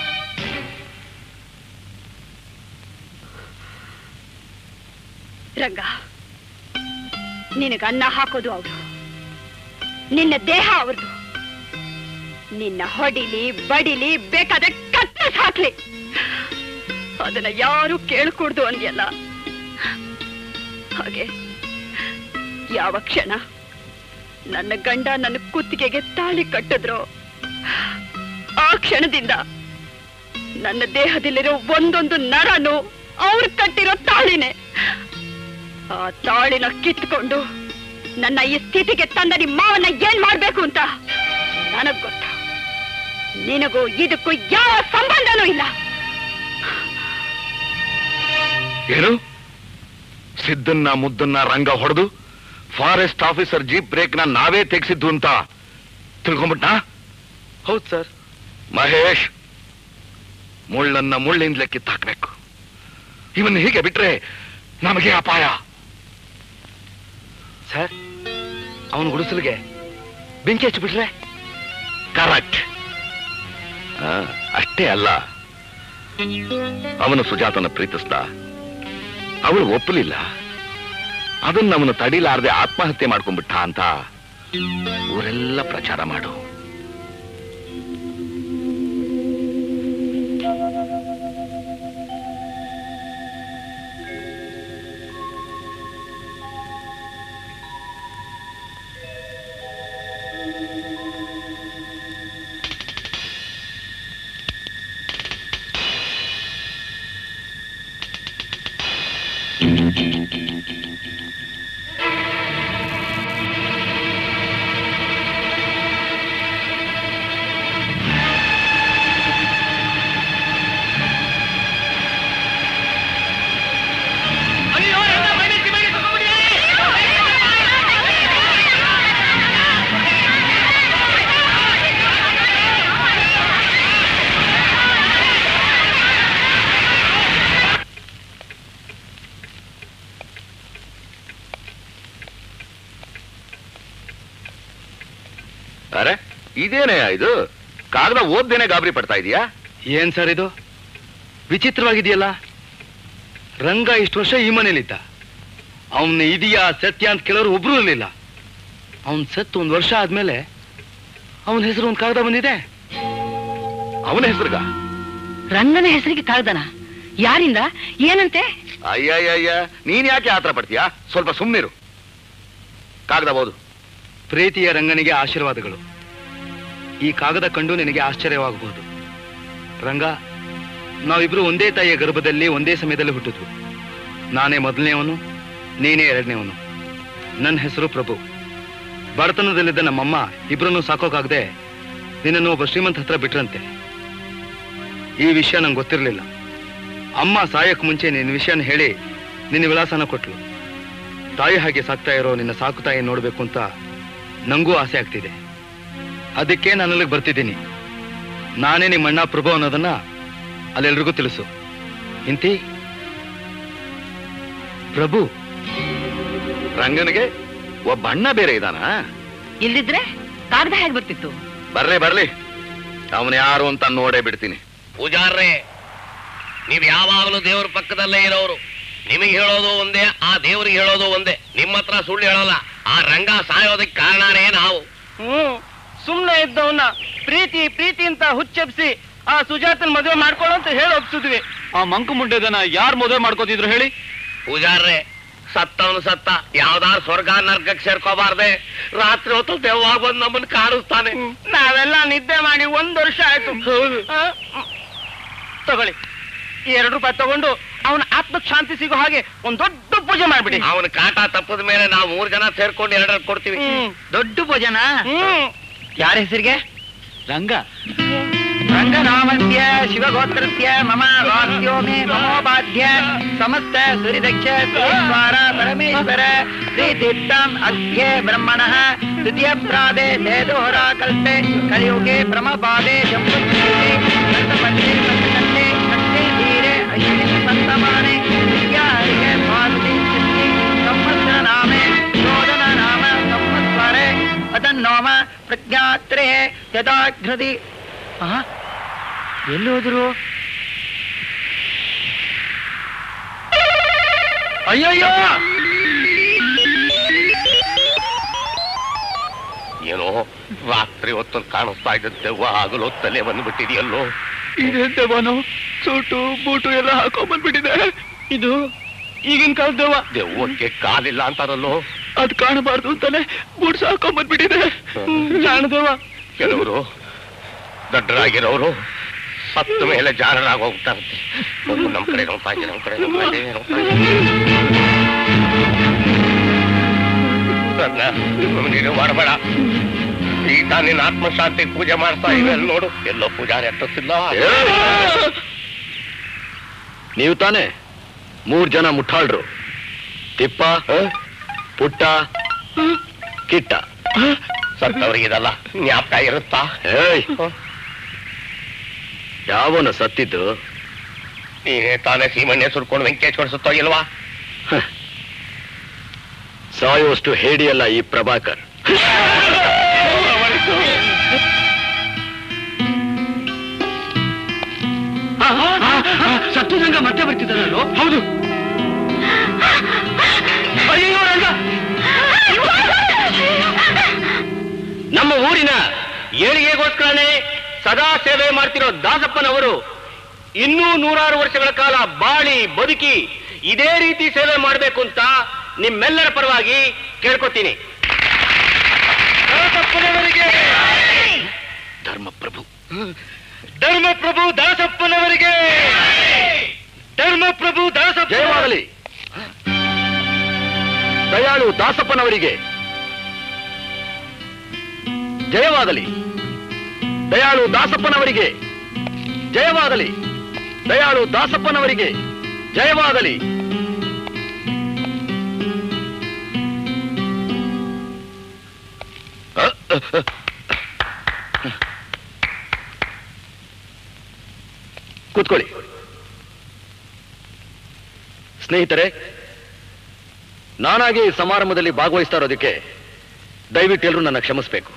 ರಂಗ ನಿನಗ ಅನ್ನ ಹಾಕೋದು ಅವರು ನಿನ್ನ ದೇಹ ಅವ್ರದ್ದು ನಿನ್ನ ಹೊಡಿಲಿ ಬಡಿಲಿ ಬೇಕಾದ್ರೆ ಕತ್ತರಿಸ್ ಹಾಕ್ಲಿ ಅದನ್ನ ಯಾರು ಕೇಳ್ಕೊಡ್ದು ಅಂದ್ಯಲ್ಲ ಹಾಗೆ ಯಾವ ಕ್ಷಣ ನನ್ನ ಗಂಡ ನನ್ನ ಕುತ್ತಿಗೆಗೆ ತಾಳಿ ಕಟ್ಟಿದ್ರು ಆ ಕ್ಷಣದಿಂದ ನನ್ನ ದೇಹದಲ್ಲಿರೋ ಒಂದೊಂದು ನರನು ಅವ್ರು ಕಟ್ಟಿರೋ ತಾಳಿನೇ ಆ ತಾಳಿನ ಕಿತ್ಕೊಂಡು ನನ್ನ ಈ ಸ್ಥಿತಿಗೆ ತಂದ ನಿಮ್ಮ ಮಾವನ್ನ ಏನ್ ಮಾಡ್ಬೇಕು ಅಂತ ನನಗ್ ಗೊತ್ತು ನಿನಗೂ ಇದಕ್ಕೂ ಯಾವ ಸಂಬಂಧನೂ ಇಲ್ಲ ಏನು ಸಿದ್ದನ್ನ ಮುದ್ದನ್ನ ರಂಗ ಹೊಡೆದು ಫಾರೆಸ್ಟ್ ಆಫೀಸರ್ ಜೀಪ್ ಬ್ರೇಕ್ ನ ನಾವೇ ತೆಗೆಸಿದ್ದು ಅಂತ ತಿಳ್ಕೊಂಬಿಟ್ನಾ ಹೌದು ಸರ್ ಮಹೇಶ್ ಮುಳ್ಳನ್ನ ಮುಳ್ಳಿಂದಲೇ ಕಿತ್ತಾಕ್ಬೇಕು ಇವನ್ ಹೀಗೆ ಬಿಟ್ರೆ ನಮಗೆ ಅಪಾಯ ಸರ್ ಅವನ ಗುಡಿಸಲಿಗೆ ಬೆಂಕಿ ಹಚ್ಚಿಬಿಟ್ರೆ ಕರೆಕ್ಟ್ ಅಷ್ಟೇ ಅಲ್ಲ ಅವನು ಸುಜಾತನ ಪ್ರೀತಿಸ್ದ ಅವಳು ಒಪ್ಪಲಿಲ್ಲ ಅದನ್ನ ಅವನು ತಡಿಲಾರದೆ ಆತ್ಮಹತ್ಯೆ ಮಾಡ್ಕೊಂಡ್ಬಿಟ್ಟ ಅಂತ ಊರೆಲ್ಲ ಪ್ರಚಾರ ಮಾಡು ಅರೆ ಇದೇನೇ ಇದು ಕಾಗದ ಓದ್ದೇನೆ ಗಾಬರಿ ಪಡ್ತಾ ಇದೀಯಾ ಏನ್ ಸರ್ ಇದು ವಿಚಿತ್ರವಾಗಿದೆಯಲ್ಲ ರಂಗ ಇಷ್ಟು ವರ್ಷ ಈ ಮನೇಲಿದ್ದ ಅವನ ಇದೆಯಾ ಸತ್ಯ ಅಂತ ಕೇಳೋರು ಒಬ್ರು ಇರಲಿಲ್ಲ ಅವನ್ ಸತ್ತು ಒಂದ್ ವರ್ಷ ಆದ್ಮೇಲೆ ಅವನ ಹೆಸರು ಒಂದ್ ಕಾಗದ ಬಂದಿದೆ ಅವನ ಹೆಸರುಗ ರಂಗನ ಹೆಸರಿಗೆ ಕಾಗ್ದನ ಯಾರಿಂದ ಏನಂತೆ ಅಯ್ಯಯ್ಯಯ್ಯ ನೀನ್ ಯಾಕೆ ಆತರ ಪಡ್ತೀಯಾ ಸ್ವಲ್ಪ ಸುಮ್ನಿರು ಕಾಗದ ಬೋದು ಪ್ರೀತಿಯ ರಂಗನಿಗೆ ಆಶೀರ್ವಾದಗಳು ಈ ಕಾಗದ ಕಂಡು ನಿನಗೆ ಆಶ್ಚರ್ಯವಾಗಬಹುದು ರಂಗ ನಾವಿಬ್ರು ಒಂದೇ ತಾಯಿಯ ಗರ್ಭದಲ್ಲಿ ಒಂದೇ ಸಮಯದಲ್ಲಿ ಹುಟ್ಟಿದ್ವು ನಾನೇ ಮೊದಲನೇವನು ನೀನೇ ಎರಡನೇವನು ನನ್ನ ಹೆಸರು ಪ್ರಭು ಬಡತನದಲ್ಲಿದ್ದ ನಮ್ಮಮ್ಮ ಇಬ್ಬರನ್ನು ಸಾಕೋಕಾಗದೆ ನಿನ್ನನ್ನು ಒಬ್ಬ ಶ್ರೀಮಂತ ಹತ್ರ ಬಿಟ್ರಂತೆ ಈ ವಿಷಯ ನಂಗೆ ಗೊತ್ತಿರಲಿಲ್ಲ ಅಮ್ಮ ಸಾಯಕ್ ಮುಂಚೆ ನಿನ್ನ ವಿಷಯನ ಹೇಳಿ ನಿನ್ನ ವಿಳಾಸನ ಕೊಟ್ಲು ತಾಯಿ ಹಾಗೆ ಸಾಕ್ತಾ ಇರೋ ನಿನ್ನ ಸಾಕು ತಾಯಿ ನೋಡ್ಬೇಕು ಅಂತ ನಂಗೂ ಆಸೆ ಆಗ್ತಿದೆ ಅದಕ್ಕೆ ನಾನು ಅಲ್ಲಿಗೆ ಬರ್ತಿದ್ದೀನಿ ನಾನೇ ನಿಮ್ಮ ಅಣ್ಣ ಪ್ರಭು ಅನ್ನೋದನ್ನ ಅಲ್ಲೆಲ್ರಿಗೂ ತಿಳಿಸು ಇಂತಿ ಪ್ರಭು ರಂಗನಿಗೆ ಒಬ್ಬ ಅಣ್ಣ ಬೇರೆ ಇದಾನ ಇಲ್ದಿದ್ರೆ ಕಾಗದ ಹೇಗ್ ಬರ್ತಿತ್ತು ಬರ್ಲಿ ಬರ್ಲಿ ಅವನು ಯಾರು ಅಂತ ನೋಡೇ ಬಿಡ್ತೀನಿ ಪೂಜಾರ್ರೆ ನೀವ್ ಯಾವಾಗಲೂ ದೇವ್ರ ಪಕ್ಕದಲ್ಲೇ ಇರೋರು ನಿಮಗೆ ಹೇಳೋದು ಒಂದೇ ಆ ದೇವ್ರಿಗೆ ಹೇಳೋದು ಒಂದೇ ನಿಮ್ಮ ಹತ್ರ ಸುಳ್ಳು ಹೇಳೋಲ್ಲ ಆ ರಂಗ ಸಾಯೋದಕ್ಕೆ ಕಾರಣನೇ ನಾವು ಹ್ಮ್ ಸುಮ್ನೆ ಇದ್ದವನ್ನ ಪ್ರೀತಿ ಪ್ರೀತಿ ಅಂತ ಹುಚ್ಚೆಬ್ಸಿ ಆ ಸುಜಾತನ್ ಮದುವೆ ಮಾಡ್ಕೊಳ್ಳೋ ಅಂತ ಹೇಳಿ ಒಪ್ಸಿದ್ವಿ ಆ ಮಂಕು ಮುಂಡೆದನ ಯಾರು ಮದುವೆ ಮಾಡ್ಕೋತಿದ್ರು ಹೇಳಿ ಪೂಜಾರ್ರೆ ಸತ್ತವನು ಸತ್ತ ಯಾವ್ದಾರು ಸ್ವರ್ಗ ನರ್ಗಕ್ಕೆ ಸೇರ್ಕೋಬಾರ್ದೆ ರಾತ್ರಿ ಹೊತ್ತು ದೆವ್ವಾಗ ಬಂದು ನಮ್ಮನ್ನ ಕಾಣಿಸ್ತಾನೆ ನಾವೆಲ್ಲ ನಿದ್ದೆ ಮಾಡಿ ಒಂದ್ ವರ್ಷ ಆಯ್ತು ಆ, ಹ್ಮ್. ತಗೊಳ್ಳಿ ಈ ಎರಡು ರೂಪಾಯಿ ತಗೊಂಡು ಅವನ ಆತ್ಮಕ್ ಶಾಂತಿ ಸಿಗೋ ಹಾಗೆ ಒಂದ್ ದೊಡ್ಡ ಪೂಜೆ ಮಾಡ್ಬಿಡಿ ಅವನ ಕಾಟ ತಪ್ಪದ ಮೇಲೆ ನಾವು ಮೂರ್ ಜನ ಸೇರ್ಕೊಂಡು ಎರಡರ ಕೊಡ್ತೀವಿ ಹ್ಮ್. ದೊಡ್ಡ ಭೋಜನ ಹ್ಮ್ ಯಾರ ಹೆಸರಿಗೆ ರಂಗ ರಂಗನಾಮಸ್ಯ ಶಿವಗೋತ್ರಸ್ಯ ಮಮ ವಾಸ್ಯೋ ಮೇ ಮಮೋಪಾಧ್ಯ ಸಮಸ್ತ ಸೂರ್ಯದಕ್ಷ ಶ್ರೀದ್ವಾರ ಪರಮೇಶ್ವರ ಶ್ರೀತೀರ್ಥಂ ಅಧ್ಯೆ ಬ್ರಹ್ಮಣಃ ತೃತೀಯ ಪ್ರಾದೆ ಸೇದೋಹರಾ ಕಲ್ಪೆ ಕಲಿಯುಗೆ ಪ್ರಮಪಾದೆ ಜಂಬುದ್ಧೀರೆ ಸಂತಪಂಚೆ ಸಂತಕಂಡೆ ಕಟ್ಟೆ ಧೀರೆ ಅಶ್ವಿನಿ ಸಂತಮಾನೆ ವಿದ್ಯಾಹರಿಗೆ ಪಾರ್ವತಿ ಚಿತ್ತಿ ಸಂವತ್ಸರ ನಾಮೆ ಶೋಧನ ನಾಮ ಸಂವತ್ಸರೆ ಅದನ್ನೋಮ ಪ್ರಜ್ಞಾತ್ರೇ ಯದಾಘ್ರದಿ ಎಲ್ಲಿ ಹೋದ್ರು ಅಯ್ಯಯ್ಯೋ ಏನೋ ರಾತ್ರಿ ಹೊತ್ತು ಕಾಣಿಸ್ತಾ ಇದ್ದ ದೆವ್ವ ಆಗಲು ತಲೆ ಬಂದ್ಬಿಟ್ಟಿದೆಯಲ್ಲೋ ಇದೆಂತವನು ಸೂಟು ಬೂಟು ಎಲ್ಲ ಹಾಕೊಂಡ್ಬಂದ್ಬಿಟ್ಟಿದೆ ಇದು ಈಗಿನ ಕಾಲದವ ದೆವ್ವಕ್ಕೆ ಕಾಲಿಲ್ಲ ಅಂತಾರಲ್ಲೋ ಅದ್ ಕಾಣಬಾರ್ದು ಅಂತಾನೆ ಬೂಟ್ಸ್ ಹಾಕೊಂಡ್ಬಂದ್ಬಿಟ್ಟಿದೆ ಜಾಣದವ ಕೆಲವರು ದೊಡ್ಡರಾಗಿರೋರು ಸತ್ತ ಮೇಲೆ ಜಾರರಾಗಿ ಹೋಗ್ತಾರಂತೆ ಒಂದು ನಮ್ ಕಡೆ ನೋಡ್ತಾ ಇದ್ದೀನಿ ನಮ್ ಕಡೆ ನೋಡ್ತಾ ಇದ್ದೀನಿ ನೋಡ್ತಾ ಇದ್ದೀನಿ ನೀನು ಮಾಡಬೇಡ ಈಗ ನಿನ್ನ ಆತ್ಮಶಾಂತಿ ಪೂಜೆ ಮಾಡ್ತಾ ಇವೆ ಅಲ್ಲಿ ನೋಡು ಎಲ್ಲೋ ಪೂಜಾರಿ ಹತ್ತಿಲ್ಲ ನೀವು ತಾನೇ ಮೂರ್ ಜನ ಮುಠಾಳ್ರು ತಿಪ್ಪ ಪುಟ್ಟ ಕಿಟ್ಟ ಸತ್ತವರಿಗೆ ಇದಲ್ಲ ಜ್ಞಾಪಕ ಇರುತ್ತಾ ಏಯ್ ಯಾವನ ಸತ್ತಿದ್ದು ನೀನೇ ತಾನೇ ಸೀಮಣ್ಣೆ ಸುರ್ಕೊಂಡು ವೆಂಕಟೇಶ್ ಕೊಡಿಸುತ್ತೋ ಇಲ್ವಾ ಸಾಯುವಷ್ಟು ಹೇಡಿಯಲ್ಲ ಈ ಪ್ರಭಾಕರ್ ಸತ್ತು ರಂಗ ಮತ್ತೆ ಬರ್ತಿದ್ದಾನಲ್ಲೋ ಹೌದು ಅಯ್ಯೋ ರಂಗ ನಮ್ಮ ಊರಿನ ಏಳಿಗೆಗೋಸ್ಕರನೇ ಸದಾ ಸೇವೆ ಮಾಡ್ತಿರೋ ದಾಸಪ್ಪನವರು ಇನ್ನೂ ನೂರಾರು ವರ್ಷಗಳ ಕಾಲ ಬಾಳಿ ಬದುಕಿ ಇದೇ ರೀತಿ ಸೇವೆ ಮಾಡಬೇಕು ಅಂತ ನಿಮ್ಮೆಲ್ಲರ ಪರವಾಗಿ ಕೇಳ್ಕೊತೀನಿ ದಾಸಪ್ಪನವರಿಗೆ ಧರ್ಮಪ್ರಭು ಧರ್ಮಪ್ರಭು ದಾಸಪ್ಪನವರಿಗೆ ಧರ್ಮಪ್ರಭು ದಾಸಪ್ಪ ಜಯವಾಗಲಿ ದಯಾಳು ದಾಸಪ್ಪನವರಿಗೆ ಜಯವಾಗಲಿ ದಯಾಳು ದಾಸಪ್ಪನವರಿಗೆ ಜಯವಾಗಲಿ ದಯಾಳು ದಾಸಪ್ಪನವರಿಗೆ ಜಯವಾಗಲಿ ಕೂತ್ಕೊಳ್ಳಿ ಸ್ನೇಹಿತರೆ ನಾನಾಗಿ ಈ ಸಮಾರಂಭದಲ್ಲಿ ಭಾಗವಹಿಸ್ತಾ ಇರೋದಕ್ಕೆ ದಯವಿಟ್ಟು ಎಲ್ಲರೂ ನನ್ನ ಕ್ಷಮಿಸಬೇಕು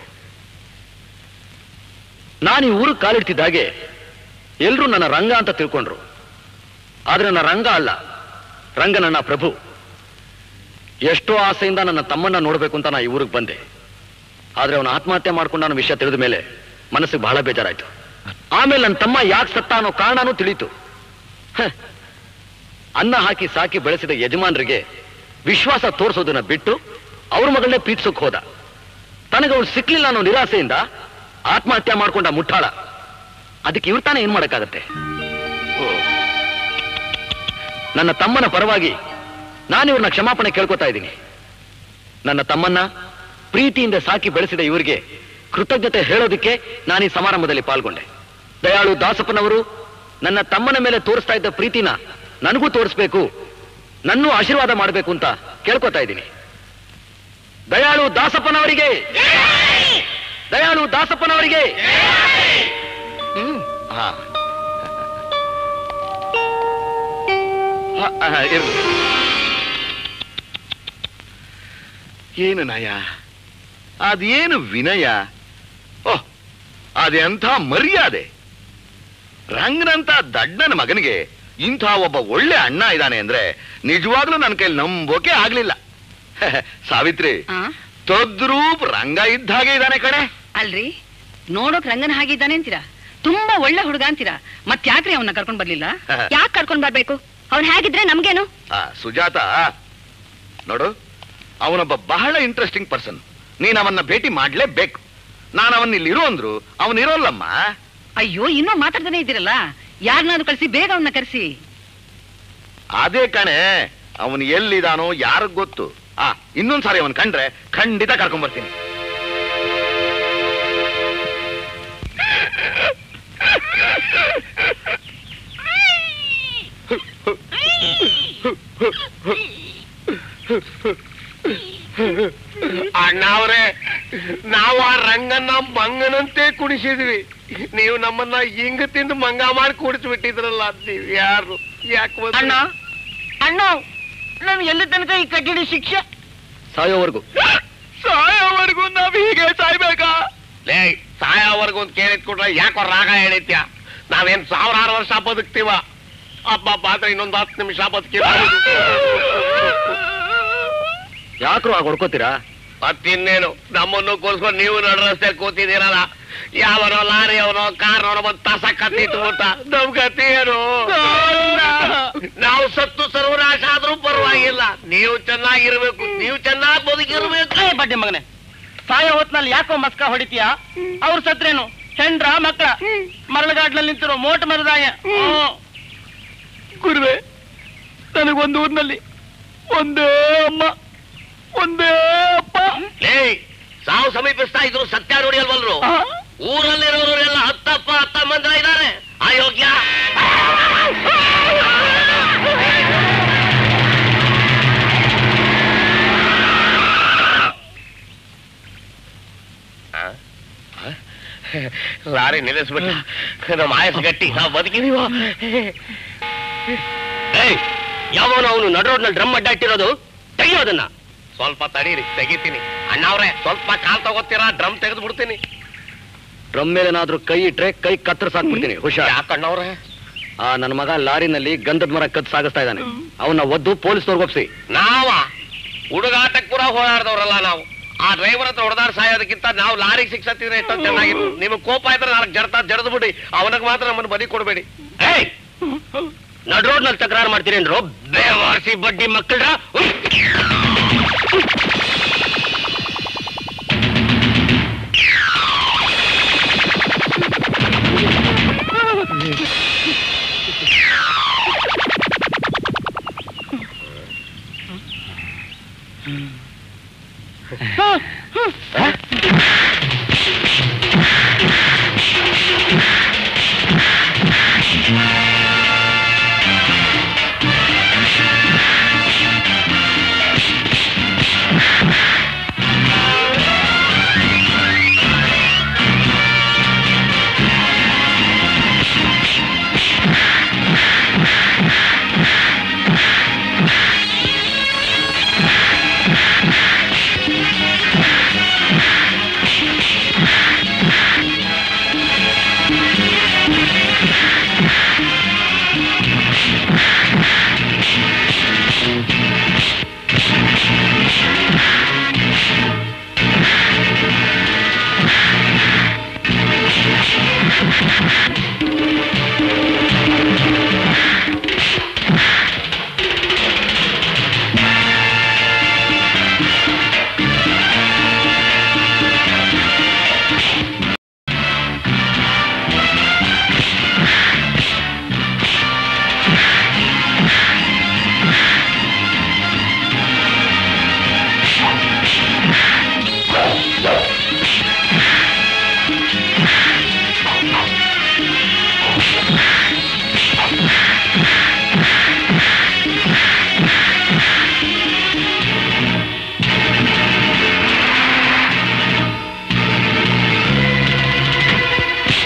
ನಾನು ಈ ಊರಿಗೆ ಕಾಲಿಡ್ತಿದ್ದಾಗೆ ಎಲ್ಲರೂ ನನ್ನ ರಂಗ ಅಂತ ತಿಳ್ಕೊಂಡ್ರು ಆದ್ರೆ ನನ್ನ ರಂಗ ಅಲ್ಲ ರಂಗ ನನ್ನ ಪ್ರಭು ಎಷ್ಟೋ ಆಸೆಯಿಂದ ನನ್ನ ತಮ್ಮನ್ನ ನೋಡ್ಬೇಕು ಅಂತ ನಾ ಈ ಊರಿಗೆ ಬಂದೆ ಆದ್ರೆ ಅವನು ಆತ್ಮಹತ್ಯೆ ಮಾಡ್ಕೊಂಡು ನಾನು ವಿಷಯ ತಿಳಿದ ಮೇಲೆ ಮನಸ್ಸಿಗೆ ಬಹಳ ಬೇಜಾರಾಯ್ತು ಆಮೇಲೆ ನನ್ನ ತಮ್ಮ ಯಾಕೆ ಸತ್ತ ಅನ್ನೋ ಕಾರಣನೂ ತಿಳಿತು ಹ. ಅನ್ನ ಹಾಕಿ ಸಾಕಿ ಬೆಳೆಸಿದ ಯಜಮಾನರಿಗೆ ವಿಶ್ವಾಸ ತೋರಿಸೋದನ್ನ ಬಿಟ್ಟು ಅವ್ರ ಮಗಳನ್ನೇ ಪ್ರೀತಿಸೋಕ್ ಹೋದ ತನಗೆ ಅವಳು ಸಿಕ್ಲಿಲ್ಲ ಅನ್ನೋ ನಿರಾಸೆಯಿಂದ ಆತ್ಮಹತ್ಯೆ ಮಾಡ್ಕೊಂಡ ಮುಟ್ಟಾಳ ಅದಕ್ಕೆ ಇವ್ರು ತಾನೇ ಏನ್ ಮಾಡಕ್ಕಾಗತ್ತೆ ನನ್ನ ತಮ್ಮನ ಪರವಾಗಿ ನಾನು ಇವ್ರನ್ನ ಕ್ಷಮಾಪಣೆ ಕೇಳ್ಕೊತಾ ಇದ್ದೀನಿ ನನ್ನ ತಮ್ಮನ್ನ ಪ್ರೀತಿಯಿಂದ ಸಾಕಿ ಬೆಳೆಸಿದ ಇವರಿಗೆ ಕೃತಜ್ಞತೆ ಹೇಳೋದಕ್ಕೆ ನಾನು ಈ ಸಮಾರಂಭದಲ್ಲಿ ಪಾಲ್ಗೊಂಡೆ ದಯಾಳು ದಾಸಪ್ಪನವರು ನನ್ನ ತಮ್ಮನ ಮೇಲೆ ತೋರಿಸ್ತಾ ಇದ್ದ ಪ್ರೀತಿನ ನನಗೂ ತೋರಿಸ್ಬೇಕು ನನ್ನೂ ಆಶೀರ್ವಾದ ಮಾಡಬೇಕು ಅಂತ ಕೇಳ್ಕೊತಾ ಇದ್ದೀನಿ ದಯಾಳು ದಾಸಪ್ಪನವರಿಗೆ ದಯಾಳು ದಾಸಪ್ಪನವರಿಗೆ ಹಾ ಆ, ಆ, ಇರ್ಲಿ. ಏನು ನಯ ಅದೇನು ವಿನಯ ಓಹ್ ಅದೆಂಥ ಮರ್ಯಾದೆ ರಂಗನಂತ ದಡ್ಡನ ಮಗನಿಗೆ ಇಂಥ ಒಬ್ಬ ಒಳ್ಳೆ ಅಣ್ಣ ಇದ್ದಾನೆ ಅಂದ್ರೆ ನಿಜವಾಗ್ಲೂ ನನ್ನ ಕೈಲಿ ನಂಬೋಕೆ ಆಗ್ಲಿಲ್ಲ ಸಾವಿತ್ರಿ ಆ? ತದ್ರೂಪ್ ರಂಗ ಇದ್ದ ಹಾಗೆ ಇದ್ದಾನೆ ಕಣೆ ಅಲ್ರಿ ನೋಡೋಕ್ ರಂಗನ ಹಾಗಿದ್ದಾನೆ ಅಂತೀರಾ ತುಂಬಾ ಒಳ್ಳೆ ಹುಡುಗ ಅಂತೀರಾ ಮತ್ ಯಾಕ್ರಿ ಅವನ್ನ ಕರ್ಕೊಂಡ್ ಬರ್ಲಿಲ್ಲ ಯಾಕೆ ಕರ್ಕೊಂಡ್ ಬರ್ಬೇಕು ಅವ್ನ್ ಹೇಗಿದ್ರೆ ನಮ್ಗೇನು ಆ, ಸುಜಾತ ನೋಡು ಅವನೊಬ್ಬ ಬಹಳ ಇಂಟ್ರೆಸ್ಟಿಂಗ್ ಪರ್ಸನ್ ನೀನ್ ಅವನ್ನ ಭೇಟಿ ಮಾಡ್ಲೇಬೇಕು ನಾನು ಅವನ್ನ ಇಲ್ಲಿ ಇರು ಅಂದ್ರು ಅವನಿರೋಲ್ಲಮ್ಮ ಅಯ್ಯೋ ಇನ್ನೂ ಮಾತಾಡ್ತಾನೆ ಇದ್ದೀರಲ್ಲ ಯಾರನ್ನಾದ್ರೂ ಕಳ್ಸಿ ಬೇಗ ಅವನ್ನ ಕರೆಸಿ ಅದೇ ಕಣೆ ಅವನು ಎಲ್ಲಿದಾನೋ ಯಾರಿಗ್ ಗೊತ್ತು ಆ ಇನ್ನೊಂದ್ಸಾರಿ ಅವನ್ ಕಂಡ್ರೆ ಖಂಡಿತ ಕರ್ಕೊಂಡ್ ಬರ್ತೀನಿ ಅಣ್ಣವ್ರೆ ನಾವು ಆ ರಂಗನ್ನ ಮಂಗನಂತೆ ಕುಣಿಸಿದ್ವಿ ನೀವು ನಮ್ಮನ್ನ ಹಿಂಗ ತಿಂದು ಮಂಗ ಮಾಡಿ ಕುಡಿಸ್ಬಿಟ್ಟಿದ್ರಲ್ಲ ನೀವ್ ಯಾರು ಯಾಕೆ ಅಣ್ಣ ಅಣ್ಣ ನಾನು ಎಲ್ಲಿ ತನಕ ಈ ಕಠಿಣ ಶಿಕ್ಷೆ ಸಾಯೋವರೆಗೂ ಸಾಯೋವರೆಗೂ ನಾವ್ ಹೀಗೆ ಸಾಯ್ಬೇಕಾ ಲೇ ಸಾಯೋವರೆಗೂ ಒಂದು ಕೇಳಿದ್ಕೊಟ್ರೆ ಯಾಕೋ ರಾಗ ಹೇಳಿತ್ಯ ನಾವೇನ್ ಸಾವಿರಾರು ವರ್ಷ ಬದುಕ್ತೀವ ಅಪ್ಪ ಪಾತ್ರ ಇನ್ನೊಂದು ಹತ್ತು ನಿಮಿಷ ಬದುಕಿ ಯಾಕ್ರು ಆಗ ಹೊಡ್ಕೋತೀರಾ ಮತ್ತಿನ್ನೇನು ನಮ್ಮನ್ನು ಕೋಲ್ಸ್ಕೊಂಡು ನೀವು ನಡು ರಸ್ತೆ ಕೂತಿದ್ದೀರಲ್ಲ ಯಾವನೋ ಲಾರಿ ಅವನೋ ಕಾರ್ನವನೋ ಬಂದು ತಾಸ ಕತ್ತಿಟ್ಬಿಟ್ಟ ನಮ್ ಗತಿ ಏನು ನಾವು ಸತ್ತು ಸರ್ವನಾಶ ಆದ್ರೂ ಪರವಾಗಿಲ್ಲ ನೀವು ಚೆನ್ನಾಗಿರ್ಬೇಕು ನೀವು ಚೆನ್ನಾಗಿ ಬದುಕಿರ್ಬೇಕು ಏ ಬಡ್ಡಿ ಮಗನೆ ಸಾಯೋ ಹೊತ್ನಲ್ಲಿ ಯಾಕೋ ಮಸ್ಕ ಹೊಡಿತೀಯ ಅವ್ರು ಸತ್ರೇನು ಹೆಂಡ್ರ ಮಕ್ಕಳ ಮರಳುಗಾಡ್ನಲ್ಲಿ ನಿಂತಿರೋ ಮೋಟ ಮರದಾಯ ಗುರುವೆ ನನಗೊಂದು ಊರಿನಲ್ಲಿ ಒಂದೇ ಅಮ್ಮ ಒಂದೇ ಅಪ್ಪ ಏಯ್ ಸಾವು ಸಮೀಪಿಸ್ತಾ ಇದ್ರು ಸತ್ಯ ನೋಡಿ ಅಲ್ವಲ್ರು ಆ? ಊರಲ್ಲಿರೋರೆಲ್ಲ ಹತ್ತಪ್ಪ ಹತ್ತ ಮಂದಿ ಇದ್ದಾರೆ ಅಯೋಗ್ಯ ಲಾರಿ ನಿಲ್ಲಿಸ್ಬಿಟ್ಟ ನಮ್ಮ ಆಯಸ್ ಗಟ್ಟಿ ನಾವು ಬದುಕಿದೀವ ಏಯ್ ಯಾವನು ಅವನು ನಡ್ ರೋಡ್ನಲ್ಲಿ ಡ್ರಮ್ ಅಡ್ಡಾಟ್ಟಿರೋದು ತೆಗಿಯೋ ಅದನ್ನ ಸ್ವಲ್ಪ ತಡೀರಿ ತೆಗಿತೀನಿ ಅಣ್ಣವ್ರೆ ಸ್ವಲ್ಪ ಕಾಲ್ ತಗೋತೀರಾ ಡ್ರಮ್ ತೆಗೆದು ಬಿಡ್ತೀನಿ ಡ್ರಮ್ ಮೇಲೇನಾದ್ರೂ ಕೈ ಇಟ್ರೆ ಕೈ ಕತ್ತರಿಸ್ ಹಾಕ್ಬಿಡ್ತೀನಿ ಹುಷಾರ್ ಯಾಕಣ್ಣವ್ರೆ ಆ ನನ್ನ ಮಗ ಲಾರಿನಲ್ಲಿ ಗಂಧದ ಮರ ಕತ್ ಸಾಗಿಸ್ತಾ ಇದ್ದಾನೆ ಅವನ್ನ ಒದ್ದು ಪೊಲೀಸ್ನವ್ರಿಗೆ ಒಪ್ಸಿ ನಾವ ಹುಡುಗಾಟಕ್ ಪೂರ ಹೋರಾಡ್ದವ್ರಲ್ಲ ನಾವು ಆ ಡ್ರೈವರ್ ಹತ್ರ ಹೊಡೆದಾಡ್ ಸಾಯೋದಕ್ಕಿಂತ ನಾವು ಲಾರಿಗೆ ಶಿಕ್ಷತ್ತಿದ್ರೆ ಎಷ್ಟೊಂದು ಚೆನ್ನಾಗಿತ್ತು ನಿಮಗೆ ಕೋಪ ಇದ್ರೆ ನಾಲ್ಕು ಜಡ್ತಾ ಜಡ್ದು ಬಿಡಿ ಅವನಿಗೆ ಮಾತ್ರ ನಮ್ಮನ್ನು ಬದಿ ಕೊಡಬೇಡಿ ಏಯ್ ನಡ್ ರೋಡ್ನಲ್ಲಿ ತಕರಾರು ಮಾಡ್ತೀರೇನ್ರು ಬೇವಾರ್ಸಿ ಬಡ್ಡಿ ಮಕ್ಕಳ್ರ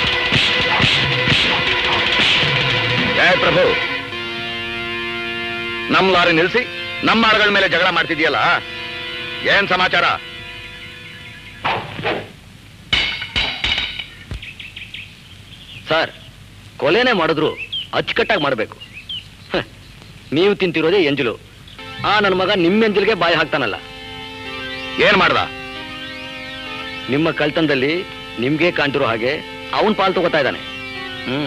ಜಯ ಪ್ರಭು ನಮ್ ಲಾರಿ ನಿಲ್ಸಿ ನಮ್ಮ ಆಳುಗಳ ಮೇಲೆ ಜಗಳ ಮಾಡ್ತಿದ್ಯಲ್ಲ ಏನ್ ಸಮಾಚಾರ ಸರ್ ಕೊಲೆನೇ ಮಾಡಿದ್ರು ಅಚ್ಚುಕಟ್ಟಾಗಿ ಮಾಡಬೇಕು ನೀವು ತಿಂತಿರೋದೇ ಎಂಜಲು ಆ ನನ್ನ ಮಗ ನಿಮ್ಮ ಎಂಜಲ್ಗೆ ಬಾಯಿ ಹಾಕ್ತಾನಲ್ಲ ಏನ್ ಮಾಡ್ದ ನಿಮ್ಮ ಕಳ್ತನದಲ್ಲಿ ನಿಮ್ಗೆ ಕಾಣ್ತಿರೋ ಹಾಗೆ ಅವನ್ ಪಾಲ್ ತಗೋತಾ ಇದ್ದಾನೆ ಹ್ಮ್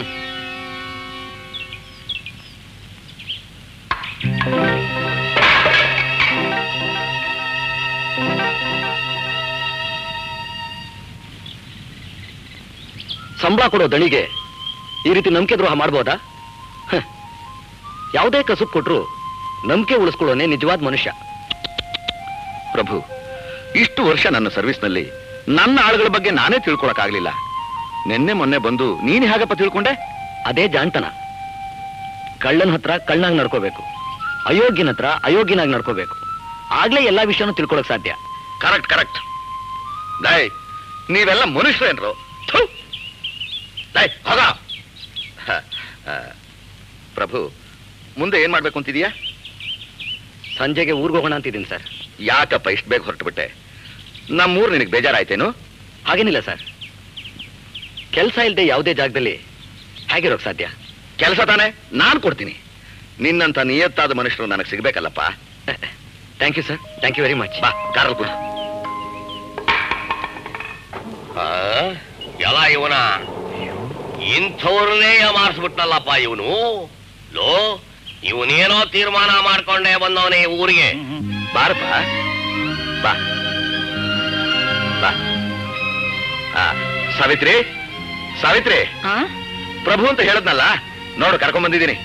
ಸಂಬಳ ಕೊಡೋ ದಣಿಗೆ ಈ ರೀತಿ ನಂಬಿಕೆ ದ್ರೋಹ ಮಾಡ್ಬೋದಾ ಹ. ಯಾವುದೇ ಕಸುಬು ಕೊಟ್ರು ನಂಬಿಕೆ ಉಳಿಸ್ಕೊಳ್ಳೋನೆ ನಿಜವಾದ ಮನುಷ್ಯ ಪ್ರಭು ಇಷ್ಟು ವರ್ಷ ನನ್ನ ಸರ್ವಿಸ್ನಲ್ಲಿ ನನ್ನ ಆಳುಗಳ ಬಗ್ಗೆ ನಾನೇ ತಿಳ್ಕೊಳಕ್ಕಾಗ್ಲಿಲ್ಲ ನಿನ್ನೆ ಮೊನ್ನೆ ಬಂದು ನೀನ್ ಹೇಗಪ್ಪ ತಿಳ್ಕೊಂಡೆ ಅದೇ ಜಾಣ್ತನ ಕಳ್ಳನ ಹತ್ರ ಕಳ್ಳನಾಗಿ ನಡ್ಕೋಬೇಕು ಅಯೋಗ್ಯನ ಹತ್ರ ಅಯೋಗ್ಯನಾಗಿ ನಡ್ಕೋಬೇಕು ಆಗ್ಲೇ ಎಲ್ಲಾ ವಿಷಯನೂ ತಿಳ್ಕೊಳಕ್ ಸಾಧ್ಯ ಕರೆಕ್ಟ್ ಕರೆಕ್ಟ್ ದೈ ನೀವೆಲ್ಲ ಮನುಷ್ಯರೇನ್ರು ಥು. ದೈ ಹೋಗ ಹ, ಆ, ಪ್ರಭು ಮುಂದೆ ಏನ್ ಮಾಡ್ಬೇಕು ಅಂತಿದೀಯಾ ಸಂಜೆಗೆ ಊರ್ಗ್ ಹೋಗೋಣ ಅಂತಿದ್ದೀನಿ ಸರ್ ಯಾಕಪ್ಪ ಇಷ್ಟು ಬೇಗ ಹೊರಟುಬಿಟ್ಟೆ ನಮ್ಮೂರು ನಿನಗೆ ಬೇಜಾರಾಯ್ತೇನು ಹಾಗೇನಿಲ್ಲ ಸರ್ ಕೆಲಸ ಇಲ್ಲದೆ ಯಾವುದೇ ಜಾಗದಲ್ಲಿ ಹೇಗಿರೋಕ್ ಸಾಧ್ಯ ಕೆಲಸ ತಾನೆ ನಾನ್ ಕೊಡ್ತೀನಿ ನಿನ್ನಂತ ನಿಯತ್ತಾದ ಮನುಷ್ಯರು ನನಗೆ ಸಿಗ್ಬೇಕಲ್ಲಪ್ಪ thank you sir thank you very much ಬಾ ಕಾರಲ್ಲಿ ಕೂಡು ಎಲ್ಲ ಇವನ ಇಂಥವ್ರನ್ನೇ ಮಾರಿಸ್ಬಿಟ್ನಲ್ಲಪ್ಪ ಇವನು ಲೋ ಇವನೇನೋ ತೀರ್ಮಾನ ಮಾಡ್ಕೊಂಡೇ ಬಂದವನೇ ಊರಿಗೆ ಬಾರಪ್ಪ ಬಾ ಬಾ ಆ, ಸಾವಿತ್ರಿ ಸಾವಿತ್ರಿ ಆ? ಪ್ರಭು ಅಂತ ಹೇಳದ್ನಲ್ಲ ನೋಡು ಕರ್ಕೊಂಡ್ ಬಂದಿದ್ದೀನಿ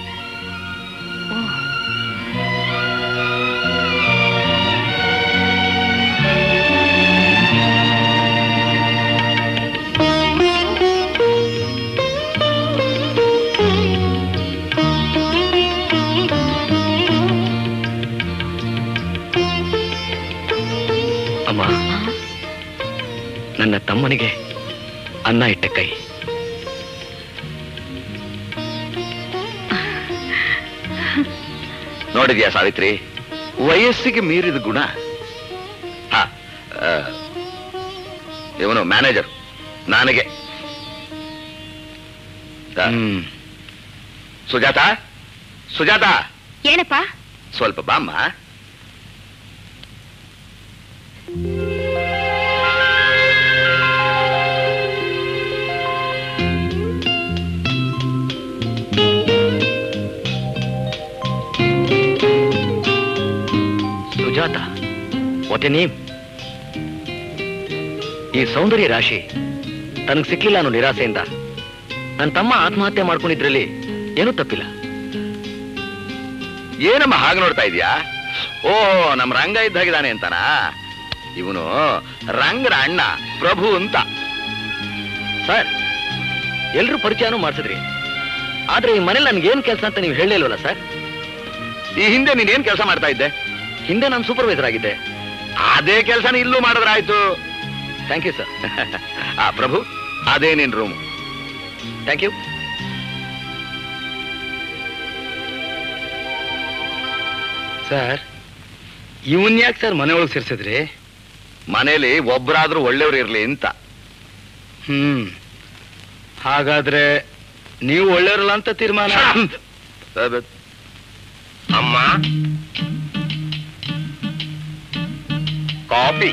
ಅಮ್ಮ ನನ್ನ ತಮ್ಮನಿಗೆ ಅನ್ನ ಇಟ್ಟ ಕೈ ನೋಡಿದ್ಯಾ ಸಾವಿತ್ರಿ ವಯಸ್ಸಿಗೆ ಮೀರಿದ ಗುಣ ಹಾ ಇವನು ಮ್ಯಾನೇಜರ್ ನನಗೆ ಆ, ಹ್ಮ್ ಸುಜಾತ ಸುಜಾತ ಏನಪ್ಪ ಸ್ವಲ್ಪ ಬಾಮ್ಮ ಸುಜಾತ ಒತ್ತೆ ನೇಮ್ ಈ ಸೌಂದರ್ಯ ರಾಶಿ ತನಗ್ ಸಿಕ್ಲಿಲ್ಲ ಅನ್ನೋ ನಿರಾಸೆಯಿಂದ ನನ್ನ ತಮ್ಮ ಆತ್ಮಹತ್ಯೆ ಮಾಡ್ಕೊಂಡಿದ್ರಲ್ಲಿ ಏನೂ ತಪ್ಪಿಲ್ಲ ಏನಮ್ಮ ಹಾಗೆ ನೋಡ್ತಾ ಇದೀಯಾ ಓ ನಮ್ ರಂಗ ಇದ್ದಾಗಿದ್ದಾನೆ ಅಂತಾನ ಇವನು ರಂಗರ ಅಣ್ಣ ಪ್ರಭು ಅಂತ ಸರ್ ಎಲ್ರೂ ಪರಿಚಯನೂ ಮಾಡಿಸಿದ್ರಿ ಆದ್ರೆ ಈ ಮನೇಲಿ ನನ್ಗೇನ್ ಕೆಲಸ ಅಂತ ನೀವು ಹೇಳಿಲ್ವಲ್ಲ ಸರ್ ಈ ಹಿಂದೆ ನೀನೇನ್ ಕೆಲಸ ಮಾಡ್ತಾ ಇದ್ದೆ ಹಿಂದೆ ನಾನು ಸೂಪರ್ವೈಸರ್ ಆಗಿದ್ದೆ ಅದೇ ಕೆಲಸನ ಇಲ್ಲೂ ಮಾಡಿದ್ರಾಯ್ತು ಥ್ಯಾಂಕ್ ಯು ಸರ್ ಆ ಪ್ರಭು ಅದೇ ನಿನ್ ರೂಮ್ ಥ್ಯಾಂಕ್ ಯು ಸರ್ ಇವನ್ ಯಾಕೆ ಸರ್ ಮನೆ ಒಳಗೆ ಸೇರ್ಸಿದ್ರಿ ಮನೇಲಿ ಒಬ್ರಾದ್ರೂ ಒಳ್ಳೆಯವ್ರು ಇರ್ಲಿ ಅಂತ ಹ್ಮ್ ಹಾಗಾದ್ರೆ ನೀವು ಒಳ್ಳೆಯವ್ರಲ್ಲ ಅಂತ ತೀರ್ಮಾನ ಅಮ್ಮ ಕಾಫಿ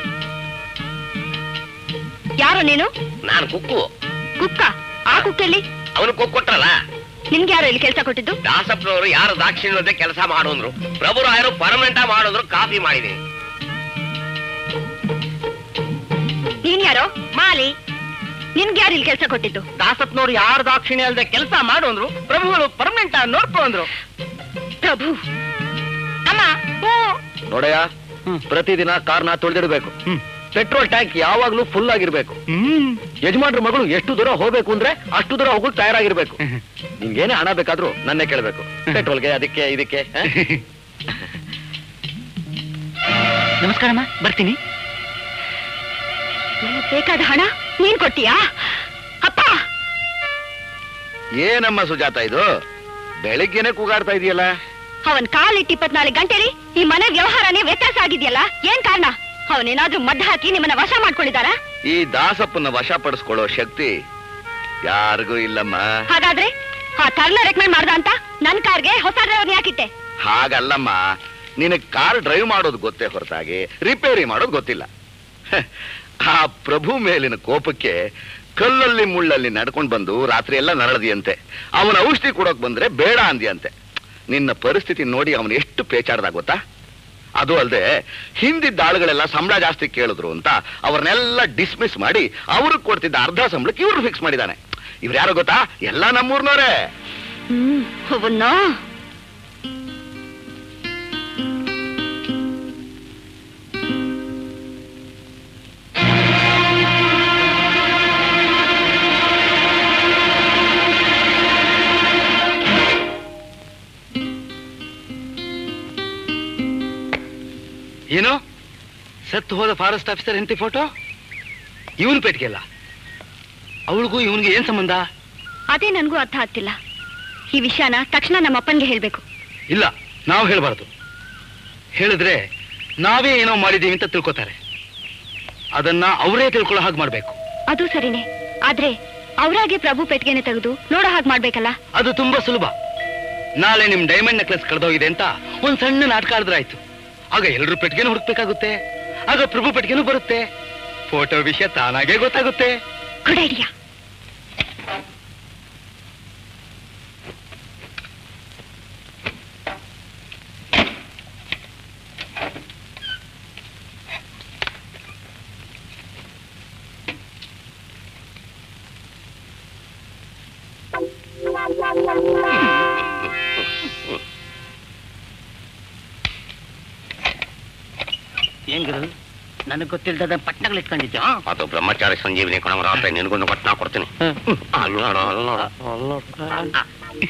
ಯಾರು ನೀನು ನಾನು ಕುಕ್ಕು ಕುಕ್ಕ ಆ ಕುಕ್ಕಲ್ಲಿ ಅವನು ಕುಕ್ ಕೊಟ್ರಲ್ಲ ನಿನ್ಗೆ ಯಾರು ಇಲ್ಲಿ ಕೆಲಸ ಕೊಟ್ಟಿದ್ದು ದಾಸಪ್ಪನವರು ಯಾರು ದಾಕ್ಷಿಣ್ಯತೆ ಕೆಲಸ ಮಾಡೋಂದ್ರು ಪ್ರಭುರಾಯರು ಪರ್ಮನೆಂಟ್ ಮಾಡಿದ್ರು ಕಾಫಿ ಮಾಡಿದೀನಿ ನೀನ್ ಯಾರೋ ಮಾಲಿ ನಿನ್ಗೆ ಯಾರು ಇಲ್ಲಿ ಕೆಲಸ ಕೊಟ್ಟಿದ್ದು ದಾಸತ್ನವ್ರು ಯಾರು ದಾಕ್ಷಿಣ್ಯ ಅಲ್ದೆ ಕೆಲಸ ಮಾಡು ಅಂದ್ರು ಪ್ರಭುಗಳು ಪರ್ಮನೆಂಟ್ ನೋಡ್ಕೊ ಅಂದ್ರು ಪ್ರಭು ಅಮ್ಮ ಹ್ಞೂ ನೋಡಯ್ಯ ಪ್ರತಿದಿನ ಕಾರ್ನ ತೊಳೆದಿಡ್ಬೇಕು ಪೆಟ್ರೋಲ್ ಟ್ಯಾಂಕ್ ಯಾವಾಗ್ಲೂ ಫುಲ್ ಆಗಿರ್ಬೇಕು ಯಜಮಾನ್ರ ಮಗಳು ಎಷ್ಟು ದೂರ ಹೋಗ್ಬೇಕು ಅಂದ್ರೆ ಅಷ್ಟು ದೂರ ಹೋಗಕ್ ತಯಾರಾಗಿರ್ಬೇಕು ನಿಮ್ಗೇನೇ ಹಣ ಬೇಕಾದ್ರೂ ನನ್ನೇ ಕೇಳ್ಬೇಕು ಪೆಟ್ರೋಲ್ಗೆ ಅದಕ್ಕೆ ಇದಕ್ಕೆ ಆ? ನಮಸ್ಕಾರಮ್ಮ ಬರ್ತೀನಿ ನನಗ್ ಬೇಕಾದ ಹಣ ನೀನ್ ಕೊಟ್ಟಿಯಾ ಅಪ್ಪ ಏನಮ್ಮ ಸುಜಾತ ಇದು ಬೆಳಿಗ್ಗೆನೆ ಕೂಗಾಡ್ತಾ ಇದೆಯಲ್ಲ ಅವನ್ ಕಾಲಿಟ್ಟು ಇಪ್ಪತ್ನಾಲ್ಕು ಗಂಟೆಲಿ ಈ ಮನೆ ವ್ಯವಹಾರನೇ ವ್ಯತ್ಯಾಸ ಆಗಿದೆಯಲ್ಲ ಏನ್ ಕಾರಣ ಅವನೇನಾದ್ರೂ ಮದ್ದು ಹಾಕಿ ನಿಮ್ಮನ್ನ ವಶ ಮಾಡ್ಕೊಂಡಿದಾರಾ ಈ ದಾಸಪ್ಪನ ವಶಪಡಿಸ್ಕೊಳ್ಳೋ ಶಕ್ತಿ ಯಾರಿಗೂ ಇಲ್ಲಮ್ಮ ಹಾಗಾದ್ರೆ ಆ ತರ್ನ ರೆಕಮೆಂಡ್ ಮಾಡ್ದ ಅಂತ ನನ್ ಕಾರ್ಗೆ ಹೊಸ ಡ್ರೈವರ್ನ ಯಾಕಿಟ್ಟೆ ಹಾಗಲ್ಲಮ್ಮ ನಿನಗ್ ಕಾರ್ ಡ್ರೈವ್ ಮಾಡೋದು ಗೊತ್ತೇ ಹೊರತಾಗಿ ರಿಪೇರಿ ಮಾಡೋದು ಗೊತ್ತಿಲ್ಲ ಹ, ಆ ಪ್ರಭು ಮೇಲಿನ ಕೋಪಕ್ಕೆ ಕಲ್ಲಲ್ಲಿ ಮುಳ್ಳಲ್ಲಿ ನಡ್ಕೊಂಡು ಬಂದು ರಾತ್ರಿ ಎಲ್ಲ ನರಳದಿಯಂತೆ ಅವನ ಔಷಧಿ ಕೊಡೋಕ್ ಬಂದ್ರೆ ಬೇಡ ಅಂದಿಯಂತೆ ನಿನ್ನ ಪರಿಸ್ಥಿತಿ ನೋಡಿ ಅವನು ಎಷ್ಟು ಪೇಚಾಡ್ದ ಗೊತ್ತಾ ಅದು ಅಲ್ಲದೆ ಹಿಂದಿದ್ದ ಆಳುಗಳೆಲ್ಲ ಸಂಬಳ ಜಾಸ್ತಿ ಕೇಳಿದ್ರು ಅಂತ ಅವ್ರನ್ನೆಲ್ಲ ಡಿಸ್ಮಿಸ್ ಮಾಡಿ ಅವ್ರಿಗೆ ಕೊಡ್ತಿದ್ದ ಅರ್ಧ ಸಂಬಳಕ್ಕೆ ಇವ್ರು ಫಿಕ್ಸ್ ಮಾಡಿದಾನೆ ಇವ್ರು ಯಾರೋ ಗೊತ್ತಾ ಎಲ್ಲ ನಮ್ಮೂರ್ನವ್ರೆ ಹ್ಮ್ ಅವನ್ನ ಏನು ಸತ್ತು ಹೋದ ಫಾರೆಸ್ಟ್ ಆಫೀಸರ್ ಹೆಂಡತಿ ಫೋಟೋ ಇವನ್ ಪೇಟ್ಗೆಲ್ಲ ಅವಳಿಗೂ ಇವನ್ಗೆ ಏನ್ ಸಂಬಂಧ ಅದೇ ನನ್ಗೂ ಅರ್ಥ ಆಗ್ತಿಲ್ಲ ಈ ವಿಷಯನ ತಕ್ಷಣ ನಮ್ಮ ಅಪ್ಪನ್ಗೆ ಹೇಳ್ಬೇಕು ಇಲ್ಲ ನಾವು ಹೇಳ್ಬಾರ್ದು ಹೇಳಿದ್ರೆ ನಾವೇ ಏನೋ ಮಾಡಿದೀವಿ ಅಂತ ತಿಳ್ಕೊತಾರೆ ಅದನ್ನ ಅವರೇ ತಿಳ್ಕೊಳ್ಳೋ ಹಾಗೆ ಮಾಡ್ಬೇಕು ಅದು ಸರಿನೇ ಆದ್ರೆ ಅವರಾಗೆ ಪ್ರಭು ಪೆಟ್ಟಿಗೆನೆ ತೆಗೆದು ನೋಡೋ ಹಾಗೆ ಮಾಡ್ಬೇಕಲ್ಲ ಅದು ತುಂಬಾ ಸುಲಭ ನಾಳೆ ನಿಮ್ ಡೈಮಂಡ್ ನೆಕ್ಲೆಸ್ ಕಳೆದೋಗಿದೆ ಅಂತ ಒಂದ್ ಸಣ್ಣ ನಾಟಕ ಆಡಿದ್ರಾಯ್ತು ಆಗ ಎಲ್ರೂ ಪೆಟ್ಟಿಗೆನೂ ಹುಡುಕ್ಬೇಕಾಗುತ್ತೆ ಆಗ ಪ್ರಭು ಪೆಟ್ಟಿಗೆನೂ ಬರುತ್ತೆ ಫೋಟೋ ವಿಷಯ ತಾನಾಗೆ ಗೊತ್ತಾಗುತ್ತೆ ಗುಡ್ ಐಡಿಯಾ ಹೆಂಗಿರು ನನಗೆ ಗೊತ್ತಿಲ್ದದ ಪಟ್ನಗಳು ಇಟ್ಕೊಂಡಿದ್ಯಾ ಅದು ಬ್ರಹ್ಮಚಾರಿ ಸಂಜೀವಿನಿ ಕಣವ ರಾತ್ರಿ ನಿನಗೊಂದು ಪಟ್ನ ಕೊಡ್ತೀನಿ ಅಲ್ಲಿ ನೋಡು, ಅಲ್ಲಿ ನೋಡು, ಅಲ್ಲಿ ನೋಡು.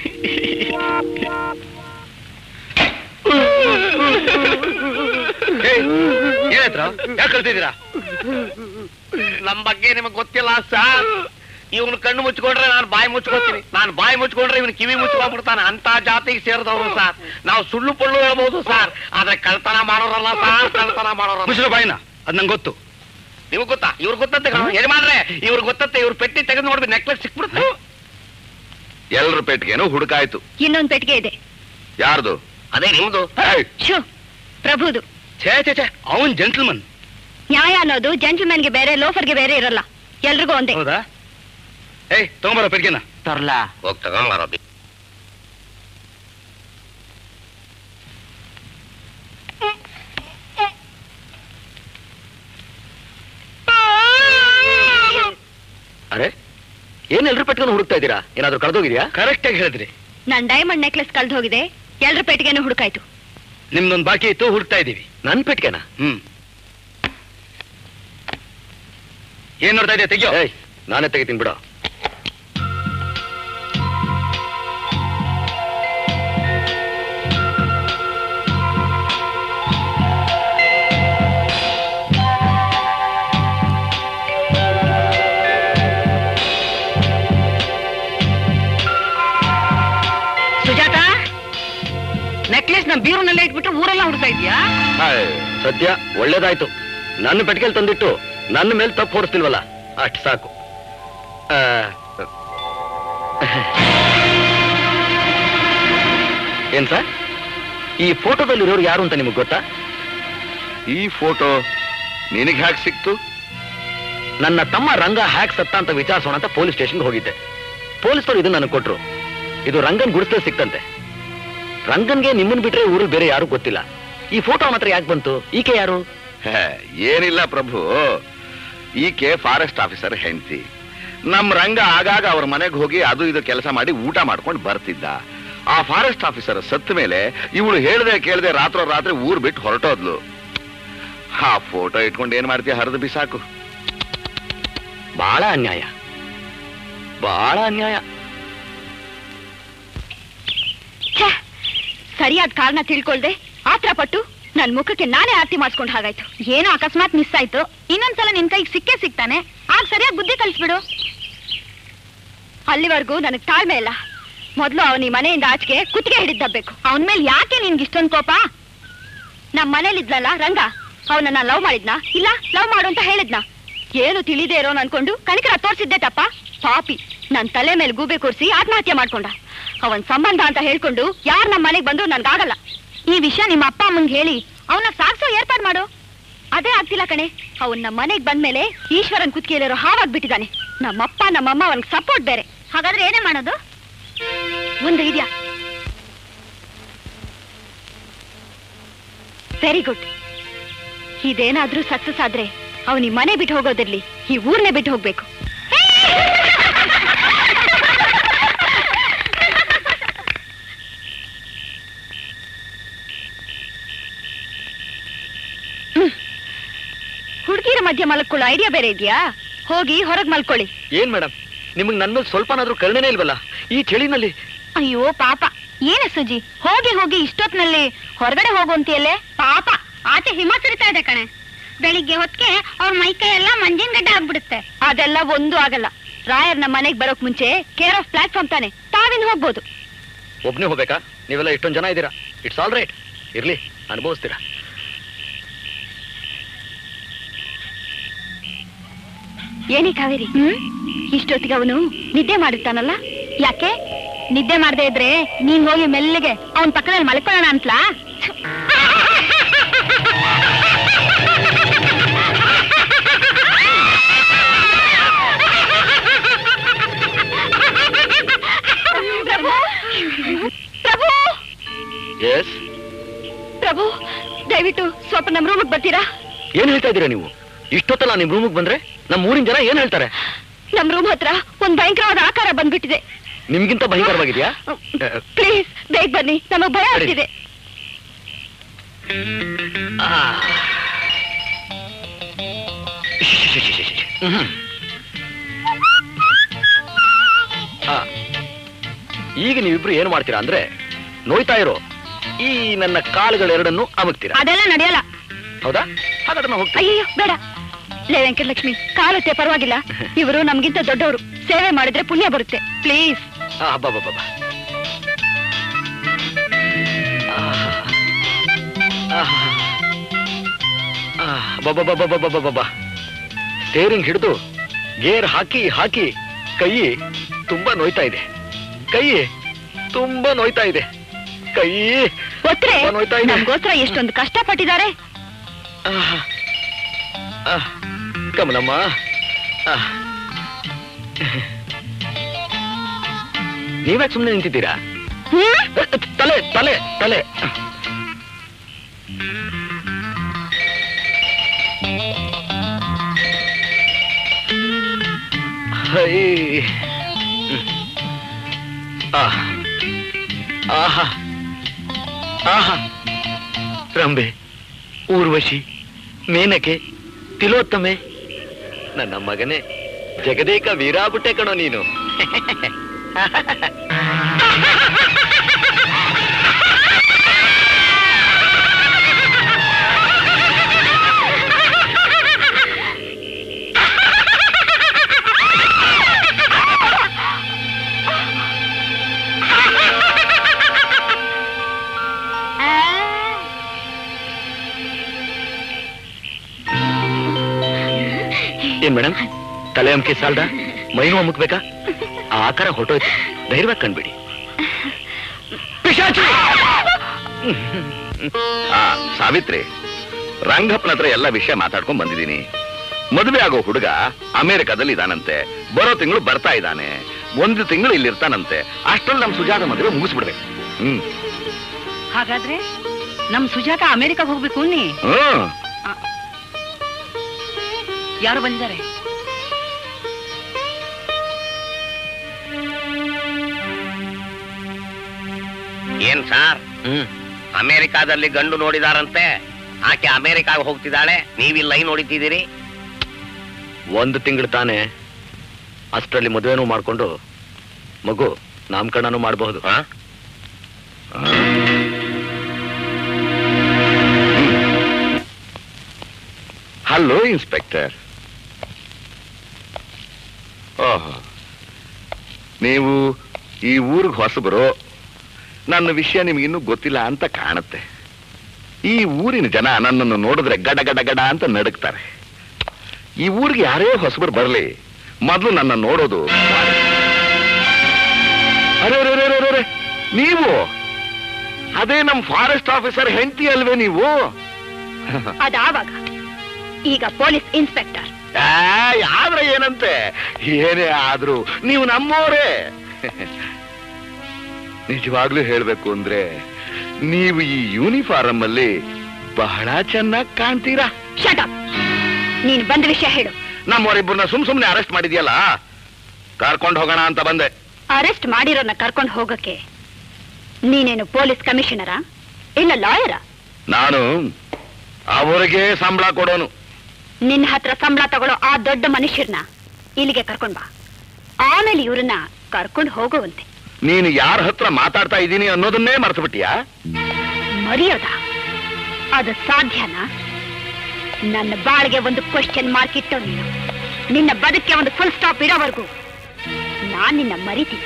ಏನಾಯ್ತು ಯಾಕೆ ಕಳ್ತಿದ್ದೀರಾ ನಮ್ ಬಗ್ಗೆ ನಿಮಗ್ ಗೊತ್ತಿಲ್ಲ ಸರ್ ಇವನು ಕಣ್ಣು ಮುಚ್ಕೊಂಡ್ರೆ ನಾನು ಬಾಯಿ ಮುಚ್ಕೋತೀನಿ ನಾನು ಬಾಯಿ ಮುಚ್ಕೊಂಡ್ರೆ ಇವನು ಕಿವಿ ಮುಚ್ಕೊಂಡ್ಬಿಡ್ತಾನೆ ಅಂತ ಜಾತಿಗೆ ಸೇರಿದವರು ಸರ್ ನಾವು ಸುಳ್ಳು ಪಳ್ಳು ಹೇಳ್ಬೋದು ಸರ್ ಆದ್ರೆ ಕಳ್ತನ ಮಾಡೋರಲ್ಲ ಸರ್ ಕಳ್ತನ ಮಾಡೋರಲ್ಲ ಮುಷ್ರ ಬಾಯಿನ ಅದ್ ನಂಗೆ ಗೊತ್ತು ನಿಮ್ಗ್ ಗೊತ್ತಾ ಇವ್ರು ಗೊತ್ತಂತೆ ಹೇಳಿ ಮಾಡ್ರೆ ಇವ್ರು ಗೊತ್ತತ್ತೆ ಇವ್ರು ಪೆಟ್ಟಿ ತೆಗೆದು ನೋಡ್ಬೇಕು ನೆಕ್ಲೆಸ್ ಸಿಕ್ಬಿಡ್ತು ಎಲ್ರ ಪೆಟ್ಟಿಗೆನೂ ಹುಡುಕಾಯ್ತು ಇನ್ನೊಂದ್ ಪೆಟ್ಟಿಗೆ ಇದೆ ಯಾರ್ದು ಅದೇ ನಿಮ್ದು ಏಯ್, ಶೋ ಪ್ರಭುದು ಛೇ ಛೇ ಛೇ ಅವನ್ ಜೆಂಟಲ್ಮನ್ ನ್ಯಾಯ ಅನ್ನೋದು ಜೆಂಟಲ್ಮನ್ಗೆ ಬೇರೆ ಲೋಫರ್ಗೆ ಬೇರೆ ಇರಲ್ಲ ಎಲ್ರಿಗೂ ಒಂದೇ ಹೌದಾ ಏಯ್ ತಗೊಂಬರೋ ಪೆಟ್ಟಿಗೆನ ತರ್ಲಾ ಹೋಗ್ ತಗೊಂಬಾರ ಅರೆ ಏನ್ ಎಲ್ರು ಪೆಟ್ಕೊಂಡು ಹುಡುಕ್ತಾ ಇದ್ದೀರಾ ಏನಾದ್ರೂ ಕಳೆದೋಗಿದ್ಯಾ ಕರೆಕ್ಟ್ ಆಗಿ ಹೇಳಿದ್ರಿ ನನ್ ಡೈಮಂಡ್ ನೆಕ್ಲೆಸ್ ಕಳ್ದು ಹೋಗಿದೆ ಎಲ್ರ ಪೆಟ್ಟಿಗೆನೂ ಹುಡುಕಾಯ್ತು ನಿಮ್ದೊಂದು ಬಾಕಿ ಇತ್ತು ಹುಡುಕ್ತಾ ಇದೀವಿ ನನ್ ಪೆಟ್ಗೆನಾ ಹ್ಮ್ ಏನ್ ನೋಡ್ತಾ ಇದೆಯಾ ತೆಗಿಯೋ ಏಯ್ ನಾನೇ ತೆಗಿತೀನಿ ಬಿಡ ಸುಜಾತ ನೆಕ್ಲೆಸ್ ನ ಬೀರುನಲ್ಲೇ ಇಟ್ಬಿಟ್ಟು ಊರೆಲ್ಲ ಹುಡ್ತಾ ಇದೀಯಾ ಹಾಯ್, ಸದ್ಯ ಒಳ್ಳೇದಾಯ್ತು ನನ್ನ ಪೆಟ್ಟಿಗೆಲ್ ತಂದಿಟ್ಟು ನನ್ನ ಮೇಲೆ ತಪ್ಪು ಹೊರಿಸ್ತಿಲ್ವಲ್ಲ ಅಷ್ಟು ಸಾಕು ಆ, ಏನ್ ಸರ್ ಈ ಫೋಟೋದಲ್ಲಿರೋರು ಯಾರು ಅಂತ ನಿಮಗೆ ಗೊತ್ತಾ ಈ ಫೋಟೋ ನಿನಗೆ ಹ್ಯಾಕ್ ಸಿಕ್ತು ನನ್ನ ತಮ್ಮ ರಂಗ ಹ್ಯಾಕ್ ಸತ್ತ ಅಂತ ವಿಚಾರಿಸೋಣ ಅಂತ ಪೊಲೀಸ್ ಸ್ಟೇಷನ್ಗೆ ಹೋಗಿದ್ದೆ ಪೊಲೀಸರು ಇದನ್ನ ನನಗೆ ಕೊಟ್ರು ಇದು ರಂಗನ್ ಗುಡಿಸ್ತೇ ಸಿಕ್ತಂತೆ ರಂಗನ್ಗೆ ನಿಮ್ಮನ್ ಬಿಟ್ರೆ ಊರಲ್ಲಿ ಬೇರೆ ಯಾರು ಗೊತ್ತಿಲ್ಲ ಈ ಫೋಟೋ ಮಾತ್ರ ಯಾಕೆ ಬಂತು ಈಕೆ ಯಾರು ಹೇ, ಏನಿಲ್ಲ ಪ್ರಭು ಈಕೆ ಫಾರೆಸ್ಟ್ ಆಫೀಸರ್ ಹೆಂಡತಿ ನಮ್ ರಂಗ ಆಗಾಗ ಅವ್ರ ಮನೆಗೆ ಹೋಗಿ ಅದು ಇದು ಕೆಲಸ ಮಾಡಿ ಊಟ ಮಾಡ್ಕೊಂಡು ಬರ್ತಿದ್ದ ಆ ಫಾರೆಸ್ಟ್ ಆಫೀಸರ್ ಸತ್ತ ಮೇಲೆ ಇವಳು ಹೇಳ್ದೆ ಕೇಳ್ದೆ ರಾತ್ರೋ ರಾತ್ರಿ ಊರ್ ಬಿಟ್ಟು ಹೊರಟೋದ್ಲು ಆ ಫೋಟೋ ಇಟ್ಕೊಂಡು ಏನ್ ಮಾಡ್ತೀಯ ಹರಿದು ಬಿಸಾಕು ಬಹಳ ಅನ್ಯಾಯ ಬಹಳ ಅನ್ಯಾಯ ಛೆ, ಸರಿಯಾದ ಕಾರಣ ತಿಳ್ಕೊಳ್ದೆ ಆತ್ರ ಪಟ್ಟು ನನ್ ಮುಖಕ್ಕೆ ನಾನೇ ಆರತಿ ಮಾಡಿಸ್ಕೊಂಡ್ ಹಾಗಾಯ್ತು ಏನೋ ಅಕಸ್ಮಾತ್ ಮಿಸ್ ಆಯ್ತು ಇನ್ನೊಂದ್ಸಲ ನಿನ್ ಕೈಗೆ ಸಿಕ್ಕೇ ಸಿಗ್ತಾನೆ ಆಗ ಸರಿಯಾಗಿ ಬುದ್ಧಿ ಕಲಿಸ್ಬಿಡು ಅಲ್ಲಿವರೆಗೂ ನನಗ್ ತಾಳ್ಮೆ ಇಲ್ಲ ಮೊದ್ಲು ಅವನ ಈ ಮನೆಯಿಂದ ಆಚೆಗೆ ಕುತ್ತಿಗೆ ಹಿಡಿದಬೇಕು ಅವನ ಮೇಲೆ ಯಾಕೆ ನಿನ್ಗೆ ಇಷ್ಟೊಂದು ಕೋಪ ನಮ್ ಮನೇಲಿ ಇದ್ಲಲ್ಲ ರಂಗ ಅವನನ್ನ ಲವ್ ಮಾಡಿದ್ನಾ ಇಲ್ಲ ಲವ್ ಮಾಡು ಅಂತ ಹೇಳಿದ್ನಾ ಏನು ತಿಳಿದೇ ಇರೋನ್ ಅನ್ಕೊಂಡು ಕನಿಕರ ತೋರ್ಸಿದ್ದೆ ತಪ್ಪ ಪಾಪಿ ನನ್ ತಲೆ ಮೇಲೆ ಗೂಬೆ ಕೂರಿಸಿ ಆತ್ಮಹತ್ಯೆ ಮಾಡ್ಕೊಂಡ ಅವನ್ ಸಂಬಂಧ ಅಂತ ಹೇಳ್ಕೊಂಡು ಯಾರ್ ನಮ್ ಮನೆಗ್ ಬಂದ್ರು ನನ್ಗಾಗಲ್ಲ ಈ ವಿಷಯ ನಿಮ್ಮ ಅಪ್ಪ ಅಮ್ಮಂಗ್ ಹೇಳಿ ಅವನ ಸಾಕ್ಸೋ ಏರ್ಪಾಡ್ ಮಾಡು ಅದೇ ಆಗ್ತಿಲ್ಲ ಕಣೆ ಅವನ್ ನಮ್ಮ ಮನೆಗ್ ಬಂದ್ಮೇಲೆ ಈಶ್ವರನ್ ಕುತ್ತಿಗೆಯಲ್ಲಿರೋ ಹಾವಾಗ್ಬಿಟ್ಟಿದ್ದಾನೆ ನಮ್ಮಪ್ಪ ನಮ್ಮಮ್ಮ ಅವನ್ಗೆ ಸಪೋರ್ಟ್ ಬೇರೆ ಹಾಗಾದ್ರೆ ಏನೇ ಮಾಡೋದು ಒಂದು ಇದೆಯಾ ವೆರಿ ಗುಡ್ ಇದೇನಾದ್ರೂ ಸಕ್ಸಸ್ ಆದ್ರೆ ಅವನಿ ಮನೆ ಬಿಟ್ಟು ಹೋಗೋದಿರ್ಲಿ ಈ ಊರ್ನೇ ಬಿಟ್ಟು ಹೋಗ್ಬೇಕು ಹುಡುಗಿರ ಮಧ್ಯೆ ಮಲ್ಕೊಳ್ಳೋ ಐಡಿಯಾ ಬೇರೆ ಇದೆಯಾ ಹೋಗಿ ಹೊರಗ್ ಮಲ್ಕೊಳ್ಳಿ ಏನ್ ಮೇಡಮ್ ನಿಮಗ್ ನನ್ ಮೇಲೆ ಸ್ವಲ್ಪನಾದ್ರೂ ಕರುಣೆನೇ ಇಲ್ವಲ್ಲ ಈ ಚಳಿನಲ್ಲಿ ಅಯ್ಯೋ ಪಾಪ ಏನ ಸುಜಿ ಹೋಗಿ ಹೋಗಿ ಇಷ್ಟೊತ್ನಲ್ಲಿ ಹೊರಗಡೆ ಹೋಗುವಂತಿಯಲ್ಲೇ ಪಾಪ ಆಚೆ ಹಿಮ ಸುರಿತಾ ಇದೆ ಕಣೆ ಬೆಳಿಗ್ಗೆ ಹೊತ್ತಿಗೆ ಅವ್ರ ಮೈಕೈ ಎಲ್ಲ ಮಂಜಿನ ಗಡ್ಡೆ ಆಗ್ಬಿಡುತ್ತೆ ಅದೆಲ್ಲ ಒಂದು ಆಗಲ್ಲ ರಾಯರ್ ನಮ್ಮ ಮನೆಗ್ ಬರೋಕ್ ಮುಂಚೆ ಕೇರ್ ಆಫ್ ಪ್ಲಾಟ್ಫಾರ್ಮ್ ತಾನೆ ತಾವಿನ್ ಹೋಗ್ಬೋದು ಒಬ್ನೇ ಹೋಗ್ಬೇಕಾ ನೀವೆಲ್ಲ ಇಷ್ಟೊಂದ್ ಜನ ಇದ್ದೀರಾ ಇಟ್ಸ್ ಆಲ್ ರೈಟ್ ಇರ್ಲಿ ಅನುಭವಿಸ್ತೀರಾ ಏನೇ ಕಾವೇರಿ ಇಷ್ಟೊತ್ತಿಗೆ ಅವನು ನಿದ್ದೆ ಮಾಡಿರ್ತಾನಲ್ಲ ಯಾಕೆ ನಿದ್ದೆ ಮಾಡದೆ ಇದ್ರೆ ನೀನ್ ಹೋಗಿ ಮೆಲ್ಲಿಗೆ ಅವನ್ ಪಕ್ಕದಲ್ಲಿ ಮಲ್ಕೊಳ್ಳೋಣ ಅಂತಲಾ ಪ್ರಭು ಪ್ರಭು ಎಸ್ ಪ್ರಭು ದಯವಿಟ್ಟು ಸ್ವಲ್ಪ ನಮ್ ರೂಮಿಗೆ ಬರ್ತೀರಾ ಏನ್ ಹೇಳ್ತಾ ಇದ್ದೀರಾ ನೀವು ಇಷ್ಟೊತ್ತಲ್ಲ ನಿಮ್ ರೂಮಿಗೆ ಬಂದ್ರೆ ನಮ್ಮ ಊರಿನ ಜನ ಏನ್ ಹೇಳ್ತಾರೆ ನಮ್ ರೂಮ್ ಹತ್ರ ಒಂದ್ ಭಯಂಕರವಾದ ಆಕಾರ ಬಂದ್ಬಿಟ್ಟಿದೆ ನಿಮ್ಗಿಂತ ಭಯಂಕರವಾಗಿದ್ಯಾ ಪ್ಲೀಸ್ ಬೇಗ ಬನ್ನಿ ನಮಗ್ ಭಯ ಸರಿ. ಆಗ್ತಿದೆ ಹ್ಮ್. ಆ, ಈಗ ನೀವಿಬ್ರು ಏನು ಮಾಡ್ತೀರಾ ಅಂದ್ರೆ ನೋಯ್ತಾ ಇರೋ ಈ ನನ್ನ ಕಾಲುಗಳೆರಡನ್ನು ಅಮಗ್ತೀರಾ ಅದೆಲ್ಲ ನಡೆಯಲ್ಲ ಹೌದಾ ಹಾಗಾದ್ರೆ ನಾವು ಹೋಗ್ತೀವಿ ಅಯ್ಯೋ ಬೇಡ ಲೇ ವೆಂಕಟಲಕ್ಷ್ಮಿ ಕಾಲುತ್ತೆ ಪರವಾಗಿಲ್ಲ ಇವರು ನಮ್ಗಿಂತ ದೊಡ್ಡವರು ಸೇವೆ ಮಾಡಿದ್ರೆ ಪುಣ್ಯ ಬರುತ್ತೆ ಪ್ಲೀಸ್ ಆ, ಬಾ ಬಾ ಬಾ ಬಾ. ಆಹಾ. ಆಹಾ. ಆಹ್, ಬಾ ಬಾ ಬಾ ಬಾ ಬಾ ಬಾ ಬಾ ಬಾ ಬಾ. ಸ್ಟೇರಿಂಗ್ ಹಿಡಿದು ಗೇರ್ ಹಾಕಿ ಹಾಕಿ ಕೈ ತುಂಬಾ ನೋಯ್ತಾ ಇದೆ ಕೈ ತುಂಬಾ ನೋಯ್ತಾ ಇದೆ ಕೈ ಒತ್ರೆ ತುಂಬಾ ನೋಯ್ತಾ ಇದೆ ನಮ್ಗೋಸ್ಕರ ಎಷ್ಟೊಂದು ಕಷ್ಟ ಪಟ್ಟಿದ್ದಾರೆ ಆಹ್. ಆಹ್. ಕಮಲಮ್ಮ ಆಹ್. ನೀವ್ಯಾಕೆ ಸುಮ್ಮನೆ ನಿಂತಿದ್ದೀರಾ ಹ್ಮ್ ತಲೆ ತಲೆ ತಲೆ ಹೈ ಆಹ್. ಆಹಾ ಆಹಾ ರಂಬೆ ಊರ್ವಶಿ ಮೇನಕೆ ತಿಲೋತ್ತಮೆ ನನ್ನ ಮಗನೇ ಜಗದೇಕ ವೀರಾಬುಟ್ಟೆ ಕಣೋ ನೀನು ಏನ್ ಮೇಡಮ್ ತಲೆ ಅಮ್ಕೆ ಸಾಲ್ದ ಮೈನು ಅಮ್ಮಕ್ಬೇಕಾ ಆ ಆಕಾರ ಹೊರಟೋಯ್ತು ಧೈರ್ಯವಾಗಿ ಕಂಡ್ಬಿಡಿ ಪಿಶಾಚಿ! ಆ ಸಾವಿತ್ರಿ ರಂಗಪ್ಪನ ಹತ್ರ ಎಲ್ಲ ವಿಷಯ ಮಾತಾಡ್ಕೊಂಡ್ ಬಂದಿದ್ದೀನಿ ಮದುವೆ ಆಗೋ ಹುಡುಗ ಅಮೆರಿಕದಲ್ಲಿ ಇದಾನಂತೆ ಬರೋ ತಿಂಗಳು ಬರ್ತಾ ಇದ್ದಾನೆ ಒಂದು ತಿಂಗಳು ಇಲ್ಲಿ ಇರ್ತಾನಂತೆ ಅಷ್ಟ್ರಲ್ಲಿ ನಮ್ ಸುಜಾತ ಮದುವೆ ಮುಗಿಸ್ಬಿಡ್ಬೇಕು ಹ್ಮ್ ಹಾಗಾದ್ರೆ ನಮ್ ಸುಜಾತ ಅಮೆರಿಕಾಗ್ ಹೋಗ್ಬೇಕು ನೀ ಹ್ಮ್ ಯಾರು ಬಂದಿದ್ದಾರೆ ಏನ್ ಸಾರ್ ಹ್ಮ್ ಅಮೆರಿಕಾದಲ್ಲಿ ಗಂಡು ನೋಡಿದಾರಂತೆ ಆಕೆ ಅಮೆರಿಕಾಗ ಹೋಗ್ತಿದ್ದಾಳೆ ನೀವಿಲ್ಲ ಲೈನ್ ನೋಡಿದ್ದೀರಿ ಒಂದು ತಿಂಗಳು ತಾನೆ ಅಷ್ಟರಲ್ಲಿ ಮದುವೆನೂ ಮಾಡ್ಕೊಂಡು ಮಗು ನಾಮಕರಣನೂ ಮಾಡಬಹುದು ಹಾ ಹಲೋ ಇನ್ಸ್ಪೆಕ್ಟರ್ ಓಹೋ ನೀವು ಈ ಊರಿಗೆ ಹೊಸಬರು ನನ್ನ ವಿಷಯ ನಿಮಗಿನ್ನೂ ಗೊತ್ತಿಲ್ಲ ಅಂತ ಕಾಣುತ್ತೆ ಈ ಊರಿನ ಜನ ನನ್ನನ್ನು ನೋಡಿದ್ರೆ ಗಡ ಗಡ ಗಡ ಅಂತ ನಡುಕ್ತಾರೆ ಈ ಊರಿಗೆ ಯಾರೇ ಹೊಸಬರು ಬರಲಿ ಮೊದಲು ನನ್ನ ನೋಡೋದು ಅರೆ ಅರೆ, ಅರೆ, ಅರೆ, ಅರೆ, ನೀವು ಅದೇ ನಮ್ ಫಾರೆಸ್ಟ್ ಆಫೀಸರ್ ಹೆಂಡತಿ ಅಲ್ವೇ ನೀವು ಅದಾವಾಗ ಈಗ ಪೊಲೀಸ್ ಇನ್ಸ್ಪೆಕ್ಟರ್ ಆ, ಆದ್ರೆ ಏನಂತೆ ಏನೇ ಆದ್ರೂ ನೀವು ನಮ್ಮೋರೇ ನಿಜವಾಗ್ಲೂ ಹೇಳ್ಬೇಕು ಅಂದ್ರೆ ನೀವು ಈ ಯೂನಿಫಾರಂ ಅಲ್ಲಿ ಬಹಳ ಚೆನ್ನಾಗಿ ಕಾಣ್ತೀರಾ ಶಟಪ್ ನೀನ್ ಬಂದ ವಿಷಯ ಹೇಳು ನಮ್ಮವರಿಬ್ಬರನ್ನ ಸುಮ್ ಸುಮ್ನೆ ಅರೆಸ್ಟ್ ಮಾಡಿದ್ಯಲ್ಲ ಕರ್ಕೊಂಡು ಹೋಗೋಣ ಅಂತ ಬಂದೆ ಅರೆಸ್ಟ್ ಮಾಡಿರೋನ್ನ ಕರ್ಕೊಂಡು ಹೋಗಕ್ಕೆ ನೀನೇನು ಪೊಲೀಸ್ ಕಮಿಷನರಾ ಇಲ್ಲ ಲಾಯರಾ ನಾನು ಅವರಿಗೆ ಸಂಬಳ ಕೊಡೋನು ನಿನ್ನ ಹತ್ರ ಸಂಬಳ ತಗೊಳ್ಳೋ ಆ ದೊಡ್ಡ ಮನುಷ್ಯರನ್ನ ಇಲ್ಲಿಗೆ ಕರ್ಕೊಂಡ್ ಬಾ ಆಮೇಲೆ ಇವ್ರನ್ನ ಕರ್ಕೊಂಡು ಹೋಗುವಂತೆ ನೀನು ಯಾರ ಹತ್ರ ಮಾತಾಡ್ತಾ ಇದ್ದೀನಿ ಅನ್ನೋದನ್ನೇ ಮರ್ತು ಬಿಟ್ಟಿಯಾ ಮರೆಯೋದ ಅದು ಸಾಧ್ಯನಾ ನನ್ನ ಬಾಳಿಗೆ ಒಂದು ಕ್ವಶನ್ ಮಾರ್ಕ್ ಇಟ್ಟು ನೀನು ನಿನ್ನ ಬದುಕೆ ಒಂದು ಫುಲ್ ಸ್ಟಾಪ್ ಇರೋವರೆಗೂ ನಾನ್ ನಿನ್ನ ಮರಿತೀನ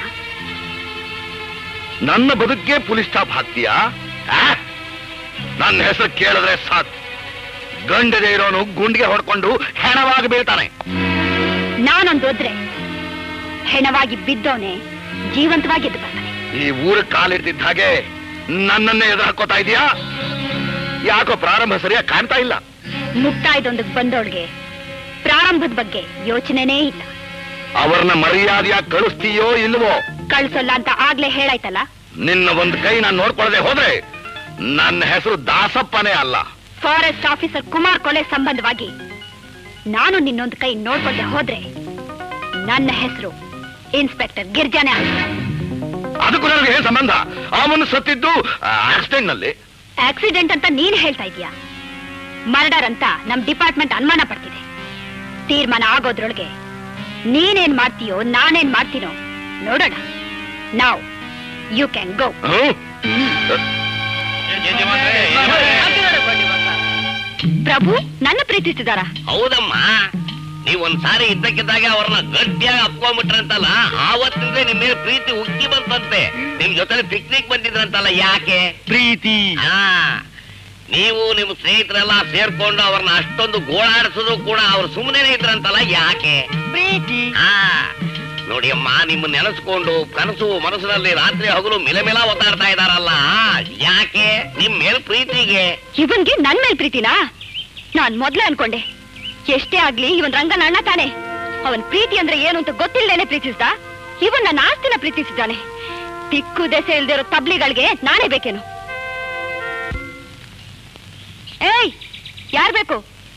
ನನ್ನ ಬದುಕೇ ಪೊಲೀಸ್ ಸ್ಟಾಪ್ ಹಾಕ್ತೀಯಾ ಆ? ನನ್ನ ಹೆಸರು ಕೇಳಿದ್ರೆ ಸಾಕು ಗಂಡದೆ ಇರೋನು ಗುಂಡಿಗೆ ಹೊಡ್ಕೊಂಡು ಹೆಣವಾಗಿ ಬೀಳ್ತಾನೆ ನಾನೊಂದು ಒದ್ರೆ ಹೆಣವಾಗಿ ಬಿದ್ದವನೇ ಜೀವಂತವಾಗಿ ಎದ್ದು ಬರ್ತಾನೆ ಈ ಊರ ಕಾಲಿಡ್ತಿದ್ದ ಹಾಗೆ ನನ್ನನ್ನೇ ಎದುರು ಹಾಕೋತಾ ಇದೀಯಾ ಯಾಕೋ ಪ್ರಾರಂಭ ಸರಿಯಾಗಿ ಕಾಣ್ತಾ ಇಲ್ಲ ಮುಕ್ತಾಯದೊಂದಕ್ಕೆ ಬಂದವಳಿಗೆ ಪ್ರಾರಂಭದ ಬಗ್ಗೆ ಯೋಚನೆನೇ ಇಲ್ಲ ಅವರನ್ನ ಮರ್ಯಾದೆಯಾಗಿ ಕಳಿಸ್ತೀಯೋ ಇಲ್ವೋ ಕಳ್ಸಲ್ಲ ಅಂತ ಆಗ್ಲೇ ಹೇಳಾಯ್ತಲ್ಲ ನಿನ್ನ ಒಂದು ಕೈ ನಾನು ನೋಡ್ಕೊಳ್ಳದೆ ಹೋದ್ರೆ ನನ್ನ ಹೆಸರು ದಾಸಪ್ಪನೇ ಅಲ್ಲ ಫಾರೆಸ್ಟ್ ಆಫೀಸರ್ ಕುಮಾರ್ ಕೊಲೆ ಸಂಬಂಧವಾಗಿ ನಾನು ನಿನ್ನೊಂದು ಕೈ ನೋಡ್ಕೊಂಡೆ ಹೋದ್ರೆ ನನ್ನ ಹೆಸರು ಇನ್ಸ್ಪೆಕ್ಟರ್ ಗಿರ್ಜಾನೆ ಆಗುತ್ತೆ ಅದಕ್ಕೂ ನನಗೆ ಏನ್ ಸಂಬಂಧ ಅವನು ಸತ್ತಿದ್ದು ಆಕ್ಸಿಡೆಂಟ್ ನಲ್ಲಿ ಆಕ್ಸಿಡೆಂಟ್ ಅಂತ ನೀನ್ ಹೇಳ್ತಾ ಇದೀಯಾ ಮರ್ಡರ್ ಅಂತ ನಮ್ ಡಿಪಾರ್ಟ್ಮೆಂಟ್ ಅನುಮಾನ ಪಡ್ತಿದೆ ತೀರ್ಮಾನ ಆಗೋದ್ರೊಳಗೆ ನೀನೇನ್ ಮಾಡ್ತೀಯೋ ನಾನೇನ್ ಮಾಡ್ತೀನೋ ನೋಡೋಣ ನಾವ್ ಯು ಕ್ಯಾನ್ ಗೋ ಹ್ಮ್ ಪ್ರಭು ನನ್ನ ಪ್ರೀತಿಸಿದಾರ ಹೌದಮ್ಮ ನೀವ್ ಒಂದ್ ಸಾರಿ ಇದ್ದಕ್ಕಿದ್ದಾಗೆ ಅವ್ರನ್ನ ಗಟ್ಟಿಯಾಗಿ ಅಪ್ಕೊಂಡ್ಬಿಟ್ರಂತಲ್ಲ ಆವತ್ತಿಂದ ನಿಮ್ ಮೇಲೆ ಪ್ರೀತಿ ಉಕ್ಕಿ ಬಂತಂತೆ ನಿಮ್ ಜೊತೆ ಪಿಕ್ನಿಕ್ ಬಂದಿದ್ರಂತಲ್ಲ ಯಾಕೆ ಪ್ರೀತಿ ಹಾ ನೀವು ನಿಮ್ ಸ್ನೇಹಿತರೆಲ್ಲ ಸೇರ್ಕೊಂಡು ಅವ್ರನ್ನ ಅಷ್ಟೊಂದು ಗೋಳಾಡಿಸಿದ್ರು ಕೂಡ ಅವ್ರು ಸುಮ್ಮನೆ ಇದ್ರಂತಲ್ಲ ಯಾಕೆ ಪ್ರೀತಿ ಹಾ ನೋಡಿ ಅಮ್ಮ ನಿಮ್ಮ ನೆನೆಸ್ಕೊಂಡು ಕನಸು ಮನಸ್ಸಿನಲ್ಲಿ ರಾತ್ರಿ ಹಗಲು ಮಿಲಮಿಲ ಒತ್ತಾಡ್ತಾ ಇದಾರಲ್ಲ ಯಾಕೆ ನಿಮ್ ಮೇಲ್ ಪ್ರೀತಿಗೆ ಇವನ್ಗೆ ನನ್ ಮೇಲ್ ಪ್ರೀತಿನಾ ನಾನ್ ಮೊದ್ಲೇ ಅನ್ಕೊಂಡೆ ಎಷ್ಟೇ ಆಗ್ಲಿ ಇವನ್ ರಂಗನ ಅಣ್ಣ ತಾನೆ ಅವನ್ ಪ್ರೀತಿ ಅಂದ್ರೆ ಏನು ಅಂತ ಗೊತ್ತಿಲ್ದೇನೆ ಪ್ರೀತಿಸ್ದ ಇವನ್ ನನ್ನ ಆಸ್ತಿನ ಪ್ರೀತಿಸಿದ್ದಾನೆ ದಿಕ್ಕು ದೆಸೆ ಇಲ್ದಿರೋ ತಬ್ಲಿಗಳಿಗೆ ನಾನೇ ಬೇಕೇನು ಏಯ್ ಯಾರ್ ಬೇಕು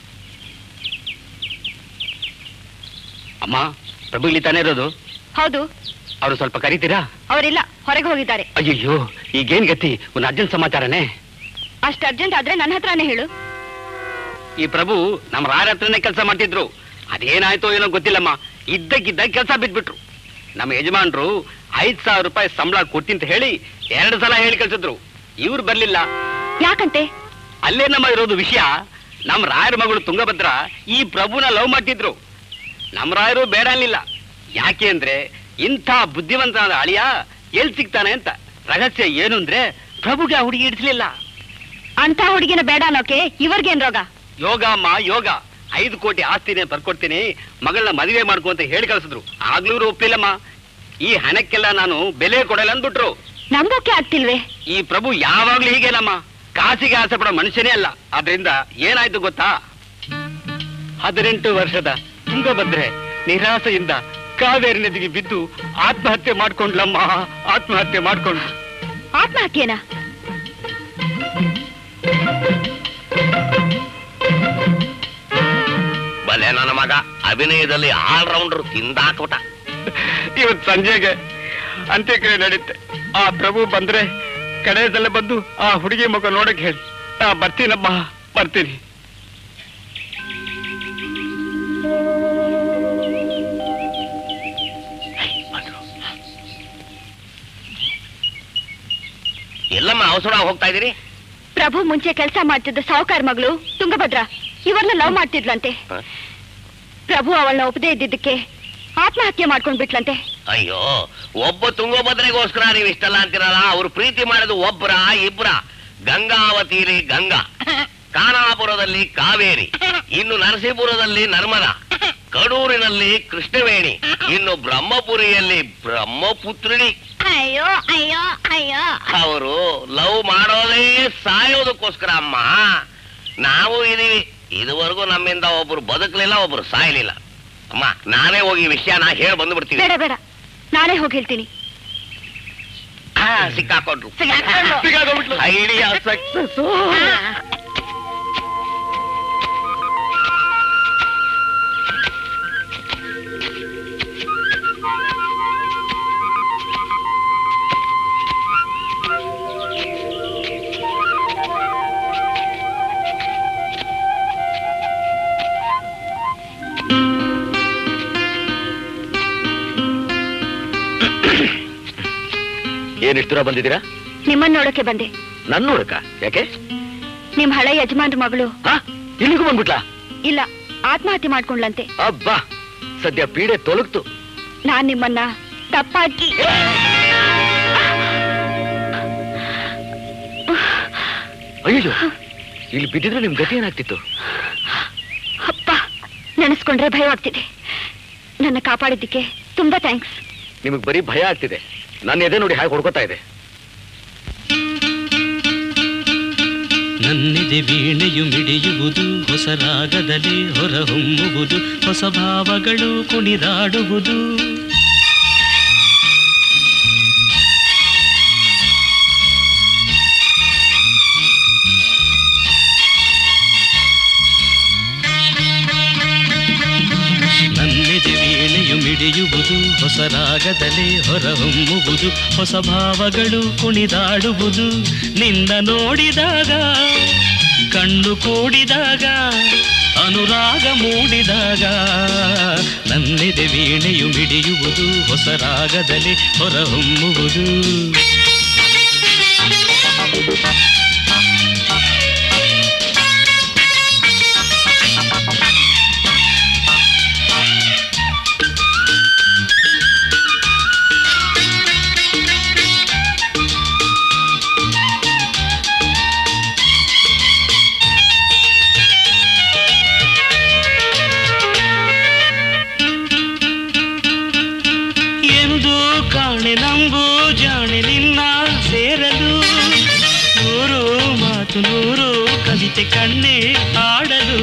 ಅಮ್ಮ ಪ್ರಭು ಇಲ್ಲಿ ತಾನೇ ಇರೋದು ಹೌದು ಅವ್ರು ಸ್ವಲ್ಪ ಕರೀತೀರಾ ಅವರಿಲ್ಲ ಹೊರಗೆ ಹೋಗಿದ್ದಾರೆ ಅಯ್ಯಯ್ಯೋ ಈಗೇನ್ ಗತಿ ಒಂದು ಅರ್ಜೆಂಟ್ ಸಮಾಚಾರನೇ ಅಷ್ಟು ಅರ್ಜೆಂಟ್ ಆದ್ರೆ ನನ್ನ ಹತ್ರನೇ ಹೇಳು ಈ ಪ್ರಭು ನಮ್ಮ ರಾರ ಹತ್ರನೇ ಕೆಲಸ ಮಾಡ್ತಿದ್ರು ಅದೇನಾಯ್ತೋ ಏನೋ ಗೊತ್ತಿಲ್ಲಮ್ಮ ಇದ್ದಕ್ಕಿದ್ದಾಗ ಕೆಲಸ ಬಿಟ್ಬಿಟ್ರು ನಮ್ಮ ಯಜಮಾನ್ರು ಐದ್ ಸಾವಿರ ರೂಪಾಯಿ ಸಂಬಳ ಕೊಡ್ತೀನಿ ಹೇಳಿ ಎರಡು ಸಲ ಹೇಳಿ ಕಳ್ಸಿದ್ರು ಇವ್ರು ಬರ್ಲಿಲ್ಲ ಯಾಕಂತೆ ಅಲ್ಲೇ ನಮ್ಮ ಇರೋದು ವಿಷಯ ನಮ್ಮ ರಾಯರ ಮಗಳು ತುಂಗಭದ್ರ ಈ ಪ್ರಭುನ ಲವ್ ಮಾಡ್ತಿದ್ರು ನಮ್ಮ ರಾಯರು ಬೇಡ ಅನ್ಲಿಲ್ಲ ಯಾಕೆ ಅಂದ್ರೆ ಇಂಥ ಬುದ್ಧಿವಂತನಾದ ಅಳಿಯ ಎಲ್ ಸಿಗ್ತಾನೆ ಅಂತ ರಹಸ್ಯ ಏನು ಅಂದ್ರೆ ಪ್ರಭುಗೆ ಆ ಹುಡುಗಿ ಇಡಿಸ್ಲಿಲ್ಲ ಅಂತ ಹುಡುಗಿನ ಬೇಡ ಅನ್ನೋಕೆ ಇವ್ರಿಗೇನ್ ರೋಗ ಯೋಗ ಅಮ್ಮ ಯೋಗ ಐದು ಕೋಟಿ ಆಸ್ತಿನೇ ಬರ್ಕೊಡ್ತೀನಿ ಮಗಳನ್ನ ಮದುವೆ ಮಾಡ್ಕೊ ಅಂತ ಹೇಳಿ ಕಳ್ಸಿದ್ರು ಆಗ್ಲೂ ಇವ್ರು ಒಪ್ಪಿಲ್ಲಮ್ಮ ಈ ಹಣಕ್ಕೆಲ್ಲ ನಾನು ಬೆಲೆ ಕೊಡಲ್ಲ ಅಂದ್ಬಿಟ್ರು ನಂಬೋಕೆ ಆಗ್ತಿಲ್ವೇ ಈ ಪ್ರಭು ಯಾವಾಗ್ಲೂ ಹೀಗೇನಮ್ಮ ಕಾಸಿಗೆ ಆಸೆ ಪಡೋ ಮನುಷ್ಯನೇ ಅಲ್ಲ ಆದ್ರಿಂದ ಏನಾಯ್ತು ಗೊತ್ತಾ ಹದಿನೆಂಟು ವರ್ಷದ ತುಂಗಭದ್ರೆ ನಿರಾಸೆಯಿಂದ ಕಾವೇರಿ ನದಿಗೆ ಬಿದ್ದು ಆತ್ಮಹತ್ಯೆ ಮಾಡ್ಕೊಂಡ್ಲಮ್ಮ ಆತ್ಮಹತ್ಯೆ ಮಾಡ್ಕೊಂಡು ಆತ್ಮಹತ್ಯೆನಾ ಬಲೆ ನನ್ನ ಮಗ ಅಭಿನಯದಲ್ಲಿ ಆಲ್ ರೌಂಡರ್ ತಿಂದಾಕ್ಬಿಟ ಇವತ್ ಸಂಜೆಗೆ ಅಂತ್ಯಕ್ರಿಯೆ ನಡೀತೆ ಆ ಪ್ರಭು ಬಂದ್ರೆ ಕಡೆಯದಲ್ಲೇ ಬಂದು ಆ ಹುಡುಗಿ ಮಗ ನೋಡಕ್ ಹೇಳಿ ನಾ ಬರ್ತೀನಮ್ಮ ಬರ್ತೀನಿ ಎಲ್ಲಮ್ಮ ಅವಸರ ಹೋಗ್ತಾ ಇದೀರಿ ಪ್ರಭು ಮುಂಚೆ ಕೆಲಸ ಮಾಡ್ತಿದ್ದ ಸಾವುಕಾರ ಮಗಳು ತುಂಗಭದ್ರ ಇವ್ರನ್ನ ಲವ್ ಮಾಡ್ತಿದ್ಲಂತೆ ಹ? ಪ್ರಭು ಅವಳನ್ನ ಒಪ್ಪದೇ ಇದ್ದಿದ್ದಕ್ಕೆ ಆತ್ಮಹತ್ಯೆ ಮಾಡ್ಕೊಂಡ್ ಬಿಟ್ಲಂತೆ ಅಯ್ಯೋ ಒಬ್ಬ ತುಂಗಭದ್ರೆಗೋಸ್ಕರ ನೀವು ಇಷ್ಟಲ್ಲ ಅಂತಿರಲ್ಲ ಅವ್ರು ಪ್ರೀತಿ ಮಾಡೋದು ಒಬ್ರ ಇಬ್ರ ಗಂಗಾವತಿಲಿ ಗಂಗಾ ಖಾನಾಪುರದಲ್ಲಿ ಕಾವೇರಿ ಇನ್ನು ನರಸೀಪುರದಲ್ಲಿ ನರ್ಮದಾ ಕಡೂರಿನಲ್ಲಿ ಕೃಷ್ಣವೇಣಿ ಇನ್ನು ಬ್ರಹ್ಮಪುರಿಯಲ್ಲಿ ಬ್ರಹ್ಮಪುತ್ರಿಣಿ ಅಯ್ಯೋ ಅಯ್ಯೋ ಅಯ್ಯೋ ಅವರು ಲವ್ ಮಾಡೋದೇ ಸಾಯೋದಕ್ಕೋಸ್ಕರ ಅಮ್ಮ ನಾವು ಇದೀವಿ ಇದುವರೆಗೂ ನಮ್ಮಿಂದ ಒಬ್ರು ಬದುಕಲಿಲ್ಲ ಒಬ್ರು ಸಾಯಲಿಲ್ಲ ಅಮ್ಮ ನಾನೇ ಹೋಗಿ ವಿಷಯನ ಹೇಳಿ ಬಂದ್ಬಿಡ್ತೀನಿ ಬೇಡ ಬೇಡ ನಾನೇ ಹೋಗಿ ಹೇಳ್ತೀನಿ ಆ, ಸಿಕ್ಕಾಕೊಂಡ್ರು ಸಿಕ್ಕಾಕೊಂಡ್ರು. ಐಡಿಯಾ ಸಕ್ಸಸ್ ಏನಿಷ್ಟು ದೂರ ಬಂದಿದ್ದೀರಾ ನಿಮ್ಮನ್ನ ನೋಡಕ್ಕೆ ಬಂದೆ ನನ್ ನೋಡಕ್ಕ ಯಾಕೆ ನಿಮ್ ಹಳೆ ಯಜಮಾನ್ರ ಮಗಳು ಹಾ ಇಲ್ಲಿಗೂ ಬಂದ್ಬಿಟ್ಲಾ ಇಲ್ಲ ಆತ್ಮಹತ್ಯೆ ಮಾಡ್ಕೊಂಡ್ಲಂತೆ ಅಬ್ಬಾ ಸದ್ಯ ಪೀಡೆ ತೊಲಗ್ತು ನಾನ್ ನಿಮ್ಮನ್ನ ತಪ್ಪಾಗಿ ಅಯ್ಯೋ ಇಲ್ಲಿ ಬಿದ್ದಿದ್ರೆ ನಿಮ್ ಗತಿ ಏನಾಗ್ತಿತ್ತು ಅಪ್ಪ ನೆನೆಸ್ಕೊಂಡ್ರೆ ಭಯವಾಗ್ತಿದೆ ನನ್ನ ಕಾಪಾಡಿದ್ದಕ್ಕೆ ತುಂಬಾ ಥ್ಯಾಂಕ್ಸ್ ನಿಮಗ್ ಬರೀ ಭಯ ಆಗ್ತಿದೆ ನನ್ನ ಎದೆ ನೋಡಿ ಹಾಗೆ ಹೊಡ್ಕೋತಾ ಇದೆ ನನ್ನಿದೆ ವೀಣೆಯು ಮಿಡಿಯುವುದು ಹೊಸ ರಾಗದಲ್ಲಿ ಹೊರಹೊಮ್ಮುವುದು ಹೊಸ ಭಾವಗಳು ಕುಣಿದಾಡುವುದು ನನ್ನಿದೆ ವೀಣೆಯು ಮಿಡಿಯುವುದು ಹೊಸ ರಾಗದಲ್ಲಿ ಹೊರಹೊಮ್ಮುವುದು ಹೊಸ ಭಾವಗಳು ಕುಣಿದಾಡುವುದು ನಿನ್ನ ನೋಡಿದಾಗ ಕಣ್ಣು ಕೂಡಿದಾಗ ಅನುರಾಗ ಮೂಡಿದಾಗ ನನ್ನಿದೆ ವೀಣೆಯು ಮಿಡಿಯುವುದು ಹೊಸ ರಾಗದಲ್ಲಿ ಹೊರಹೊಮ್ಮುವುದು ಎಂದು ಕಾಣೆ ನಂಬು ಜಾಣೆ ನಿನ್ನ ಸೇರಲು ನೂರು ಮಾತು ನೂರು ಕವಿತೆ ಕಣ್ಣೆ ಆಡಲು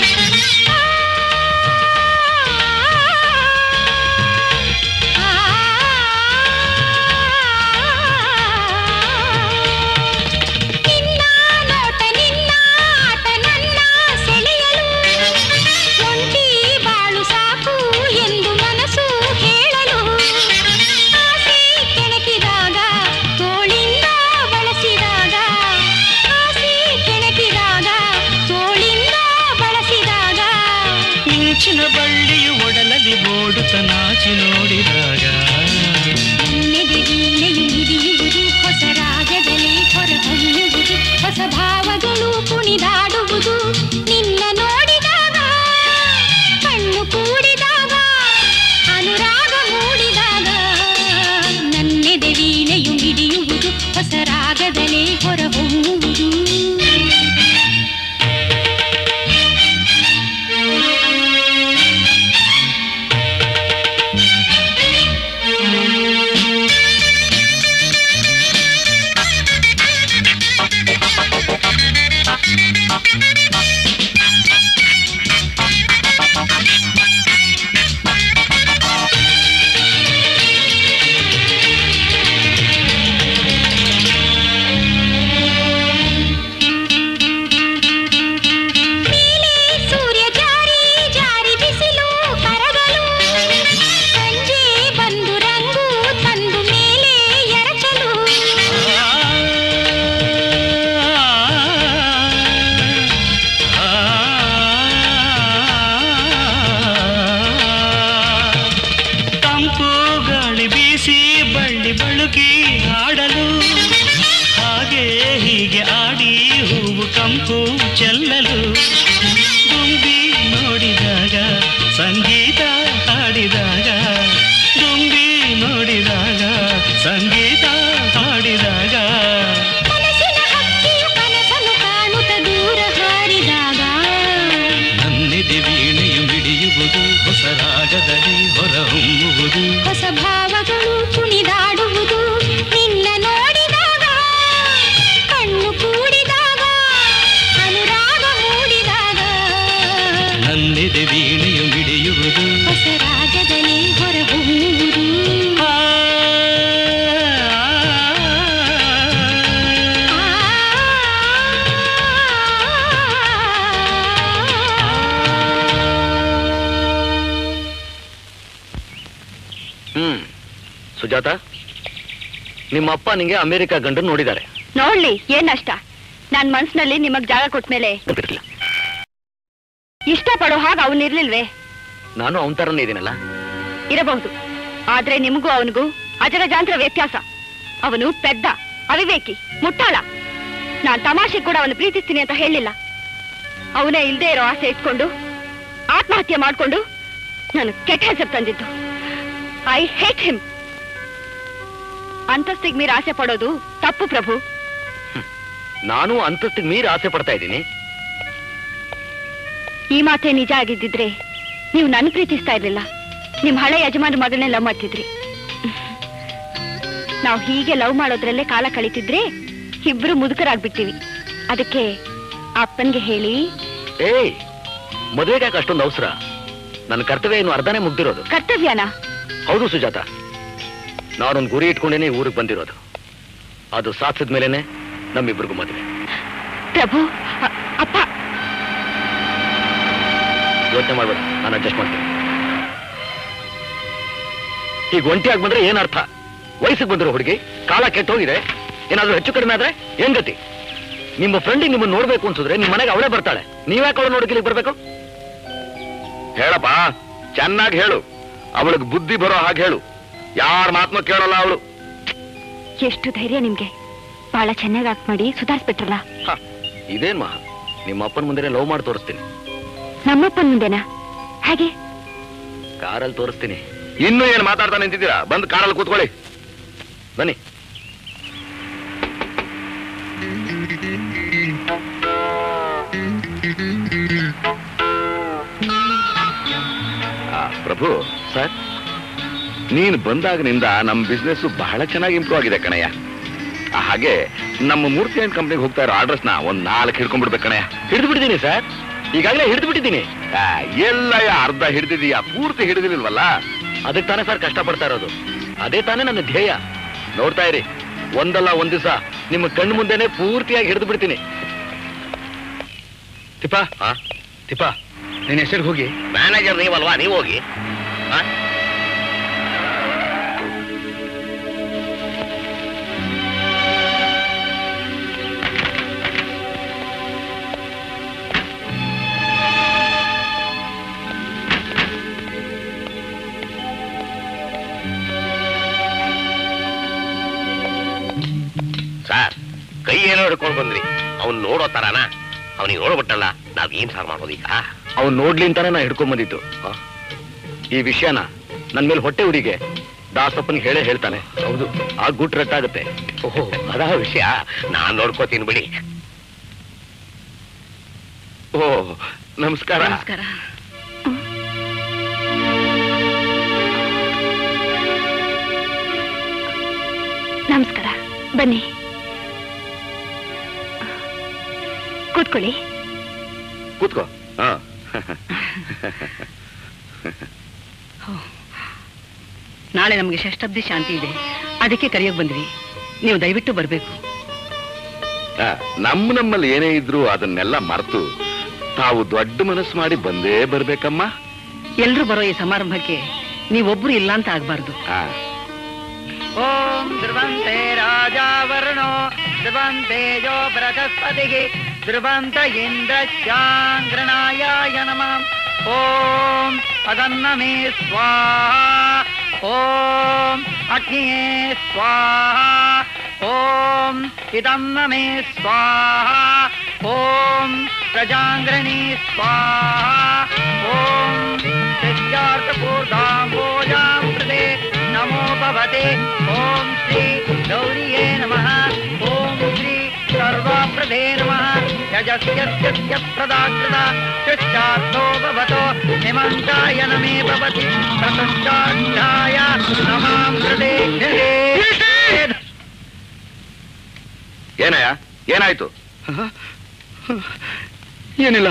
ನಿನ್ನ ನೋಟ ನಿನ್ನ ಆಟ ನನ್ನ ಸೆಳೆಯಲು ಒಂಟಿ ಬಾಳು ಸಾಕು ಎಂದು ಮನಸ್ಸು ಹೇಳಲು ಆಸೆ ಕೆಣಕಿದಾಗ ತೋಳಿಂದ ಬಳಸಿದಾಗ ಆಸೆ ಕೆಣಕಿದಾಗ ತೋಳಿಂದ ಬಳಸಿದಾಗ ಮಿಂಚಿನ ಬಳ್ಳಿಯು ಒಡಲಲ್ಲಿ ಓಡುತ್ತ ನಾಚಿ ನೋಡಿದಾಗ ನನ್ನೆದೆ ವೀಣೆಯು ಮಿಡಿಯುವುದು ಹೊಸ ರಾಗದಲ್ಲಿ ಹೊರಹೊಮ್ಮುವುದು ಹೊಸ ಭಾವಗಳು ಕುಣಿದಾಡುವುದು ನಿನ್ನ ನೋಡಿದಾಗ ಕಣ್ಣು ಕೂಡಿದಾಗ ಅನುರಾಗ ಮೂಡಿದಾಗ ನನ್ನೆದೆ ವೀಣೆಯು ಮಿಡಿಯುವುದು ಹೊಸ ರಾಗದಲ್ಲಿ ಹೊರಹೊಮ್ಮುವುದು ಆ ಸುಜಾತ ನಿಮ್ಮ ಅಪ್ಪ ನಿಂಗೆ ಅಮೆರಿಕ ಗಂಡನ್ ನೋಡಿದ್ದಾರೆ ನೋಡ್ಲಿ ಏನ್ ನಷ್ಟ ನಾನ್ ಮನ್ಸಿನಲ್ಲಿ ನಿಮಗ್ ಜಾಗ ಕೊಟ್ಮೇಲೆ ಗೊತ್ತಿರ್ಲಿಲ್ಲ. ಇಷ್ಟ ಪಡೋ ಹಾಗೆ ಅವನಿರ್ಲಿಲ್ವೇ ನಾನು ಅವನ ತರನೇ ಇದೀನಲ್ಲ ಇರಬಹುದು ಆದ್ರೆ ನಿಮಗೂ ಅವನಿಗೂ ಅಜಗಜಾಂತರ ವ್ಯತ್ಯಾಸ ಅವನು ಪೆದ್ದ ಅವಿವೇಕಿ ಮುಟ್ಟಾಳ ನಾನ್ ತಮಾಷೆ ಕೂಡ ಅವನು ಪ್ರೀತಿಸ್ತೀನಿ ಅಂತ ಹೇಳಿಲ್ಲ ಅವನೇ ಇಲ್ದೇ ಇರೋ ಆಸೆ ಇಟ್ಕೊಂಡು ಆತ್ಮಹತ್ಯೆ ಮಾಡ್ಕೊಂಡು ನಾನು ಕೆಟ್ಟ ಹೆಸರು ತಂದಿದ್ದು ಐ ಹೇಟ್ ಹಿಮ್ ಅಂತಸ್ತಿಗೆ ಮೀರಿ ಆಸೆ ಪಡೋದು ತಪ್ಪು ಪ್ರಭು ನಾನು ಅಂತಸ್ತಿಗೆ ಮೀರಿ ಆಸೆ ಪಡ್ತಾ ಇದ್ದೀನಿ ಈ ಮಾತೇ ನಿಜ ಆಗಿದ್ದಿದ್ರೆ ನೀವು ನನ್ನ ಪ್ರೀತಿಸ್ತಾ ಇರ್ಲಿಲ್ಲ ನಿಮ್ ಹಳೆ ಯಜಮಾನ ಮಗಳನ್ನೇ ಲವ್ ಮಾಡ್ತಿದ್ರಿ ನಾವು ಹೀಗೆ ಲವ್ ಮಾಡೋದ್ರಲ್ಲೇ ಕಾಲ ಕಳೀತಿದ್ರೆ ಇಬ್ರು ಮುದುಕರಾಗ್ಬಿಡ್ತೀವಿ ಅದಕ್ಕೆ ಅಪ್ಪನ್ಗೆ ಹೇಳಿ ಏಯ್ ಮದುವೆಗೆ ಯಾಕೆ ಅಷ್ಟೊಂದು ಅವಸರ ನನ್ನ ಕರ್ತವ್ಯ ಇನ್ನು ಅರ್ಧನೇ ಮುಗ್ದಿರೋದು ಕರ್ತವ್ಯನ ಹೌದು ಸುಜಾತ ನಾನೊಂದು ಗುರಿ ಇಟ್ಕೊಂಡೇನೆ ಊರಿಗೆ ಬಂದಿರೋದು ಅದು ಸಾಧಿಸಿದ ಮೇಲೇನೆ ನಮ್ಮಿಬ್ರಿಗೂ ಮದುವೆ ಪ್ರಭು ಅ- ಅಪ್ಪ ಯೋಚನೆ ಮಾಡ್ಬೇಡ ನಾನು ಅಡ್ಜಸ್ಟ್ ಮಾಡ್ತೀನಿ ಈಗ ಒಂಟಿಯಾಗಿ ಬಂದ್ರೆ ಏನ್ ಅರ್ಥ ವಯಸ್ಸಿಗೆ ಬಂದಿರೋ ಹುಡುಗಿ ಕಾಲ ಕೆಟ್ಟ ಹೋಗಿದೆ ಏನಾದ್ರೂ ಹೆಚ್ಚು ಕಡಿಮೆ ಆದ್ರೆ ಏನ್ ಗತಿ ನಿಮ್ಮ ಫ್ರೆಂಡಿಗೆ ನಿಮ್ಮನ್ನ ನೋಡ್ಬೇಕು ಅನ್ಸಿದ್ರೆ ನಿಮ್ಮ ಮನೆಗೆ ಅವಳೇ ಬರ್ತಾಳೆ ನೀವ್ಯಾಕೆ ಅವಳು ನೋಡಕ್ಕೆ ಇಲ್ಲಿಗೆ ಬರ್ಬೇಕು ಹೇಳಪ್ಪ ಚೆನ್ನಾಗಿ ಹೇಳು ಅವಳಿಗೆ ಬುದ್ಧಿ ಬರೋ ಹಾಗೆ ಹೇಳು ಯಾರ ಮಾತನ್ನು ಕೇಳಲ್ಲ ಅವಳು ಎಷ್ಟು ಧೈರ್ಯ ನಿಮ್ಗೆ ಬಹಳ ಚೆನ್ನಾಗಿ ಆಕ್ಟ್ ಮಾಡಿ ಸುಧಾರಿಸ್ಬಿಟ್ರಲ್ಲ ಇದೇನ್ ಮಹಾ ನಿಮ್ಮ ಅಪ್ಪನ ಮುಂದೆ ಲವ್ ಮಾಡಿ ತೋರಿಸ್ತೀನಿ ನಮ್ಮಪ್ಪನ ಮುಂದೆನಾ ಹಾಗೆ ಕಾರಲ್ಲಿ ತೋರಿಸ್ತೀನಿ ಇನ್ನೂ ಏನು ಮಾತಾಡ್ತಾ ನಿಂತಿದ್ದೀರಾ ಬಂದು ಕಾರಲ್ಲಿ ಕೂತ್ಕೊಳ್ಳಿ ಬನ್ನಿ ಆ, ಪ್ರಭು ಸರ್ ನೀನು ಬಂದಾಗನಿಂದ ನಮ್ಮ ಬಿಸ್ನೆಸ್ ಬಹಳ ಚೆನ್ನಾಗಿ ಇಂಪ್ರೂವ್ ಆಗಿದೆ ಕಣಯ್ಯ ಆ, ಹಾಗೆ ನಮ್ಮ ಮೂರ್ತಿ ಅಂಡ್ ಕಂಪ್ನಿಗೆ ಹೋಗ್ತಾ ಇರೋ ಆರ್ಡರ್ಸ್ನ ಒಂದ್ ನಾಲ್ಕು ಹಿಡ್ಕೊಂಡ್ಬಿಡ್ಬೇಕು ಕಣಯ್ಯ ಹಿಡಿದು ಬಿಟ್ಟಿದ್ದೀನಿ ಸರ್ ಈಗಾಗಲೇ ಹಿಡಿದು ಬಿಟ್ಟಿದ್ದೀನಿ ಆ, ಎಲ್ಲಯ್ಯ ಅರ್ಧ ಹಿಡಿದಿದೀಯ ಪೂರ್ತಿ ಹಿಡಿದಿಲ್ವಲ್ಲ ಅದಕ್ಕೆ ತಾನೇ ಸರ್ ಕಷ್ಟಪಡ್ತಾ ಇರೋದು ಅದೇ ತಾನೇ ನನ್ನ ಧ್ಯೇಯ ನೋಡ್ತಾ ಇರಿ ಒಂದಲ್ಲ ಒಂದ್ ದಿವಸ ನಿಮ್ಮ ಕಣ್ಣು ಮುಂದೆನೆ ಪೂರ್ತಿಯಾಗಿ ಹಿಡಿದು ಬಿಡ್ತೀನಿ ತಿಪ್ಪ ತಿಪ್ಪ ನಿನ್ನ ಹೆಸರು ಹೋಗಿ ಮ್ಯಾನೇಜರ್ ನೀವಲ್ವಾ ನೀವು ಹೋಗಿ ಆ? ಸರ್ ಕೈ ಏನೋ ಹಿಡ್ಕೊಂಡು ಬಂದ್ರಿ ಅವ್ನ್ ನೋಡೋ ತರಾನ ಅವನಿಗೆ ನೋಡ್ಬಿಟ್ಟಲ್ಲ ನಾವ್ ಏನ್ ಸಾರ್ ಮಾಡೋದೀಗ ಅವ್ನು ನೋಡ್ಲಿ ಅಂತಾನೆ ನಾ ಹಿಡ್ಕೊಂಡ್ ಬಂದಿದ್ದು ಈ ವಿಷಯನ ನನ್ ಮೇಲೆ ಹೊಟ್ಟೆ ಉರಿಗೆ ದಾಸಪ್ಪನಿಗೆ ಹೇಳೇ ಹೇಳ್ತಾನೆ ಹೌದು ಆ ಗುಟ್ ರಟ್ಟಾಗುತ್ತೆ ಓಹೋ ಅದಾ ವಿಷಯ ನಾನ್ ನೋಡ್ಕೋತೀನಿ ಬಿಡಿ ಓ ನಮಸ್ಕಾರ ನಮಸ್ಕಾರ ನಮಸ್ಕಾರ ಬನ್ನಿ ಕೂತ್ಕೊಳ್ಳಿ ಕೂತ್ಕೋ ಹಾ ನಾಳೆ ನಮಗೆ ಷಷ್ಠಬ್ದಿ ಶಾಂತಿ ಇದೆ ಅದಕ್ಕೆ ಕರೆಯೋಕ್ ಬಂದ್ವಿ ನೀವು ದಯವಿಟ್ಟು ಬರ್ಬೇಕು ಆ, ನಮ್ಮ ನಮ್ಮಲ್ಲಿ ಏನೇ ಇದ್ರು ಅದನ್ನೆಲ್ಲ ಮರೆತು ತಾವು ದೊಡ್ಡ ಮನಸ್ಸು ಮಾಡಿ ಬಂದೇ ಬರ್ಬೇಕಮ್ಮ ಎಲ್ರೂ ಬರೋ ಈ ಸಮಾರಂಭಕ್ಕೆ ನೀವೊಬ್ರು ಇಲ್ಲ ಅಂತ ಆಗ್ಬಾರ್ದು ಆ, ಓಂ ಧ್ರುವಂತೆ ರಾಜಾವರ್ಣೋ ಧ್ರುವಂತೆ ಯೋ ಬೃಹಸ್ಪತಿಗೆ ಧ್ರುವಂತ ಇಂದ್ರಶ್ಯಾಂಗ್ರಣಾಯ ನಮಃ ಓಂ ಅದನ್ನಮೇ ಸ್ವಾಹ ಓಂ ಅಗ್ನಿಯೇ ಸ್ವಾಹ ಓಂ ಇದನ್ನಮೇ ಸ್ವಾಹ ಓಂ ಪ್ರಜಾಂಗ್ರಣಿ ಸ್ವಾಹ ಓಂ ಸಿದ್ಧಾರ್ಥಪೂರ್ಧಾಂಬೋಜಾಂ ಕೃತೆ ನಮೋ ಭವತೆ ಓಂ ಶ್ರೀ ಗೌರಿಯೇ ನಮಃ ಓಂ ಶ್ರೀ ಸರ್ವಾಪ್ರದೇ ನಮಃ ಯಜಸ್ಯಸ್ಯ ಪ್ರದಾಕೃತ ಶಿಷ್ಟಾರ್ಥೋ ಭವತೋ ಹಿಮಂತಾಯ ನಮೇ ಭವತಿ ಪ್ರತುಷ್ಟಾಧ್ಯಾಯ ನಮಾಂ ಕೃತೆ ಏನಯ್ಯ ಏನಾಯ್ತು ಏನಿಲ್ಲ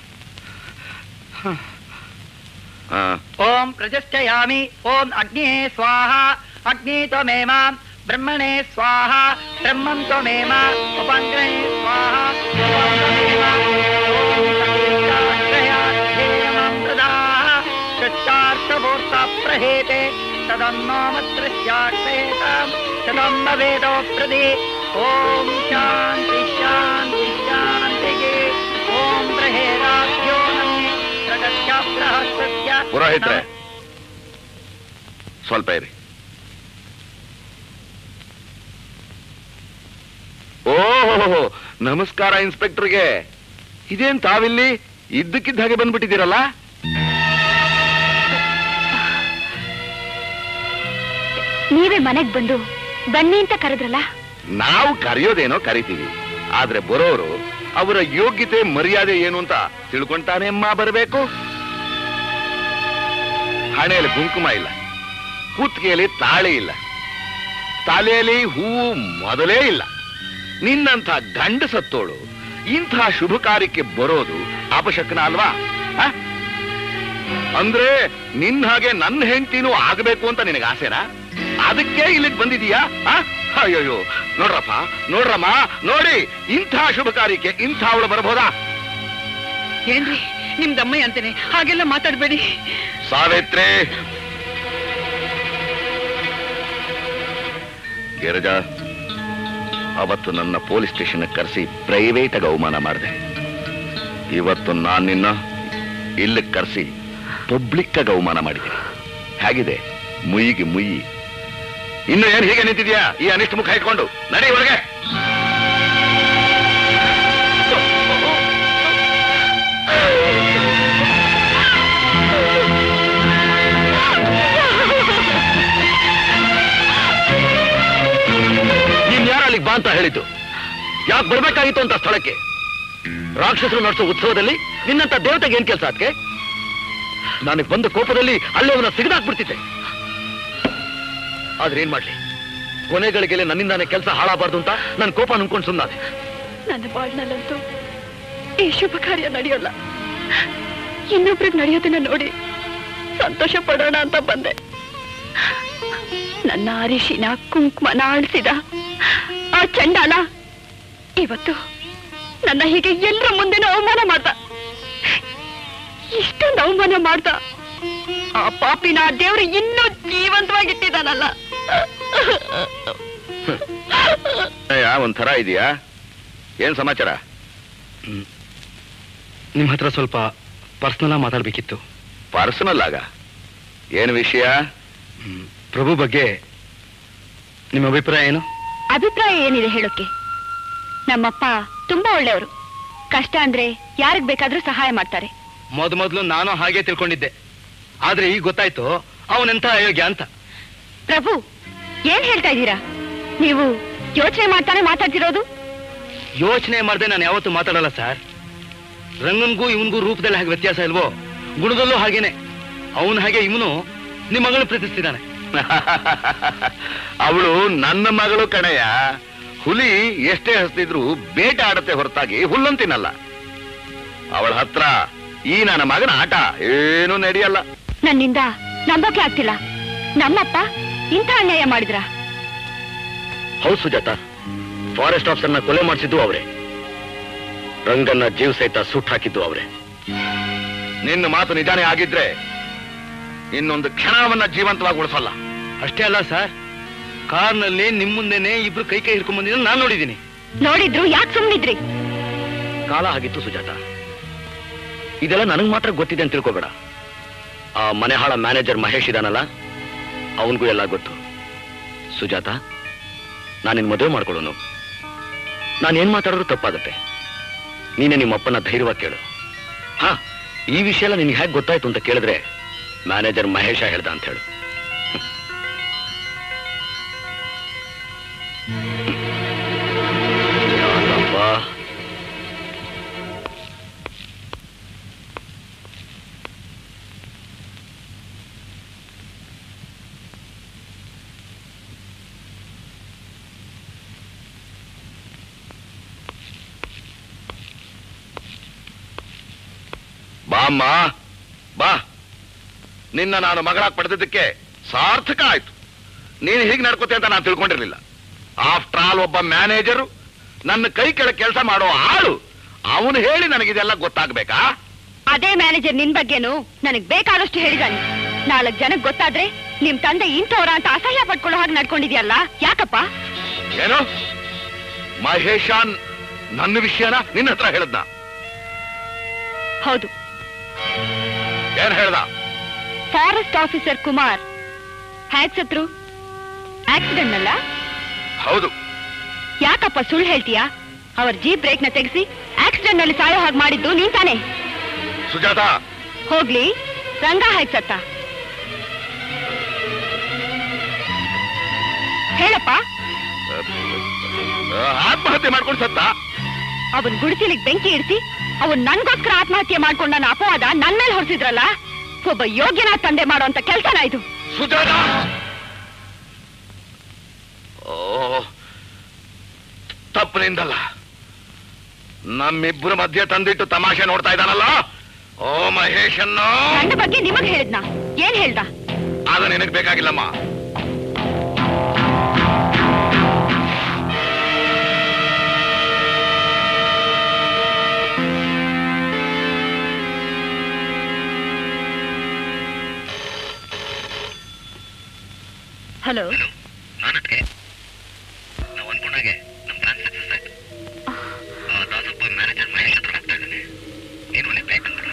ಆ, ಓಂ ಪ್ರತಿಷ್ಠಯಾಮಿ ಓಂ ಅಗ್ನಿಯೇ ಸ್ವಾಹ ಅಗ್ನಿ ತ್ವಮೇಮ ಬ್ರಹ್ಮಣೇ ಸ್ವಾಹ ಬ್ರಹ್ಮಂ ತ್ವಮೇಮ ಉಪಂಗ್ರಹೇ ಸ್ವಾಹ ಉಪಂ ತ್ವಮೇಮ. ಓಂ ಸತ್ಯಶ್ಚಾಶ್ರಯ ಧ್ಯೇಯಮಂ ಪ್ರದಾಹ ಸಚ್ಚಾರ್ಥಭೂತ ಪ್ರಹೇತೆ तदन्नामत्रस्याक्षेताम् तदन्न वेदो प्रदे ॐ शान्ति शान्ति शान्तिः ॐ बृहेराभ्यो नमे प्रगत्य बृहस्पत्य ಪುರೋಹಿತ್ರೆ ಸ್ವಲ್ಪ ಇರಿ ಓಹೋ ನಮಸ್ಕಾರ ಇನ್ಸ್ಪೆಕ್ಟರ್ಗೆ ಇದೇನ್ ತಾವಿಲ್ಲಿ ಇದ್ದಕ್ಕಿದ್ದ ಹಾಗೆ ಬಂದ್ಬಿಟ್ಟಿದ್ದೀರಲ್ಲ ನೀವೇ ಮನೆಗ್ ಬಂದು ಬನ್ನಿ ಅಂತ ಕರೆದ್ರಲ್ಲ ನಾವು ಕರೆಯೋದೇನೋ ಕರಿತೀವಿ ಆದ್ರೆ ಬರೋರು ಅವರ ಯೋಗ್ಯತೆ ಮರ್ಯಾದೆ ಏನು ಅಂತ ತಿಳ್ಕೊಂತಾನೆ ಅಮ್ಮ ಬರಬೇಕು ಹಣೆಯಲ್ಲಿ ಕುಂಕುಮ ಇಲ್ಲ ಕುತ್ತಿಗೆಯಲ್ಲಿ ತಾಳಿ ಇಲ್ಲ ತಲೆಯಲ್ಲಿ ಹೂವು ಮೊದಲೇ ಇಲ್ಲ ನಿನ್ನಂಥ ಗಂಡ ಸತ್ತೋಳು ಇಂಥ ಶುಭ ಕಾರ್ಯಕ್ಕೆ ಬರೋದು ಅಪಶಕನ ಅಲ್ವಾ ಆ? ಅಂದ್ರೆ ನಿನ್ನ ಹಾಗೆ ನನ್ನ ಹೆಂಡತಿನೂ ಆಗಬೇಕು ಅಂತ ನಿನಗೆ ಆಸೆನಾ ಅದಕ್ಕೆ ಇಲ್ಲಿಗೆ ಬಂದಿದೀಯಾ ಆ? ಅಯ್ಯಯ್ಯೋ ನೋಡ್ರಪ್ಪ ನೋಡ್ರಮ್ಮ ನೋಡಿ ಇಂಥ ಶುಭ ಕಾರ್ಯಕ್ಕೆ ಇಂಥ ಅವಳು ಬರಬಹುದಾ ಏನ್ರಿ ನಿಮ್ದಮ್ಮಯ್ಯ ಅಂತೇನೆ ಹಾಗೆಲ್ಲ ಮಾತಾಡ್ಬೇಡಿ ಸಾವಿತ್ರಿ ಗಿರಿಜಾ ಅವತ್ತು ನನ್ನ ಪೊಲೀಸ್ ಸ್ಟೇಷನ್ ಕರೆಸಿ ಪ್ರೈವೇಟ್ ಆಗಿ ಅವಮಾನ ಮಾಡಿದೆ ಇವತ್ತು ನಾನು ನಿನ್ನ ಇಲ್ಲಿ ಕರೆಸಿ ಪಬ್ಲಿಕ್ ಆಗಿ ಅವಮಾನ ಮಾಡಿದೆ ಹೇಗಿದೆ ಮುಯಿಗೆ ಮುಯಿ ಇನ್ನು ಏನ್ ಹೀಗೆ ನಿಂತಿದ್ಯಾ ಈ ಅನಿಷ್ಟ ಮುಖ ಇಟ್ಕೊಂಡು ನಡಿ ಒಳಗೆ ನೀನ್ ಯಾರು ಅಲ್ಲಿಗೆ ಬಾ ಅಂತ ಹೇಳಿದ್ದು ಯಾಕೆ ಬರ್ಬೇಕಾಗಿತ್ತು ಅಂತ ಸ್ಥಳಕ್ಕೆ ರಾಕ್ಷಸರು ನಡೆಸೋ ಉತ್ಸವದಲ್ಲಿ ನಿನ್ನಂತ ದೇವತೆಗೆ ಏನ್ ಕೆಲಸ ಅದಕ್ಕೆ ನನಗೆ ಬಂದ ಕೋಪದಲ್ಲಿ ಅಲ್ಲೇ ಅವನ ಸಿಗದಾಕ್ಬಿಡ್ತಿದ್ದೆ ಆದ್ರೆ ಏನ್ ಮಾಡ್ಲಿ ಕೊನೆಗಳಿಗೆಲ್ಲ ನನ್ನಿಂದಾನೆ ಕೆಲಸ ಹಾಳಾಗಬಾರ್ದು ಅಂತ ನನ್ನ ಕೋಪ ನುಂಗ್ಕೊಂಡು ಸುಮ್ಮನಾದೆ ನನ್ನ ಬಾಳ್ನಲ್ಲಂತೂ ಈ ಶುಭ ಕಾರ್ಯ ನಡೆಯೋಲ್ಲ ಇನ್ನೊಬ್ರಿಗೆ ನಡೆಯೋದನ್ನ ನೋಡಿ ಸಂತೋಷ ಪಡೋಣ ಅಂತ ಬಂದೆ ನನ್ನ ಅರಿಶಿನ ಕುಂಕುಮನ ಆಡಿಸಿದ ಆ ಚಂಡಾಲ ಇವತ್ತು ನನ್ನ ಹೀಗೆ ಎಲ್ಲರ ಮುಂದೆನೂ ಅವಮಾನ ಮಾಡ್ದ ಇಷ್ಟೊಂದು ಅವಮಾನ ಮಾಡ್ದ ಆ ಪಾಪಿನ ದೇವರು ಇನ್ನೂ ಜೀವಂತವಾಗಿಟ್ಟಿದ್ದಾನಲ್ಲ ಅಯ್ಯ, ಒಂಥರ ಇದೆಯಾ ಏನ್ ಸಮಾಚಾರ ನಿಮ್ ಹತ್ರ ಸ್ವಲ್ಪ ಪರ್ಸನಲ್ ಮಾತಾಡ್ಬೇಕಿತ್ತು ಪರ್ಸನಲ್ ಆಗ ಏನ್ ವಿಷಯ ಪ್ರಭು ಬಗ್ಗೆ ನಿಮ್ಮ ಅಭಿಪ್ರಾಯ ಏನು ಅಭಿಪ್ರಾಯ ಏನಿದೆ ಹೇಳೋಕೆ ನಮ್ಮಪ್ಪ ತುಂಬಾ ಒಳ್ಳೆಯವರು ಕಷ್ಟ ಅಂದ್ರೆ ಯಾರಿಗ್ ಬೇಕಾದ್ರೂ ಸಹಾಯ ಮಾಡ್ತಾರೆ ಮೊದ್ ಮೊದ್ಲು ನಾನು ಹಾಗೆ ತಿಳ್ಕೊಂಡಿದ್ದೆ ಆದ್ರೆ ಈಗ ಗೊತ್ತಾಯ್ತು ಅವನೆಂತ ಅಯೋಗ್ಯ ಅಂತ ಪ್ರಭು ಏನ್ ಹೇಳ್ತಾ ಇದ್ದೀರಾ ನೀವು ಯೋಚನೆ ಮಾಡ್ತಾನೆ ಮಾತಾಡ್ತಿರೋದು ಯೋಚನೆ ಮಾಡದೆ ನಾನು ಯಾವತ್ತೂ ಮಾತಾಡಲ್ಲ ಸರ್ ರಂಗನ್ಗೂ ಇವನ್ಗೂ ರೂಪದಲ್ಲಿ ಹಾಗೆ ವ್ಯತ್ಯಾಸ ಇಲ್ವೋ ಗುಣದಲ್ಲೂ ಹಾಗೇನೆ ಅವನ ಹಾಗೆ ಇವನು ನಿಮ್ಮ ಮಗಳು ಪ್ರೀತಿಸ್ತಿದ್ದಾನೆ ಅವಳು ನನ್ನ ಮಗಳು ಕಣಯ್ಯ ಹುಲಿ ಎಷ್ಟೇ ಹಸ್ತಿದ್ರು ಬೇಟೆ ಆಡತ್ತೆ ಹೊರತಾಗಿ ಹುಲ್ಲನ್ ತಿನ್ನಲ್ಲ ಅವಳ ಹತ್ರ ಈ ನನ್ನ ಮಗನ ಆಟ ಏನೂ ನಡೆಯಲ್ಲ ನನ್ನಿಂದ ನಂಬೋಕೆ ಆಗ್ತಿಲ್ಲ ನಮ್ಮಪ್ಪ ಇಂಥ ಅನ್ಯಾಯ ಮಾಡಿದ್ರ ಹೌದು ಸುಜಾತ ಫಾರೆಸ್ಟ್ ಆಫೀಸರ್ನ ಕೊಲೆ ಮಾಡಿಸಿದ್ದು ಅವರೇ ರಂಗನ್ನ ಜೀವ ಸಹಿತ ಸುಟ್ಟು ಹಾಕಿದ್ದು ಅವರೇ ನಿನ್ನ ಮಾತು ನಿಜಾನೇ ಆಗಿದ್ರೆ ಇನ್ನೊಂದು ಕ್ಷಣವನ್ನ ಜೀವಂತವಾಗಿ ಉಳಿಸಲ್ಲ ಅಷ್ಟೇ ಅಲ್ಲ ಸರ್ ಕಾರ್ನಲ್ಲಿ ನಿಮ್ ಮುಂದೆನೆ ಇಬ್ರು ಕೈ ಕೈ ಹಿಡ್ಕೊಂಡ್ ಬಂದಿದ್ದು ನಾನು ನೋಡಿದ್ದೀನಿ ನೋಡಿದ್ರು ಯಾಕೆ ಸುಮ್ನಿದ್ರಿ ಕಾಲ ಆಗಿತ್ತು ಸುಜಾತ ಇದೆಲ್ಲ ನನಗ್ ಮಾತ್ರ ಗೊತ್ತಿದೆ ಅಂತ ತಿಳ್ಕೊಬೇಡ ಆ ಮನೆಹಾಳ ಮ್ಯಾನೇಜರ್ ಮಹೇಶ್ ಇದಾನಲ್ಲ ಅವನಿಗೂ ಎಲ್ಲ ಗೊತ್ತು ಸುಜಾತ ನಾನಿನ್ ಮದುವೆ ಮಾಡ್ಕೊಳ್ಳೋನು ನಾನೇನ್ ಮಾತಾಡಿದ್ರು ತಪ್ಪಾಗತ್ತೆ ನೀನೇ ನಿಮ್ಮ ಅಪ್ಪನ ಧೈರ್ಯವಾಗಿ ಕೇಳು ಹಾ ಈ ವಿಷಯ ಎಲ್ಲ ನಿನ್ಗೆ ಹೇಗೆ ಗೊತ್ತಾಯ್ತು ಅಂತ ಕೇಳಿದ್ರೆ ಮ್ಯಾನೇಜರ್ ಮಹೇಶ ಹೇಳ್ದ ಅಂತ ಹೇಳು ಯಾಕಪ್ಪ? ಬಾ ಅಮ್ಮ ಬಾ ನಿನ್ನ ನಾನು ಮಗಳಾಗಿ ಪಡೆದಿದ್ದಕ್ಕೆ ಸಾರ್ಥಕ ಆಯ್ತು ನೀನು ಹೀಗೆ ನಡ್ಕೋತೆ ಅಂತ ನಾನು ತಿಳ್ಕೊಂಡಿರ್ಲಿಲ್ಲ ಆಫ್ಟರ್ ಆಲ್ ಒಬ್ಬ ಮ್ಯಾನೇಜರು ನನ್ನ ಕೈ ಕೆಳಗೆ ಕೆಲಸ ಮಾಡೋ ಆಳು ಅವನು ಹೇಳಿ ನನಗಿದೆಲ್ಲ ಗೊತ್ತಾಗ್ಬೇಕಾ ಅದೇ ಮ್ಯಾನೇಜರ್ ನಿನ್ ಬಗ್ಗೆನು ನನಗ್ ಬೇಕಾದಷ್ಟು ಹೇಳಿದಾನೆ ನಾಲ್ಕ್ ಜನಕ್ ಗೊತ್ತಾದ್ರೆ ನಿಮ್ ತಂದೆ ಇಂಥವ್ರ ಅಂತ ಅಸಹ್ಯ ಪಟ್ಕೊಳ್ಳೋ ಹಾಗೆ ನಡ್ಕೊಂಡಿದ್ಯಲ್ಲ ಯಾಕಪ್ಪ ಏನು ಮಹೇಶಾನ್ ನನ್ನ ವಿಷಯನ ನಿನ್ನ ಹತ್ರ ಹೇಳದ್ನ ಹೌದು ಏನ್ ಹೇಳ್ದ ಫಾರೆಸ್ಟ್ ಆಫೀಸರ್ ಕುಮಾರ್ ಹ್ಯಾಕ್ ಸತ್ರು ಆಕ್ಸಿಡೆಂಟ್ ಅಲ್ಲ ಹೌದು ಯಾಕಪ್ಪ ಸುಳ್ಳು ಹೇಳ್ತೀಯಾ ಅವ್ರ ಜೀಪ್ ಬ್ರೇಕ್ ನ ತೆಗೆಸಿ ಆಕ್ಸಿಡೆಂಟ್ ನಲ್ಲಿ ಸಾಯೋ ಹಾಗೆ ಮಾಡಿದ್ದು ನೀನ್ ತಾನೆ ಸುಜಾತ ಹೋಗ್ಲಿ ರಂಗ ಹ್ಯಾಕ್ ಸತ್ತ ಹೇಳಪ್ಪ ಆ, ಆತ್ಮಹತ್ಯೆ ಮಾಡ್ಕೊಂಡು ಸತ್ತ ಅವನ್ ಗುಡಿಸಿಲಿಗ್ ಬೆಂಕಿ ಇಡ್ಸಿ ಅವನ್ ನನ್ಗೋಸ್ಕರ ಆತ್ಮಹತ್ಯೆ ಮಾಡ್ಕೊಂಡ ನನ್ನ ಅಪವಾದ ನನ್ ಮೇಲೆ ಹೊರಿಸಿದ್ರಲ್ಲ ಒಬ್ಬ ಯೋಗ್ಯನ ತಂದೆ ಮಾಡೋಂತ ಕೆಲ್ಸನ ಇದು ಸುಜಾತ ಓ ತಪ್ಪು ನಿಂದಲ್ಲ ನಮ್ಮಿಬ್ಬರ ಮಧ್ಯೆ ತಂದಿಟ್ಟು ತಮಾಷೆ ನೋಡ್ತಾ ಇದ್ದಾನಲ್ಲ ಓ ಮಹೇಶನ್ನು ನನ್ನ ಬಗ್ಗೆ ನಿಮಗ್ ಹೇಳಿದ್ನ ಏನ್ ಹೇಳ್ದ ಅದು ನಿನಗ್ ಬೇಕಾಗಿಲ್ಲಮ್ಮ ಹಲೋ ನಾವು ಅನ್ಕೊಂಡಾಗೆ ನಮ್ಮ ಪ್ಲಾನ್ ಸಕ್ಸಸ್ ಆಯ್ತು ಆ ದಾಸಪ್ಪ ಮ್ಯಾನೇಜರ್ ಮಹೇಶ್ ಹತ್ರ ಹೋಗ್ತಾ ಇದ್ದಾನೆ ನೀನು ಅಲ್ಲಿ ಬೇಗ ಬಂದ್ಬಿಡು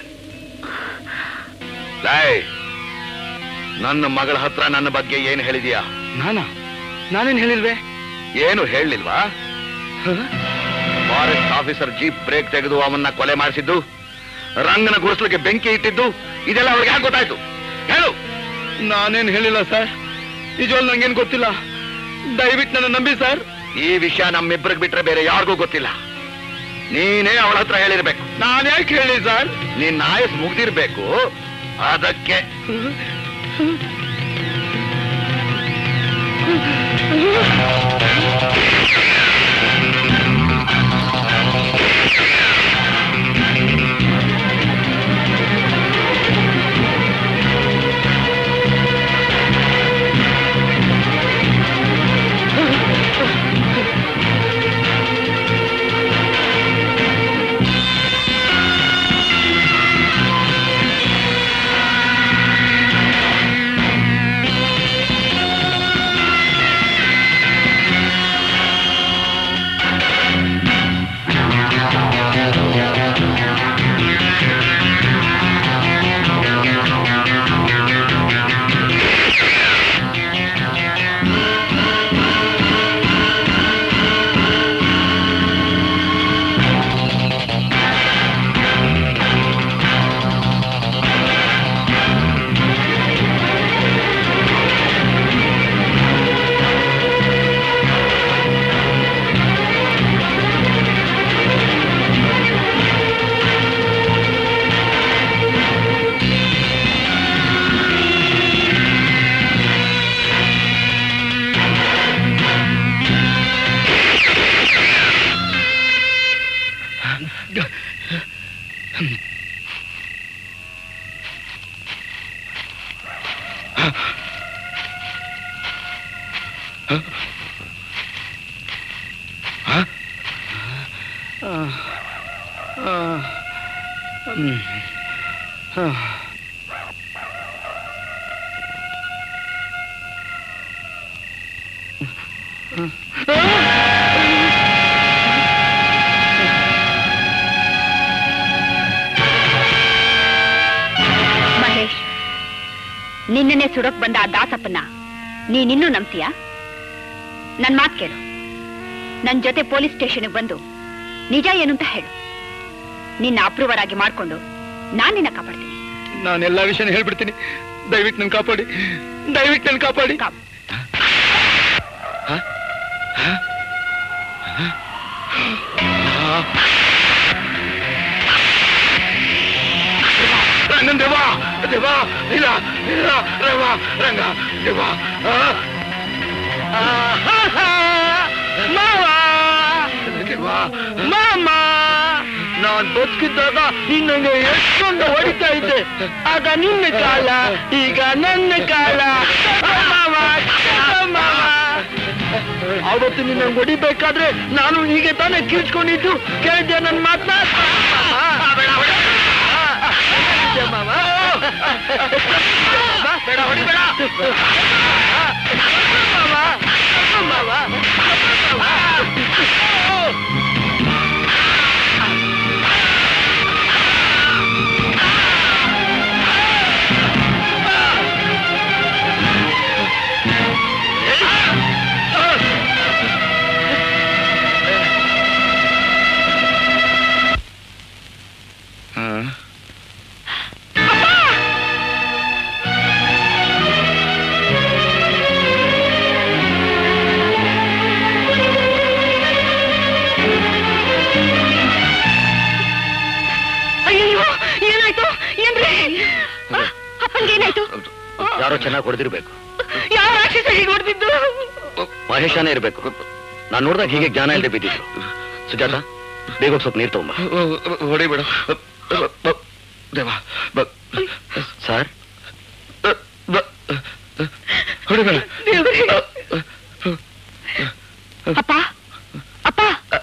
ಲಾಯ್ ನನ್ನ ಮಗಳ ಹತ್ರ ನನ್ನ ಬಗ್ಗೆ ಏನು ಹೇಳಿದೀಯಾ ನಾನಾ ನಾನೇನ್ ಹೇಳಿಲ್ವೇ ಏನು ಹೇಳಲಿಲ್ವಾ ಫಾರೆಸ್ಟ್ ಆಫೀಸರ್ ಜೀಪ್ ಬ್ರೇಕ್ ತೆಗೆದು ಅವನ್ನ ಕೊಲೆ ಮಾಡಿಸಿದ್ದು ರಂಗನ ಗುಡಿಸ್ಲಿಕ್ಕೆ ಬೆಂಕಿ ಇಟ್ಟಿದ್ದು ಇದೆಲ್ಲ ಅವ್ರಿಗೆ ಯಾಕೆ ಗೊತ್ತಾಯ್ತು ಹೇಳು ನಾನೇನ್ ಹೇಳಿಲ್ಲ ಸರ್ ನಿಜವಾಗ್ಲು ನಂಗೇನ್ ಗೊತ್ತಿಲ್ಲ ದಯವಿಟ್ಟು ನನ್ನ ನಂಬಿ ಸರ್ ಈ ವಿಷಯ ನಮ್ಮಿಬ್ಬರಿಗೆ ಬಿಟ್ರೆ ಬೇರೆ ಯಾರಿಗೂ ಗೊತ್ತಿಲ್ಲ ನೀನೇ ಅವಳ ಹತ್ರ ಹೇಳಿರ್ಬೇಕು ನಾನ್ ಯಾಕೆ ಹೇಳಿ ಸರ್ ನಿನ್ನ ಆಯಸ್ ಮುಗ್ದಿರ್ಬೇಕು ಅದಕ್ಕೆ ಮಹೇಶ್ ನಿನ್ನೆ ಸುಡಕ್ ಬಂದ ಆ ದಾಸಪ್ಪನ ನೀನಿನ್ನೂ ನಂಬ್ತೀಯಾ ನನ್ ಮಾತ್ ಕೇಳು ನನ್ ಜೊತೆ ಪೊಲೀಸ್ ಸ್ಟೇಷನ್ಗೆ ಬಂದು ನಿಜ ಏನು ಅಂತ ಹೇಳು ನಿನ್ನ ಅಪ್ರೂವರ್ ಆಗಿ ಮಾಡ್ಕೊಂಡು ನಾನ್ ನಿನ್ನ ಕಾಪಾಡ್ತೀನಿ ನಾನು ಎಲ್ಲಾ ವಿಷಯನ ಹೇಳ್ಬಿಡ್ತೀನಿ ದಯವಿಟ್ಟು ನನ್ ಕಾಪಾಡಿ ದಯವಿಟ್ಟು ನನ್ ಕಾಪಾಡಿ ಕಾಪ್- ರಂಗನ್ ದೇವ ದೇವ ಇಲ್ಲ ಇಲ್ಲ ರಂಗ ರಂಗ ದೇವ ಆ? ಮಾವ ದೇವ ಮಾಮ ನಾನ್ ಬದುಕಿದ್ದಾಗ ನೀನ್ ನಂಗೆ ಎಷ್ಟೊಂದು ಹೊಡಿತಾ ಇದ್ದೆ ಆಗ ನಿನ್ನ ಕಾಲ ಈಗ ನನ್ನ ಕಾಲ ಮಾವ ಮಾವ ಅವತ್ತು ನಿನ್ನ ಹೊಡಿಬೇಕಾದ್ರೆ ನಾನು ಹೀಗೆ ತಾನೇ ಕಿರ್ಚ್ಕೊಂಡಿದ್ದು ಕೇಳಿದ್ದೆ ನನ್ನ ಮಾತನ್ನ ಮಾವ ಬೇಡ ಹೊಡಿಬೇಡ ಅಯ್ಯೋ ಏನಾಯ್ತು ಏನ್ರಿ ಅಪ್ಪಂಗೆ ಏನಾಯ್ತು ಯಾರೋ ಚೆನ್ನಾಗಿ ಹೊಡೆದಿರ್ಬೇಕು ಯಾವ ರಾಕ್ಷಸ ಹೀಗೆ ಹೊಡೆದಿದ್ದು ಮಹೇಶನೇ ಇರ್ಬೇಕು ನಾನು ನೋಡಿದಾಗ ಹೀಗೆ ಜ್ಞಾನ ಇಲ್ಲದೆ ಬಿದ್ದಿದ್ರು ಸುಜಾತ ಬೇಗ ಹೋಗ್ ಸ್ವಲ್ಪ ನೀರು ತಗೊಂಬ ಹೊಡಿಬೇಡ ದೇವ ಬ- ಸರ್ ಬ- ಹೊಡಿಬೇಡ ಅಪ್ಪ ಅಪ್ಪ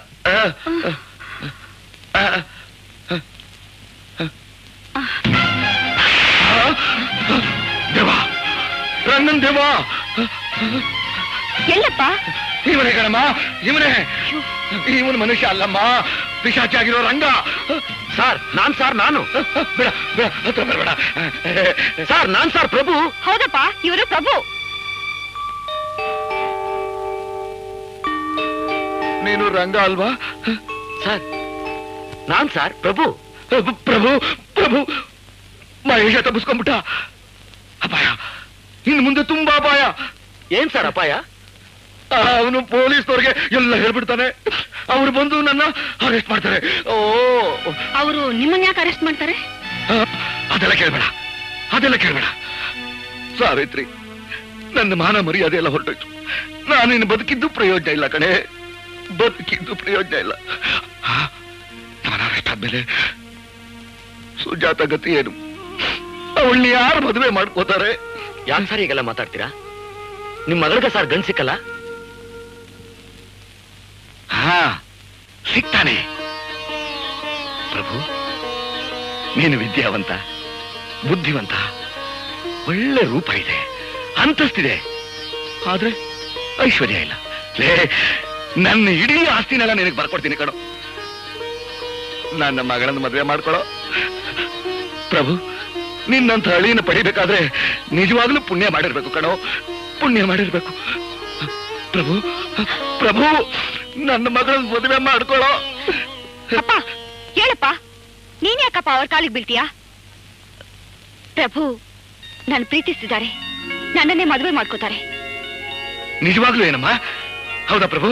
ದೇವ ರಂಗನ್ ದೇವ ಎಲ್ಲಪ್ಪ ಇವನೇ ಕಣಮ್ಮ ಇವನೇ ಇವನು ಮನುಷ್ಯ ಅಲ್ಲಮ್ಮ ಪಿಶಾಚಿ ಆಗಿರೋ ರಂಗ ಸರ್ ನಾನ್ ಸರ್ ನಾನು ಬೇಡ ಬೇಡ ಹತ್ರ ಬರಬೇಡ ಸರ್ ನಾನ್ ಸರ್ ಪ್ರಭು ಹೌದಪ್ಪ ಇವರು ಪ್ರಭು ನೀನು ರಂಗ ಅಲ್ವಾ ಸರ್ ನಾನ್ ಸರ್ ಪ್ರಭು ಪ್ರಭು ಪ್ರಭು ಮಹೇಶ ತಪ್ಪಿಸ್ಕೊಂಡ್ಬಿಟ್ಟ ಅಪಾಯ ಇನ್ನು ಮುಂದೆ ತುಂಬಾ ಅಪಾಯ ಏನ್ ಸರ್ ಅಪಾಯ ಅವನು ಪೊಲೀಸ್ನವ್ರಿಗೆ ಎಲ್ಲ ಹೇಳ್ಬಿಡ್ತಾನೆ ಅವ್ರು ಬಂದು ನನ್ನ ಅರೆಸ್ಟ್ ಮಾಡ್ತಾರೆ ಓ ಅವರು ನಿಮ್ಮನ್ನ ಯಾಕೆ ಅರೆಸ್ಟ್ ಮಾಡ್ತಾರೆ ಆ, ಅದೆಲ್ಲ ಕೇಳ್ಬೇಡ ಅದೆಲ್ಲ ಕೇಳ್ಬೇಡ ಸಾವಿತ್ರಿ ನನ್ನ ಮಾನ ಮರ್ಯಾದೆ ಎಲ್ಲ ಹೊರಟೋಯ್ತು ನಾನಿನ್ನು ಬದುಕಿದ್ದು ಪ್ರಯೋಜನ ಇಲ್ಲ ಕಣೆ ಬದುಕಿದ್ದು ಪ್ರಯೋಜನ ಇಲ್ಲ ಆ, ನಾನು ಅರೆಸ್ಟ್ ಆದ್ಮೇಲೆ ಸುಜಾತ ಗತಿ ಏನು ಅವಳನ್ನ ಯಾರು ಮದುವೆ ಮಾಡ್ಕೋತಾರೆ ಯಾಕೆ ಸರ್ ಈಗೆಲ್ಲ ಮಾತಾಡ್ತೀರಾ ನಿಮ್ ಮಗಳಿಗೆ ಸರ್ ಗಂಡ್ ಸಿಕ್ಕಲ್ಲ ಹಾ ಸಿಗ್ತಾನೆ ಪ್ರಭು ನೀನು ವಿದ್ಯಾವಂತ ಬುದ್ಧಿವಂತ ಒಳ್ಳೆ ರೂಪ ಇದೆ ಅಂತಸ್ತಿದೆ ಆದ್ರೆ ಐಶ್ವರ್ಯ ಇಲ್ಲ ಲೇ ನನ್ನ ಇಡೀ ಆಸ್ತಿನೆಲ್ಲ ನಿನಗೆ ಬರ್ಕೊಡ್ತೀನಿ ಕಣೋ ನನ್ನ ಮಗಳನ್ನು ಮದುವೆ ಮಾಡ್ಕೊಳ್ಳೋ ಪ್ರಭು ನಿನ್ನಂತ ಹಳಿನ ಪಡಿಬೇಕಾದ್ರೆ ನಿಜವಾಗ್ಲೂ ಪುಣ್ಯ ಮಾಡಿರ್ಬೇಕು ಕಣೋ ಪುಣ್ಯ ಮಾಡಿರ್ಬೇಕು ಪ್ರಭು ಪ್ರಭು ನನ್ನ ಮಗಳನ್ನ ಮದುವೆ ಮಾಡ್ಕೊಳ್ಳೋ ಅಪ್ಪ ಹೇಳಪ್ಪ ನೀನ್ ಯಾಕಪ್ಪ ಅವ್ರ ಕಾಲಿಗೆ ಬೀಳ್ತೀಯಾ ಪ್ರಭು ನಾನು ಪ್ರೀತಿಸ್ತಿದ್ದಾರೆ ನನ್ನನ್ನೇ ಮದುವೆ ಮಾಡ್ಕೋತಾರೆ ನಿಜವಾಗ್ಲೂ ಏನಮ್ಮ ಹೌದಾ ಪ್ರಭು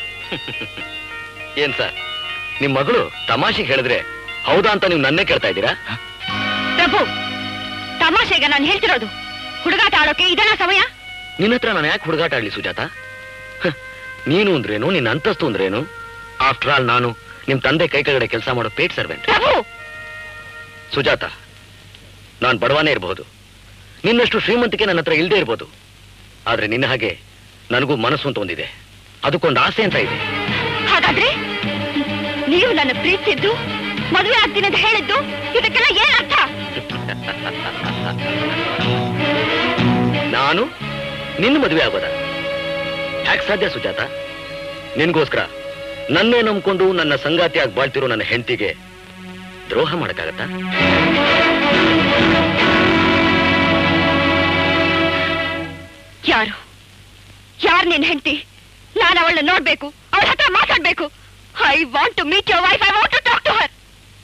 ಏನ್ ಸರ್ ನಿಮ್ ಮಗಳು ತಮಾಷೆಗೆ ಹೇಳಿದ್ರೆ ಹೌದಾ ಅಂತ ನೀವು ನನ್ನೇ ಕೇಳ್ತಾ ಇದ್ದೀರಾ ಪ್ರಭು ತಮಾಷೆಗ ನಾನು ಹೇಳ್ತಿರೋದು ಹುಡುಗಾಟ ಆಡೋಕೆ ಇದನ್ನ ಸಮಯ ನಿನ್ನ ಹತ್ರ ನಾನು ಯಾಕೆ ಹುಡುಗಾಟ ಆಡ್ಲಿ ಸುಜಾತ ಹ, ನೀನು ಅಂದ್ರೇನು ನಿನ್ನ ಅಂತಸ್ತು ಅಂದ್ರೇನು ಆಫ್ಟರ್ ಆಲ್ ನಾನು ನಿಮ್ ತಂದೆ ಕೈ ಕೆಳಗಡೆ ಕೆಲಸ ಮಾಡೋ ಪೇಟ್ ಸರ್ವೆಂಟ್ ಪ್ರಭು ಸುಜಾತ ನಾನು ಬಡವಾನೇ ಇರಬಹುದು ನಿನ್ನಷ್ಟು ಶ್ರೀಮಂತಿಕೆ ನನ್ನ ಹತ್ರ ಇಲ್ಲದೆ ಇರ್ಬೋದು ಆದ್ರೆ ನಿನ್ನ ಹಾಗೆ ನನಗೂ ಮನಸ್ಸು ಅಂತ ಒಂದಿದೆ ಅದಕ್ಕೊಂದು ಆಸೆ ಅಂತ ಇದೆ ಹಾಗಾದ್ರೆ ನೀವು ನನ್ನ ಪ್ರೀತಿಸಿದ್ದು ಮದುವೆ ಆಗ್ತೀನಿ ಅಂತ ಹೇಳಿದ್ದು ಇದಕ್ಕೆಲ್ಲ ಏನ್ ಅರ್ಥ ನಾನು ನಿನ್ನ ಮದುವೆ ಆಗೋದ ಯಾಕೆ ಸಾಧ್ಯ ಸುಜಾತ ನಿನ್ಗೋಸ್ಕರ ನನ್ನೇ ನಂಬ್ಕೊಂಡು ನನ್ನ ಸಂಗಾತಿಯಾಗಿ ಬಾಳ್ತಿರೋ ನನ್ನ ಹೆಂಡತಿಗೆ ದ್ರೋಹ ಮಾಡಕ್ಕಾಗತ್ತಾ ಯಾರು ಯಾರು ನಿನ್ ಹೆಂಡತಿ ನಾನು ಅವಳನ್ನ ನೋಡ್ಬೇಕು ಅವಳ ಹತ್ರ ಮಾತಾಡ್ಬೇಕು I want to meet your wife I want to talk to her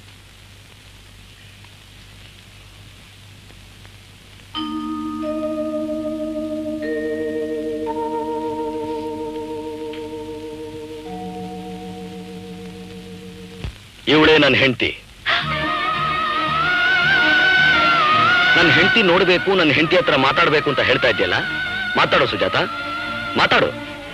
ಇವಳೇ ನನ್ನ ಹೆಂಡತಿ ನನ್ನ ಹೆಂಡತಿ ನೋಡ್ಬೇಕು ನನ್ನ ಹೆಂಡತಿ ಹತ್ರ ಮಾತಾಡ್ಬೇಕು ಅಂತ ಹೇಳ್ತಾ ಇದ್ಯಲ್ಲ ಮಾತಾಡು ಸುಜಾತ ಮಾತಾಡು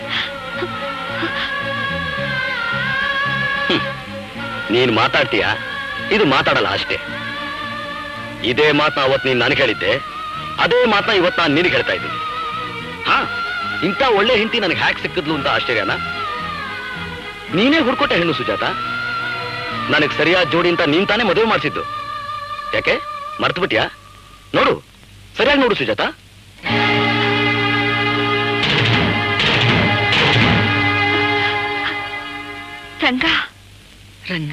ಹ್ಮ್. ನೀನ್ ಮಾತಾಡ್ತೀಯ ಇದು ಮಾತಾಡಲ್ಲ ಅಷ್ಟೇ ಇದೇ ಮಾತನ್ನ ಅವತ್ ನೀನ್ ನನಗೆ ಹೇಳಿದ್ದೆ ಅದೇ ಮಾತನ್ನ ಇವತ್ತು ನಾನು ನಿನಗೆ ಹೇಳ್ತಾ ಇದ್ದೀನಿ ಹಾ ಇಂಥ ಒಳ್ಳೆ ಹೆಂಡತಿ ನನಗೆ ಹ್ಯಾಕ್ ಸಿಕ್ಕಿದ್ಲು ಅಂತ ಆಶ್ಚರ್ಯನಾ ನೀನೇ ಹುಡ್ಕೊಟ್ಟೆ ಹೆಣ್ಣು ಸುಜಾತ ನನಗೆ ಸರಿಯಾದ ಜೋಡಿ ಅಂತ ನೀನ್ ತಾನೇ ಮದುವೆ ಮಾಡಿಸಿದ್ದು ಯಾಕೆ ಮರ್ತು ಬಿಟ್ಯಾ ನೋಡು ಸರಿಯಾಗಿ ನೋಡು ಸುಜಾತ ರಂಗ ರಂಗ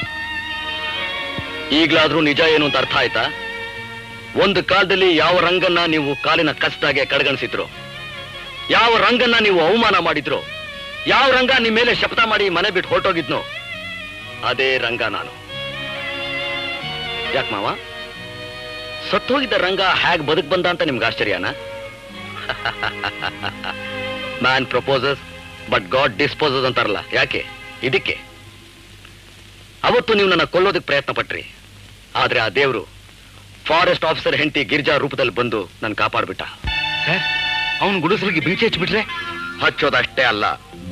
ಈಗ್ಲಾದ್ರೂ ನಿಜ ಏನು ಅಂತ ಅರ್ಥ ಆಯ್ತಾ ಒಂದು ಕಾಲದಲ್ಲಿ ಯಾವ ರಂಗನ್ನ ನೀವು ಕಾಲಿನ ಕಷ್ಟದಾಗೆ ಕಡೆಗಣಿಸಿದ್ರು ಯಾವ ರಂಗನ್ನ ನೀವು ಅವಮಾನ ಮಾಡಿದ್ರು ಯಾವ ರಂಗ ನಿಮ್ಮ ಮೇಲೆ ಶಪಥ ಮಾಡಿ ಮನೆ ಬಿಟ್ಟು ಹೊರಟೋಗಿದ್ನೋ ಅದೇ ರಂಗ ನಾನು ಯಾಕೆ ಮಾವ ಸತ್ತೋಗಿದ್ದ ರಂಗ ಹ್ಯಾಗ್ ಬದುಕ್ ಬಂದ ಅಂತ ನಿಮ್ಗೆ ಆಶ್ಚರ್ಯನಾ man proposes but God disposes ಅಂತಾರಲ್ಲ ಯಾಕೆ ಇದಕ್ಕೆ ಅವತ್ತು ನೀವು ನನ್ನ ಕೊಲ್ಲೋದಕ್ಕೆ ಪ್ರಯತ್ನ ಪಟ್ರಿ ಆದ್ರೆ ಆ ದೇವರು ಫಾರೆಸ್ಟ್ ಆಫೀಸರ್ ಹೆಂಡತಿ ಗಿರ್ಜಾ ರೂಪದಲ್ಲಿ ಬಂದು ನನ್ನ ಕಾಪಾಡ್ಬಿಟ್ಟ ಸರ್ ಅವನ್ ಗುಡಿಸಲಿಗೆ ಬೆಂಕಿ ಹಚ್ಚಿಬಿಟ್ರೆ ಹಚ್ಚೋದಷ್ಟೇ ಅಲ್ಲ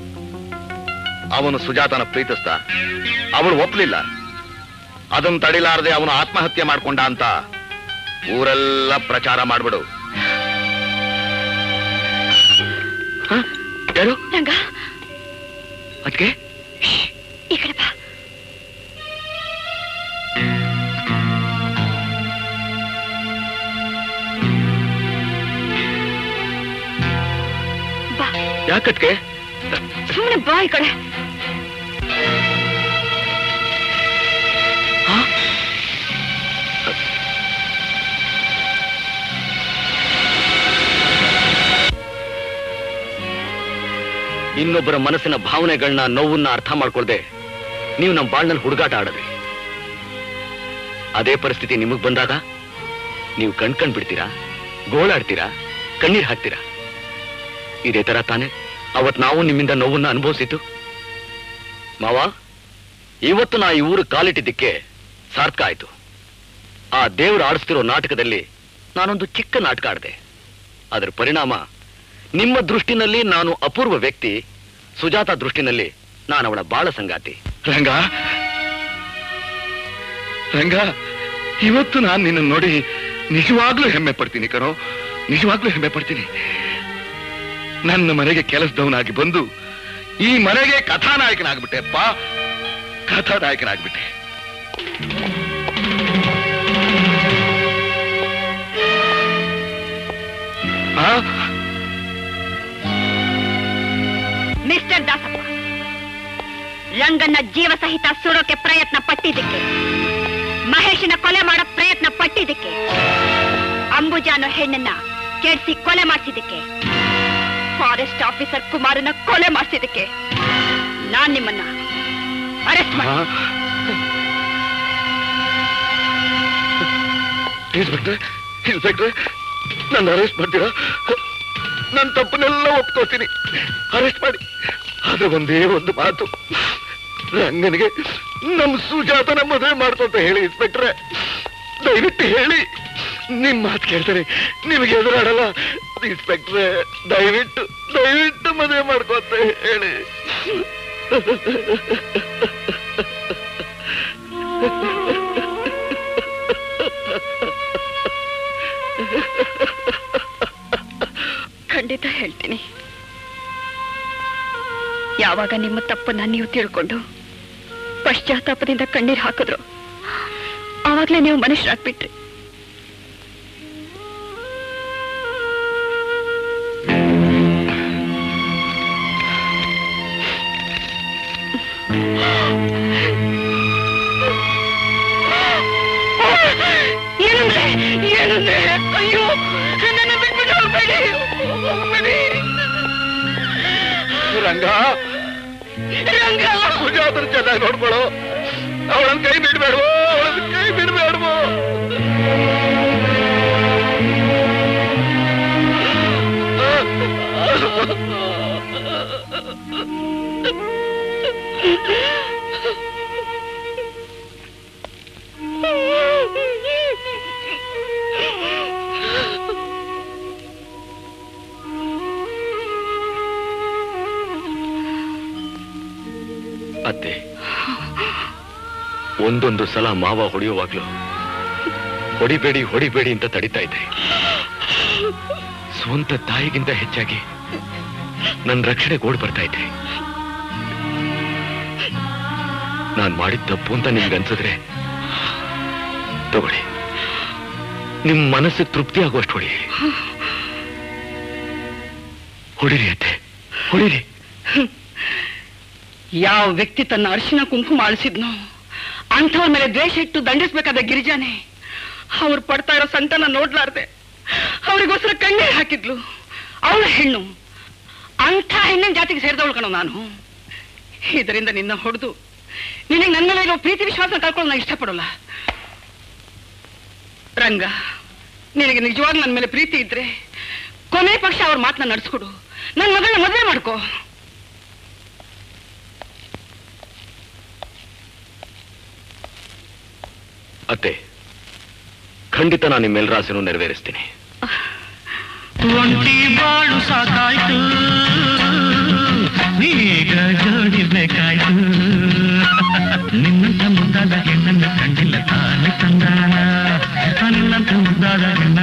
ಅವನು ಸುಜಾತನ ಪ್ರೀತಿಸ್ದ ಅವಳು ಒಪ್ಲಿಲ್ಲ ಅದನ್ನು ತಡಿಲಾರದೆ ಅವನು ಆತ್ಮಹತ್ಯೆ ಮಾಡ್ಕೊಂಡ ಅಂತ ಊರೆಲ್ಲ ಪ್ರಚಾರ ಮಾಡ್ಬಿಡು ಹ? ಯಾರು ರಂಗ ಅದಕ್ಕೆ ಈ ಕಡೆ ಬಾ ಬಾ ಯಾಕಟ್ಕೆ ಸುಮ್ಮನೆ ಬಾ ಈ ಕಡೆ ಇನ್ನೊಬ್ಬರ ಮನಸ್ಸಿನ ಭಾವನೆಗಳನ್ನ ನೋವನ್ನ ಅರ್ಥ ಮಾಡ್ಕೊಳ್ದೆ ನೀವು ನಮ್ಮ ಬಾಳ್ನಲ್ಲಿ ಹುಡುಗಾಟ ಆಡದ್ರಿ ಅದೇ ಪರಿಸ್ಥಿತಿ ನಿಮಗ್ ಬಂದಾಗ ನೀವು ಕಣ್ಕಂಡ್ ಬಿಡ್ತೀರಾ ಗೋಳಾಡ್ತೀರಾ ಕಣ್ಣೀರ್ ಹಾಕ್ತೀರಾ ಇದೇ ತರ ತಾನೆ ಅವತ್ ನಾವು ನಿಮ್ಮಿಂದ ನೋವನ್ನ ಅನುಭವಿಸಿದ್ದು ಮಾವ ಇವತ್ತು ನಾ ಈ ಊರು ಕಾಲಿಟ್ಟಿದ್ದಕ್ಕೆ ಸಾರ್ಥಕ ಆಯ್ತು ಆ ದೇವರು ಆಡಿಸ್ತಿರೋ ನಾಟಕದಲ್ಲಿ ನಾನೊಂದು ಚಿಕ್ಕ ನಾಟಕ ಆಡಿದೆ ಅದರ ಪರಿಣಾಮ ನಿಮ್ಮ ದೃಷ್ಟಿನಲ್ಲಿ ನಾನು ಅಪೂರ್ವ ವ್ಯಕ್ತಿ ಸುಜಾತ ದೃಷ್ಟಿನಲ್ಲಿ ನಾನು ಅವಳ ಬಾಳ ಸಂಗಾತಿ ರಂಗ ರಂಗ ಇವತ್ತು ನಾನು ನಿನ್ನ ನೋಡಿ ನಿಜವಾಗ್ಲೂ ಹೆಮ್ಮೆ ಪಡ್ತೀನಿ ಕಣೋ ನಿಜವಾಗ್ಲೂ ಹೆಮ್ಮೆ ಪಡ್ತೀನಿ ನನ್ನ ಮನೆಗೆ ಕೆಲಸದವನಾಗಿ ಬಂದು ಈ ಮನೆಗೆ ಕಥಾನಾಯಕನಾಗ್ಬಿಟ್ಟೆ ಅಪ್ಪ ಕಥಾನಾಯಕನಾಗ್ಬಿಟ್ಟೆ ಆ ಮಿಸ್ಟರ್ ದಾಸಪ್ಪ ರಂಗನ್ನ ಜೀವ ಸಹಿತ ಸುಡೋಕೆ ಪ್ರಯತ್ನ ಪಟ್ಟಿದ್ದಕ್ಕೆ ಮಹೇಶನ ಕೊಲೆ ಮಾಡೋ ಪ್ರಯತ್ನ ಪಟ್ಟಿದ್ದಕ್ಕೆ ಅಂಬುಜ ಅನ್ನೋ ಹೆಣ್ಣನ್ನ ಕೆಡ್ಸಿ ಕೊಲೆ ಮಾಡಿಸಿದ್ದಕ್ಕೆ ಫಾರೆಸ್ಟ್ ಆಫೀಸರ್ ಕುಮಾರನ ಕೊಲೆ ಮಾಡಿಸಿದ್ದಕ್ಕೆ ನಾನ್ ನಿಮ್ಮನ್ನ ಅರೆಸ್ಟ್ ಮಾಡಿ ಇನ್ಸ್ಪೆಕ್ಟ್ರೆ ಇನ್ಸ್ಪೆಕ್ಟ್ರೆ ನನ್ನ ಅರೆಸ್ಟ್ ಮಾಡ್ತೀರಾ ನನ್ನ ತಪ್ಪನ್ನೆಲ್ಲ ಒಪ್ಕೋತೀನಿ ಅರೆಸ್ಟ್ ಮಾಡಿ ಆದ್ರೆ ಒಂದೇ ಒಂದು ಮಾತು ರಂಗನಿಗೆ ನಮ್ ಸುಜಾತನ ಮದುವೆ ಮಾಡ್ಕೊಂತ ಹೇಳಿ ಇನ್ಸ್ಪೆಕ್ಟ್ರೆ ದಯವಿಟ್ಟು ಹೇಳಿ ನಿಮ್ ಮಾತು ಕೇಳ್ತಾರೆ ನಿಮಗೆ ಎದುರಾಡಲ್ಲ ಇನ್ಸ್ಪೆಕ್ಟ್ರೆ ದಯವಿಟ್ಟು ದಯವಿಟ್ಟು ಮದುವೆ ಮಾಡ್ಕೊಂತ ಹೇಳಿ ಖಂಡಿತ ಹೇಳ್ತೀನಿ ಯಾವಾಗ ನಿಮ್ಮ ತಪ್ಪನ್ನ ನೀವು ತಿಳ್ಕೊಂಡು ಪಶ್ಚಾತ್ತಾಪದಿಂದ ಕಣ್ಣೀರ್ ಹಾಕಿದ್ರು ಆವಾಗ್ಲೇ ನೀವು ಮನುಷ್ಯರಾಗ್ಬಿಟ್ರಿ ಏನಂದ್ರೆ ಏನಂದ್ರೆ ಅಯ್ಯೋ ನನ್ನ ಬಿಟ್ಬಿಟ್ಟು ಹೋಗ್ಬೇಡಿ ಹೋಗ್ಬೇಡಿ ರಂಗ ರಂಗ ಸುಜಾತನ ಚೆನ್ನಾಗಿ ನೋಡ್ಕೊಳ್ಳೋ ಅವಳನ್ನ ಕೈ ಬಿಡ್ಬೇಡವೋ ಅವಳನ್ನ ಕೈ ಬಿಡ್ಬೇಡವೋ ಅತ್ತೆ ಒಂದೊಂದು ಸಲ ಮಾವ ಹೊಡೆಯುವಾಗ್ಲೂ ಹೊಡಿಬೇಡಿ ಹೊಡಿಬೇಡಿ ಅಂತ ತಡಿತಾ ಇದ್ದೆ ಸ್ವಂತ ತಾಯಿಗಿಂತ ಹೆಚ್ಚಾಗಿ ನನ್ನ ರಕ್ಷಣೆಗೆ ಓಡ್ ಬರ್ತಾ ಇದ್ದೆ ನಾನ್ ಮಾಡಿದ ತಪ್ಪು ಅಂತ ನಿಮ್ಗೆ ಅನ್ಸಿದ್ರೆ ತಗೊಳ್ಳಿ ನಿಮ್ ಮನಸ್ಸಿಗೆ ತೃಪ್ತಿ ಆಗುವಷ್ಟು ಹೊಡಿ ಹೊಡಿರಿ ಅತ್ತೆ ಹೊಡಿರಿ ಯಾವ ವ್ಯಕ್ತಿ ತನ್ನ ಅರಿಶಿನ ಕುಂಕುಮ ಅಳಿಸಿದ್ನೋ ಅಂಥವ್ರ ಮೇಲೆ ದ್ವೇಷ ಇಟ್ಟು ದಂಡಿಸ್ಬೇಕಾದ ಗಿರಿಜಾನೆ ಅವ್ರು ಪಡ್ತಾ ಇರೋ ಸಂಕಟನ ನೋಡ್ಲಾರ್ದೆ ಅವರಿಗೋಸ್ಕರ ಕಣ್ಣೀರ್ ಹಾಕಿದ್ಲು ಅವಳ ಹೆಣ್ಣು ಅಂಥ ಹೆಣ್ಣಿನ ಜಾತಿಗೆ ಸೇರಿದವಳು ಕಣೋ ನಾನು ಇದರಿಂದ ನಿನ್ನ ಹೊಡೆದು ನಿನಗೆ ನನ್ನ ಮೇಲೆ ಇರೋ ಪ್ರೀತಿ ವಿಶ್ವಾಸ ಕಳ್ಕೊಳ್ಳೋ ನಾನು ಇಷ್ಟಪಡೋಲ್ಲ ರಂಗ ನಿನಗೆ ನಿಜವಾಗ್ ನನ್ನ ಮೇಲೆ ಪ್ರೀತಿ ಇದ್ರೆ ಕೊನೆ ಪಕ್ಷ ಅವ್ರ ಮಾತನ್ನ ನಡೆಸ್ಕೊಡು ನನ್ನ ಮಗಳನ್ನ ಮದುವೆ ಮಾಡ್ಕೋ ಅತ್ತೆ ಖಂಡಿತ ನಾನು ನಿಮ್ಮೆಲ್ಲರ ಆಸೆನೂ ನೆರವೇರಿಸ್ತೀನಿ ಒಂಟಿ ಬಾಳು ಸಾಕಾಯ್ತು ನೀಗ ಜೋಡಿ ಬೇಕಾಯ್ತು ನಿನ್ನಂತ ಮುದ್ದಾದ ಹೆಣ್ಣನ್ನು ಕಂಡಿಲ್ಲ ತಾನೆ ತಂದಾನ ನಿನ್ನಂತ ಮುದ್ದಾದ ಹೆಣ್ಣು